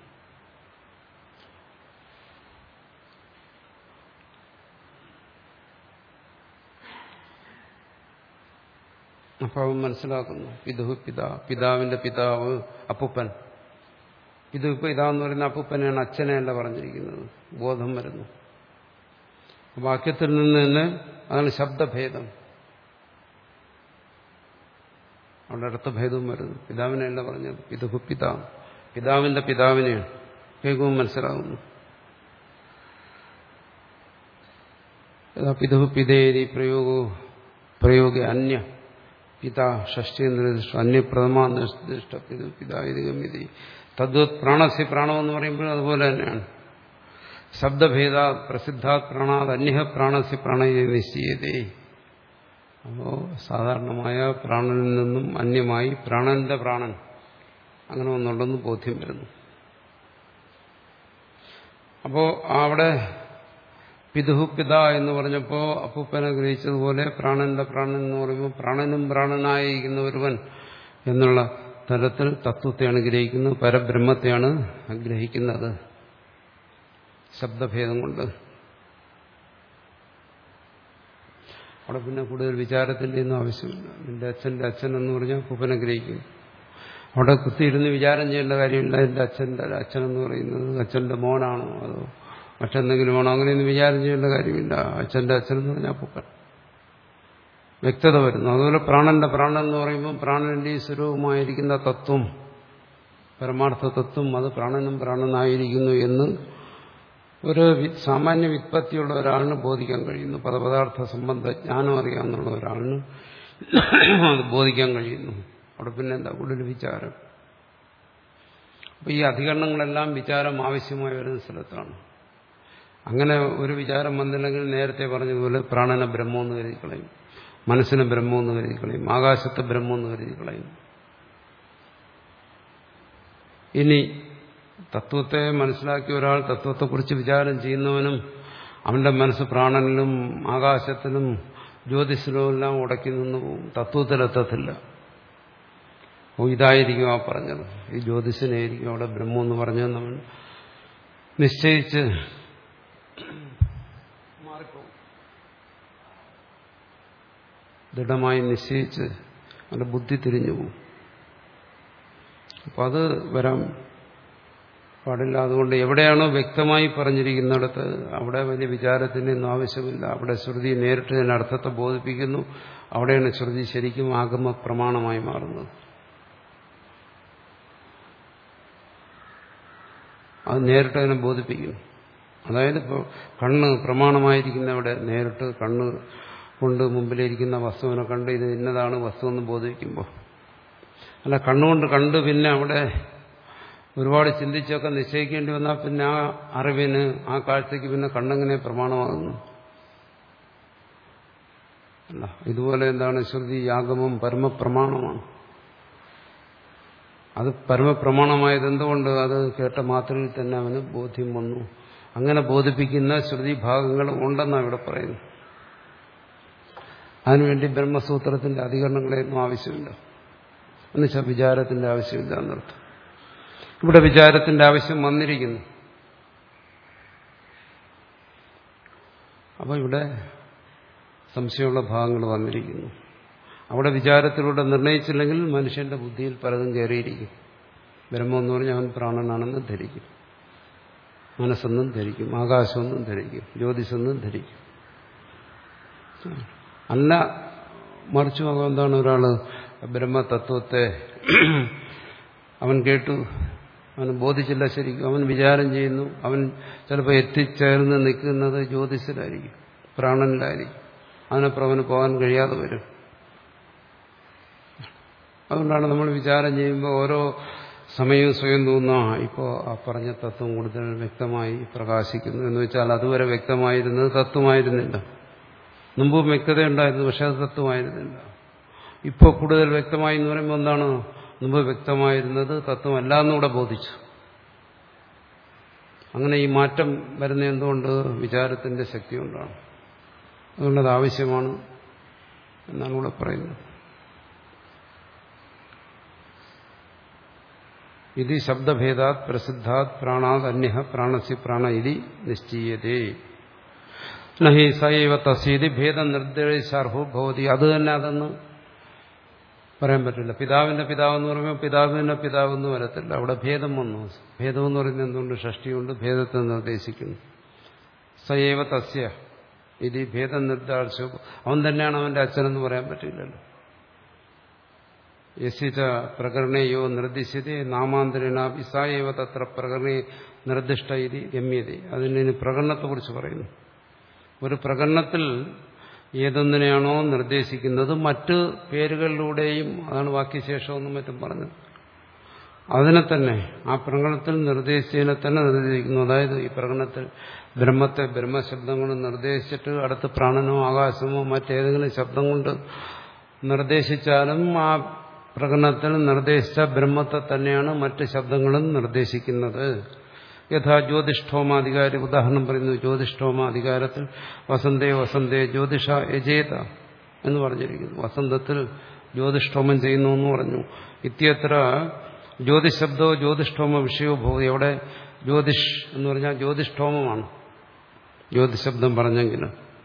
S1: അപ്പൊ അവൻ മനസ്സിലാക്കുന്നു പിതുഹു പിത പിതാവിന്റെ പിതാവ് അപ്പുപ്പൻ പിതു പിത എന്ന് പറയുന്ന അപ്പുപ്പനെയാണ് അച്ഛനെയല്ല പറഞ്ഞിരിക്കുന്നത് ബോധം വരുന്നു വാക്യത്തിൽ നിന്ന് തന്നെ അതാണ് ശബ്ദഭേദം അവിടെ അർത്ഥഭേദവും വരുന്നു പിതാവിനെയല്ല പറഞ്ഞത് പിതുഹു പിതാവ് പിതാവിന്റെ പിതാവിനെയാണ് കേൾക്കുമ്പോൾ മനസ്സിലാകുന്നു പിതുഹു പിതേരി പ്രയോഗോ പ്രയോഗ അന്യ പിത ഷഷ്ടി നിർദ്ദിഷ്ട അന്യപ്രഥമ നിർദ്ദിഷ്ട പിതു പിതാ ഇത് ഗമ്യതി തദ്വത് പ്രാണസ്യ പ്രാണമെന്ന് പറയുമ്പോൾ അതുപോലെ തന്നെയാണ് ശബ്ദഭേദ പ്രസിദ്ധാത് പ്രാണാത് അന്യഹ പ്രാണസ്യ പ്രാണയെ നിശ്ചയതേ അപ്പോ സാധാരണമായ പ്രാണനിൽ നിന്നും അന്യമായി പ്രാണന്റെ പ്രാണൻ അങ്ങനെ ഒന്നുണ്ടെന്ന് ബോധ്യം വരുന്നു അപ്പോ അവിടെ പിതുഹു പിത എന്ന് പറഞ്ഞപ്പോൾ അപ്പൂപ്പനെ ഗ്രഹിച്ചതുപോലെ പ്രാണന്റെ പ്രാണൻ എന്ന് പറയുമ്പോൾ പ്രാണനും പ്രാണനായിരിക്കുന്ന ഒരുവൻ എന്നുള്ള തലത്തിൽ തത്വത്തെയാണ് ഗ്രഹിക്കുന്നത് പരബ്രഹ്മത്തെയാണ് ഗ്രഹിക്കുന്നത് ശബ്ദഭേദം കൊണ്ട് അവിടെ പിന്നെ കൂടുതൽ വിചാരത്തിന്റെ ഒന്നും ആവശ്യമില്ല നിന്റെ അച്ഛന്റെ അച്ഛൻ എന്ന് പറഞ്ഞാൽ അപ്പൂപ്പനെ ഗ്രഹിക്കും അവിടെ കുത്തിയിരുന്ന് വിചാരം ചെയ്യേണ്ട കാര്യമില്ല എന്റെ അച്ഛന്റെ അച്ഛൻ എന്ന് പറയുന്നത് അച്ഛന്റെ മോനാണോ അതോ മറ്റെന്തെങ്കിലും ആണോ അങ്ങനെയൊന്നും വിചാരം ചെയ്യേണ്ട കാര്യമില്ല അച്ഛന്റെ അച്ഛൻ എന്ന് പറഞ്ഞാൽ അപ്പൂപ്പൻ വ്യക്തത വരുന്നു അതുപോലെ പ്രാണന്റെ പ്രാണൻ എന്ന് പറയുമ്പോൾ പ്രാണന്റെ ഈ സ്വരൂപമായിരിക്കുന്ന തത്വം പരമാർത്ഥ തത്വം അത് പ്രാണനും പ്രാണനായിരിക്കുന്നു എന്ന് ഒരു സാമാന്യ വിത്പത്തിയുള്ള ഒരാളിന് ബോധിക്കാൻ കഴിയുന്നു പദപദാർത്ഥ സംബന്ധ ജ്ഞാനം അറിയാമെന്നുള്ള ഒരാളിന് അത് ബോധിക്കാൻ കഴിയുന്നു അവിടെ പിന്നെ എന്താ കൂടുതൽ വിചാരം അപ്പൊ ഈ അധികരണങ്ങളെല്ലാം വിചാരം ആവശ്യമായി വരുന്ന സ്ഥലത്താണ് അങ്ങനെ ഒരു വിചാരം വന്നില്ലെങ്കിൽ നേരത്തെ പറഞ്ഞതുപോലെ പ്രാണന ബ്രഹ്മമെന്ന് കരുതി കളയും മനസ്സിനെ ബ്രഹ്മമെന്ന് കരുതി കളയും ആകാശത്തെ ബ്രഹ്മമെന്ന് കരുതി കളയും ഇനി തത്വത്തെ മനസ്സിലാക്കിയ ഒരാൾ തത്വത്തെക്കുറിച്ച് വിചാരം ചെയ്യുന്നവനും അവന്റെ മനസ്സ് പ്രാണനിലും ആകാശത്തിലും ജ്യോതിസിലും എല്ലാം ഉടക്കി നിന്ന് പോകും തത്വത്തിലെത്തത്തില്ല ഓ ഇതായിരിക്കും ആ പറഞ്ഞത് ഈ ജ്യോതിഷനായിരിക്കും അവിടെ ബ്രഹ്മം എന്ന് പറഞ്ഞത് നമ്മൾ നിശ്ചയിച്ച് മാറിപ്പോകും ദൃഢമായി നിശ്ചയിച്ച് അവന്റെ ബുദ്ധി തിരിഞ്ഞു പോകും അപ്പം അത് വരാൻ പാടില്ല അതുകൊണ്ട് എവിടെയാണോ വ്യക്തമായി പറഞ്ഞിരിക്കുന്നിടത്ത് അവിടെ വലിയ വിചാരത്തിൻ്റെ ഒന്നും ആവശ്യമില്ല അവിടെ ശ്രുതി നേരിട്ട് തന്നെ അർത്ഥത്തെ ബോധിപ്പിക്കുന്നു അവിടെയാണ് ശ്രുതി ശരിക്കും ആഗമ പ്രമാണമായി മാറുന്നത് അത് നേരിട്ട് അതിനെ ബോധിപ്പിക്കുന്നു അതായത് ഇപ്പോൾ കണ്ണ് പ്രമാണമായിരിക്കുന്നവിടെ നേരിട്ട് കണ്ണ് കൊണ്ട് മുമ്പിലിരിക്കുന്ന വസ്തുവിനെ കണ്ട് ഇത് ഇന്നതാണ് വസ്തു എന്ന് ബോധിപ്പിക്കുമ്പോൾ അല്ല കണ്ണുകൊണ്ട് കണ്ട് പിന്നെ അവിടെ ഒരുപാട് ചിന്തിച്ചൊക്കെ നിശ്ചയിക്കേണ്ടി വന്നാൽ പിന്നെ ആ അറിവിന് ആ കാഴ്ചയ്ക്ക് പിന്നെ കണ്ണെങ്ങനെ പ്രമാണമാകുന്നു അല്ല ഇതുപോലെ എന്താണ് ശ്രുതി യാഗമം പരമപ്രമാണമാണ് അത് പരമപ്രമാണമായത് എന്തുകൊണ്ട് അത് കേട്ട മാത്രയിൽ തന്നെ അവന് ബോധ്യം വന്നു അങ്ങനെ ബോധിപ്പിക്കുന്ന ശ്രുതി ഭാഗങ്ങൾ ഉണ്ടെന്നാണ് ഇവിടെ പറയുന്നത് അതിനുവേണ്ടി ബ്രഹ്മസൂത്രത്തിന്റെ അധികരണങ്ങളെയൊന്നും ആവശ്യമില്ല എന്നുവെച്ചാൽ വിചാരത്തിന്റെ ആവശ്യമില്ല എന്നർത്ഥം ഇവിടെ വിചാരത്തിന്റെ ആവശ്യം വന്നിരിക്കുന്നു അപ്പോൾ ഇവിടെ സംശയമുള്ള ഭാഗങ്ങൾ വന്നിരിക്കുന്നു അവിടെ വിചാരത്തിലൂടെ നിർണയിച്ചില്ലെങ്കിൽ മനുഷ്യന്റെ ബുദ്ധിയിൽ പലതും കയറിയിരിക്കും ബ്രഹ്മം എന്ന് പറഞ്ഞാൽ അവൻ പ്രാണനാണെന്ന് ധരിക്കും മനസ്സെന്നും ധരിക്കും ആകാശമെന്നും ധരിക്കും ജ്യോതിഷെന്നും ധരിക്കും അല്ല മറിച്ചു പോകാൻ എന്താണ് ഒരാള് ബ്രഹ്മതത്വത്തെ അവൻ കേട്ടു അവന് ബോധിച്ചില്ല ശരിക്കും അവൻ വിചാരം ചെയ്യുന്നു അവൻ ചിലപ്പോൾ എത്തിച്ചേർന്ന് നിൽക്കുന്നത് ജ്യോതിഷത്തിലായിരിക്കും പ്രാണനിലായിരിക്കും അതിനപ്പുറം അവന് പോകാൻ കഴിയാതെ വരും അതുകൊണ്ടാണ് നമ്മൾ വിചാരം ചെയ്യുമ്പോൾ ഓരോ സമയവും സ്വയം തോന്നുന്ന ഇപ്പോൾ ആ പറഞ്ഞ തത്വം കൂടുതൽ വ്യക്തമായി പ്രകാശിക്കുന്നു എന്ന് വെച്ചാൽ അതുവരെ വ്യക്തമായിരുന്നത് തത്വമായിരുന്നില്ല മുമ്പും വ്യക്തതയുണ്ടായിരുന്നു പക്ഷെ അത് തത്വമായിരുന്നില്ല ഇപ്പോൾ കൂടുതൽ വ്യക്തമായി എന്ന് പറയുമ്പോൾ എന്താണ് മുമ്പ് വ്യക്തമായിരുന്നത് തത്വമല്ല എന്നുകൂടെ ബോധിച്ചു അങ്ങനെ ഈ മാറ്റം വരുന്ന എന്തുകൊണ്ട് വിചാരത്തിന്റെ ശക്തി കൊണ്ടാണ് അതുകൊണ്ടത് ആവശ്യമാണ് എന്നാണ് ഇവിടെ പറയുന്നത് ഇത് ശബ്ദഭേദാത് പ്രസിദ്ധാത് പ്രാണാത് അന്യ പ്രാണസി പ്രാണ ഇതി നിശ്ചീയതേ നഹി സൈവ തസീതി ഭേദം നിർദ്ദേശാർഹോ ഭവതി അത് തന്നെ അതെന്ന് പറയാൻ പറ്റില്ല പിതാവിന്റെ പിതാവ് എന്ന് പറയുമ്പോൾ പിതാവിന്റെ പിതാവ് എന്ന് വരത്തില്ല അവിടെ ഭേദം വന്നു ഭേദം എന്ന് പറയുന്നത് എന്തുകൊണ്ട് ഷഷ്ടിയുണ്ട് ഭേദത്തെ നിർദ്ദേശിക്കുന്നു സയവ തസ്യ ഇത് ഭേദം നിർദ്ദേശിച്ചു അവൻ തന്നെയാണ് അവന്റെ അച്ഛനെന്ന് പറയാൻ പറ്റില്ലല്ലോ യസിച്ച പ്രകരണയോ നിർദ്ദിശ്യത നാമാന്തരേണ വിസായവ തത്ര പ്രകരണേ നിർദ്ദിഷ്ട ഇത് ഗമ്യത അതിന് പ്രകടനത്തെക്കുറിച്ച് പറയുന്നു ഒരു പ്രകടനത്തിൽ ഏതൊന്നിനെയാണോ നിർദ്ദേശിക്കുന്നത് മറ്റ് പേരുകളിലൂടെയും അതാണ് വാക്യശേഷമെന്നും മറ്റും പറഞ്ഞത് അതിനെ തന്നെ ആ പ്രകടനത്തിൽ നിർദ്ദേശിച്ചതിനെ തന്നെ നിർദ്ദേശിക്കുന്നു അതായത് ഈ പ്രകടനത്തിൽ ബ്രഹ്മത്തെ ബ്രഹ്മശബ്ദം കൊണ്ട് നിർദ്ദേശിച്ചിട്ട് അടുത്ത് പ്രാണനോ ആകാശമോ മറ്റേതെങ്കിലും ശബ്ദം കൊണ്ട് നിർദ്ദേശിച്ചാലും ആ പ്രകടനത്തിൽ നിർദ്ദേശിച്ച ബ്രഹ്മത്തെ തന്നെയാണ് മറ്റ് ശബ്ദങ്ങളും നിർദ്ദേശിക്കുന്നത് യഥാ ജ്യോതിഷ്ഠോമാധികാരി ഉദാഹരണം പറയുന്നു ജ്യോതിഷ്ഠോമാധികാരത്തിൽ വസന്തേ വസന്തേ ജ്യോതിഷ യജേത എന്ന് പറഞ്ഞിരിക്കുന്നു വസന്തത്തിൽ ജ്യോതിഷ്ഠോമം ചെയ്യുന്നു എന്ന് പറഞ്ഞു ഇത്യത്ര ജ്യോതിശബ്ദോ ജ്യോതിഷ്ഠോമ വിഷയോ ഭൂതി അവിടെ ജ്യോതിഷ് എന്ന് പറഞ്ഞാൽ ജ്യോതിഷ്ഠോമമാണ് ജ്യോതിശബ്ദം പറഞ്ഞെങ്കിൽ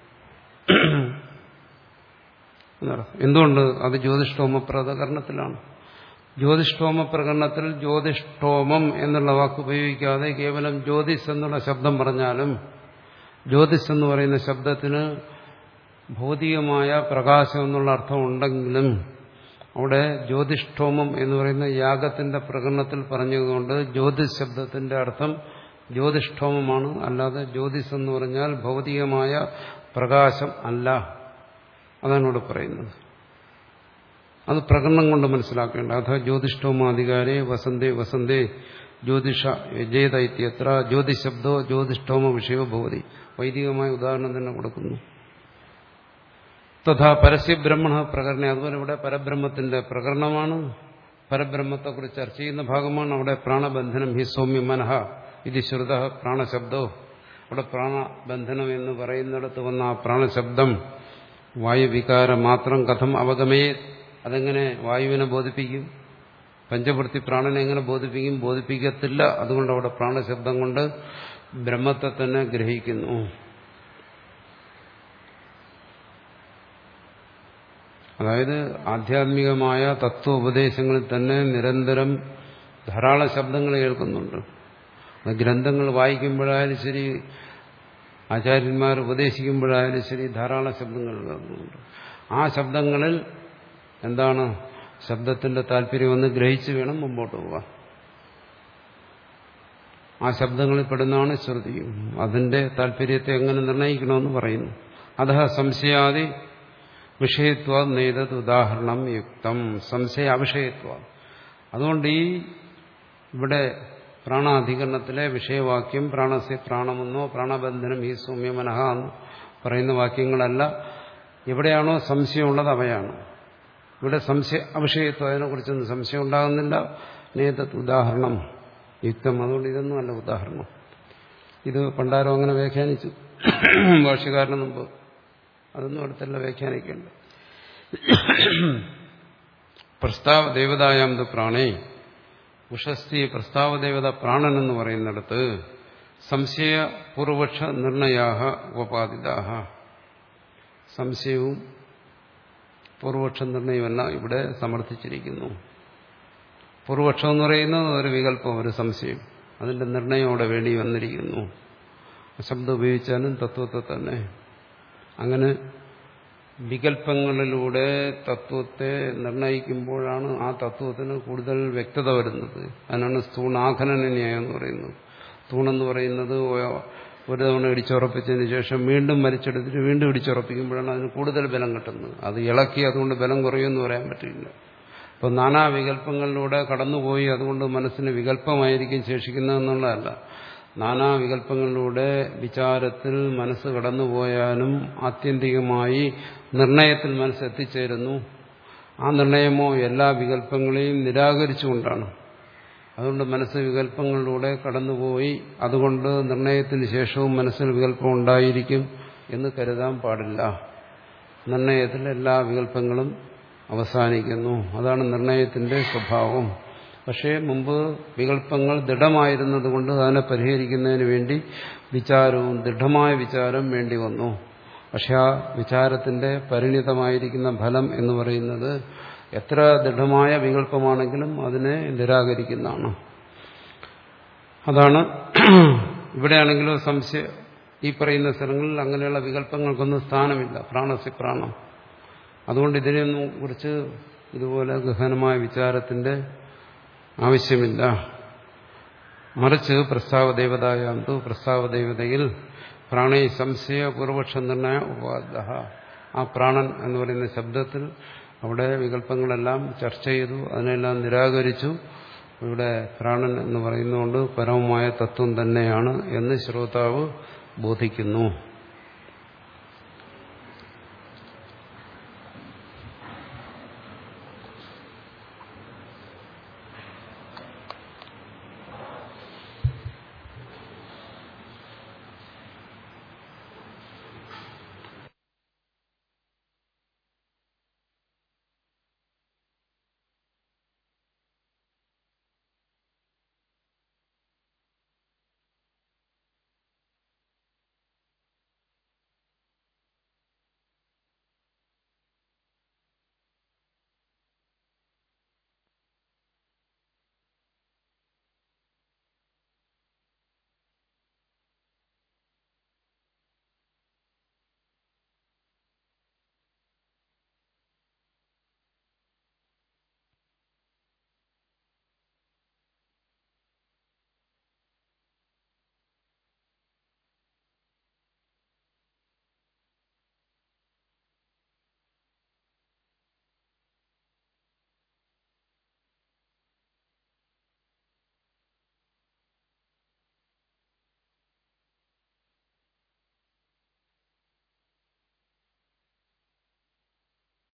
S1: എന്തുകൊണ്ട് അത് ജ്യോതിഷ്ഠോമ പ്രകരണത്തിലാണ് ജ്യോതിഷ്ഠോമ പ്രകടനത്തിൽ ജ്യോതിഷ്ഠോമം എന്നുള്ള വാക്ക് ഉപയോഗിക്കാതെ കേവലം ജ്യോതിസ് എന്നുള്ള ശബ്ദം പറഞ്ഞാലും ജ്യോതിസ് എന്ന് പറയുന്ന ശബ്ദത്തിന് ഭൗതികമായ പ്രകാശം എന്നുള്ള അർത്ഥം ഉണ്ടെങ്കിലും അവിടെ ജ്യോതിഷ്ഠോമം എന്ന് പറയുന്ന യാഗത്തിന്റെ പ്രകടനത്തിൽ പറഞ്ഞതുകൊണ്ട് ജ്യോതിഷ് ശബ്ദത്തിന്റെ അർത്ഥം ജ്യോതിഷ്ഠോമമാണ് അല്ലാതെ ജ്യോതിസ് എന്ന് പറഞ്ഞാൽ ഭൗതികമായ പ്രകാശം അല്ല അതാണ് ഇവിടെ പറയുന്നത് അത് പ്രകടനം കൊണ്ട് മനസ്സിലാക്കേണ്ട അഥ ജ്യോതിഷ്ഠോമാധികാരേ വസന്തേ വസന്തേ ജ്യോതിഷ യജേത ഇത്യത്ര ജ്യോതിശബ്ദോ ജ്യോതിഷ്ഠോമ വിഷയോ ഭവതി വൈദികമായ ഉദാഹരണം തന്നെ കൊടുക്കുന്നു തഥാ പരസ്യബ്രഹ്മണ പ്രകരണ അതുപോലെ ഇവിടെ പരബ്രഹ്മത്തിന്റെ പ്രകരണമാണ് പരബ്രഹ്മത്തെക്കുറിച്ച് ചർച്ച ചെയ്യുന്ന ഭാഗമാണ് അവിടെ പ്രാണബന്ധനം ഹി സൗമ്യ മനഃ ഇത് ശ്രുത പ്രാണശബ്ദോ അവിടെ പ്രാണബന്ധനം എന്ന് പറയുന്നിടത്ത് വന്ന ആ പ്രാണശബ്ദം വായുവികാരം മാത്രം കഥം അവഗമയെ അതെങ്ങനെ വായുവിനെ ബോധിപ്പിക്കും പഞ്ചവൃത്തി പ്രാണനെ എങ്ങനെ ബോധിപ്പിക്കും ബോധിപ്പിക്കത്തില്ല അതുകൊണ്ട് അവിടെ പ്രാണശബ്ദം കൊണ്ട് ബ്രഹ്മത്തെ തന്നെ ഗ്രഹിക്കുന്നു അതായത് ആധ്യാത്മികമായ തത്വോപദേശങ്ങളിൽ തന്നെ നിരന്തരം ധാരാളം ശബ്ദങ്ങൾ കേൾക്കുന്നുണ്ട് അത് ഗ്രന്ഥങ്ങൾ വായിക്കുമ്പോഴായാലും ശരി ആചാര്യന്മാർ ഉപദേശിക്കുമ്പോഴായാലും ശരി ധാരാളം ശബ്ദങ്ങൾ കേൾക്കുന്നുണ്ട് ആ ശബ്ദങ്ങളിൽ എന്താണ് ശബ്ദത്തിന്റെ താല്പര്യം ഒന്ന് ഗ്രഹിച്ച് വേണം മുമ്പോട്ട് പോകാൻ ആ ശബ്ദങ്ങളിൽ പെടുന്നതാണ് ശ്രുതിയും അതിന്റെ താല്പര്യത്തെ എങ്ങനെ നിർണ്ണയിക്കണമെന്ന് പറയുന്നു അത സംശയാദി വിഷയത്വ നെയ്തത് ഉദാഹരണം യുക്തം സംശയ അവിഷയത്വ അതുകൊണ്ട് ഈ ഇവിടെ പ്രാണാധികരണത്തിലെ വിഷയവാക്യം പ്രാണസ്യ പ്രാണമെന്നോ പ്രാണബന്ധനം ഈ സൗമ്യമനഹ എന്ന് പറയുന്ന വാക്യങ്ങളല്ല എവിടെയാണോ സംശയമുള്ളത് അവയാണ് ഇവിടെ സംശയ അവിഷയത്വം അതിനെക്കുറിച്ചൊന്നും സംശയം ഉണ്ടാകുന്നില്ല നേതത് ഉദാഹരണം യുക്തം അതുകൊണ്ട് ഇതൊന്നും അല്ല ഉദാഹരണം ഇത് പണ്ടാരോ അങ്ങനെ വ്യാഖ്യാനിച്ചു ഭാഷകാരന് മുമ്പ് അതൊന്നും അടുത്തല്ല വ്യാഖ്യാനിക്കേണ്ട പ്രസ്താവ ദേവതായാം പ്രാണേ ഉഷസ്തി പ്രസ്താവ ദേവത പ്രാണൻ എന്ന് പറയുന്നിടത്ത് സംശയ പൂർവപക്ഷ നിർണയാഹ ഉപപാദിതാഹ സംശയവും പൂർവപക്ഷ നിർണയമല്ല ഇവിടെ സമർത്ഥിച്ചിരിക്കുന്നു പൂർവപക്ഷം എന്ന് പറയുന്നത് ഒരു വികല്പം ഒരു സംശയം അതിന്റെ നിർണയം അവിടെ വേണ്ടി വന്നിരിക്കുന്നു ശബ്ദം ഉപയോഗിച്ചാലും തത്വത്തെ തന്നെ അങ്ങനെ വികല്പങ്ങളിലൂടെ തത്വത്തെ നിർണയിക്കുമ്പോഴാണ് ആ തത്വത്തിന് കൂടുതൽ വ്യക്തത വരുന്നത് അതിനാണ് സ്ഥൂണാഖനന ന്യായം എന്ന് പറയുന്നത് തൂണെന്ന് പറയുന്നത് ഒരു തവണ ഇടിച്ചുറപ്പിച്ചതിന് ശേഷം വീണ്ടും മരിച്ചെടുത്തിട്ട് വീണ്ടും ഇടിച്ചുറപ്പിക്കുമ്പോഴാണ് അതിന് കൂടുതൽ ബലം കിട്ടുന്നത് അത് ഇളക്കി അതുകൊണ്ട് ബലം കുറയുമെന്ന് പറയാൻ പറ്റില്ല അപ്പോൾ നാനാ വികല്പങ്ങളിലൂടെ കടന്നുപോയി അതുകൊണ്ട് മനസ്സിന് വികല്പമായിരിക്കും ശേഷിക്കുന്നതെന്നുള്ളതല്ല നാനാ വികല്പങ്ങളിലൂടെ വിചാരത്തിൽ മനസ്സ് കടന്നുപോയാലും ആത്യന്തികമായി നിർണയത്തിൽ മനസ്സ് എത്തിച്ചേരുന്നു ആ നിർണയമോ എല്ലാ വികല്പങ്ങളെയും നിരാകരിച്ചുകൊണ്ടാണ് അതുകൊണ്ട് മനസ്സ് വികല്പങ്ങളിലൂടെ കടന്നുപോയി അതുകൊണ്ട് നിർണയത്തിന് ശേഷവും മനസ്സിൽ വികല്പം ഉണ്ടായിരിക്കും എന്ന് കരുതാൻ പാടില്ല നിർണയത്തിൽ എല്ലാ വികല്പങ്ങളും അവസാനിക്കുന്നു അതാണ് നിർണയത്തിന്റെ സ്വഭാവം പക്ഷേ മുമ്പ് വികല്പങ്ങൾ ദൃഢമായിരുന്നതുകൊണ്ട് അതിനെ പരിഹരിക്കുന്നതിന് വേണ്ടി വിചാരവും ദൃഢമായ വിചാരം വേണ്ടി വന്നു പക്ഷെ ആ വിചാരത്തിന്റെ പരിണിതമായിരിക്കുന്ന ഫലം എന്ന് പറയുന്നത് എത്ര ദൃഢമായ വികല്പമാണെങ്കിലും അതിനെ നിരാകരിക്കുന്നതാണ് അതാണ് ഇവിടെയാണെങ്കിലും സംശയം ഈ പറയുന്ന സ്ഥലങ്ങളിൽ അങ്ങനെയുള്ള വികല്പങ്ങൾക്കൊന്നും സ്ഥാനമില്ല പ്രാണസി പ്രാണം അതുകൊണ്ട് ഇതിനെയൊന്നും കുറിച്ച് ഇതുപോലെ ഗഹനമായ വിചാരത്തിന്റെ ആവശ്യമില്ല മറിച്ച് പ്രസ്താവ ദേവതായാന്തു പ്രസ്താവ ദേവതയിൽ പ്രാണേ സംശയ പൂർവപക്ഷ നിർണയ ഉപാദ ആ പ്രാണൻ എന്ന് പറയുന്ന ശബ്ദത്തിൽ അവിടെ വികല്പങ്ങളെല്ലാം ചർച്ച ചെയ്തു അതിനെല്ലാം നിരാകരിച്ചു ഇവിടെ പ്രാണൻ എന്ന് പറയുന്നതുകൊണ്ട് പരമമായ തത്വം തന്നെയാണ് എന്ന് ശ്രോതാവ് ബോധിക്കുന്നു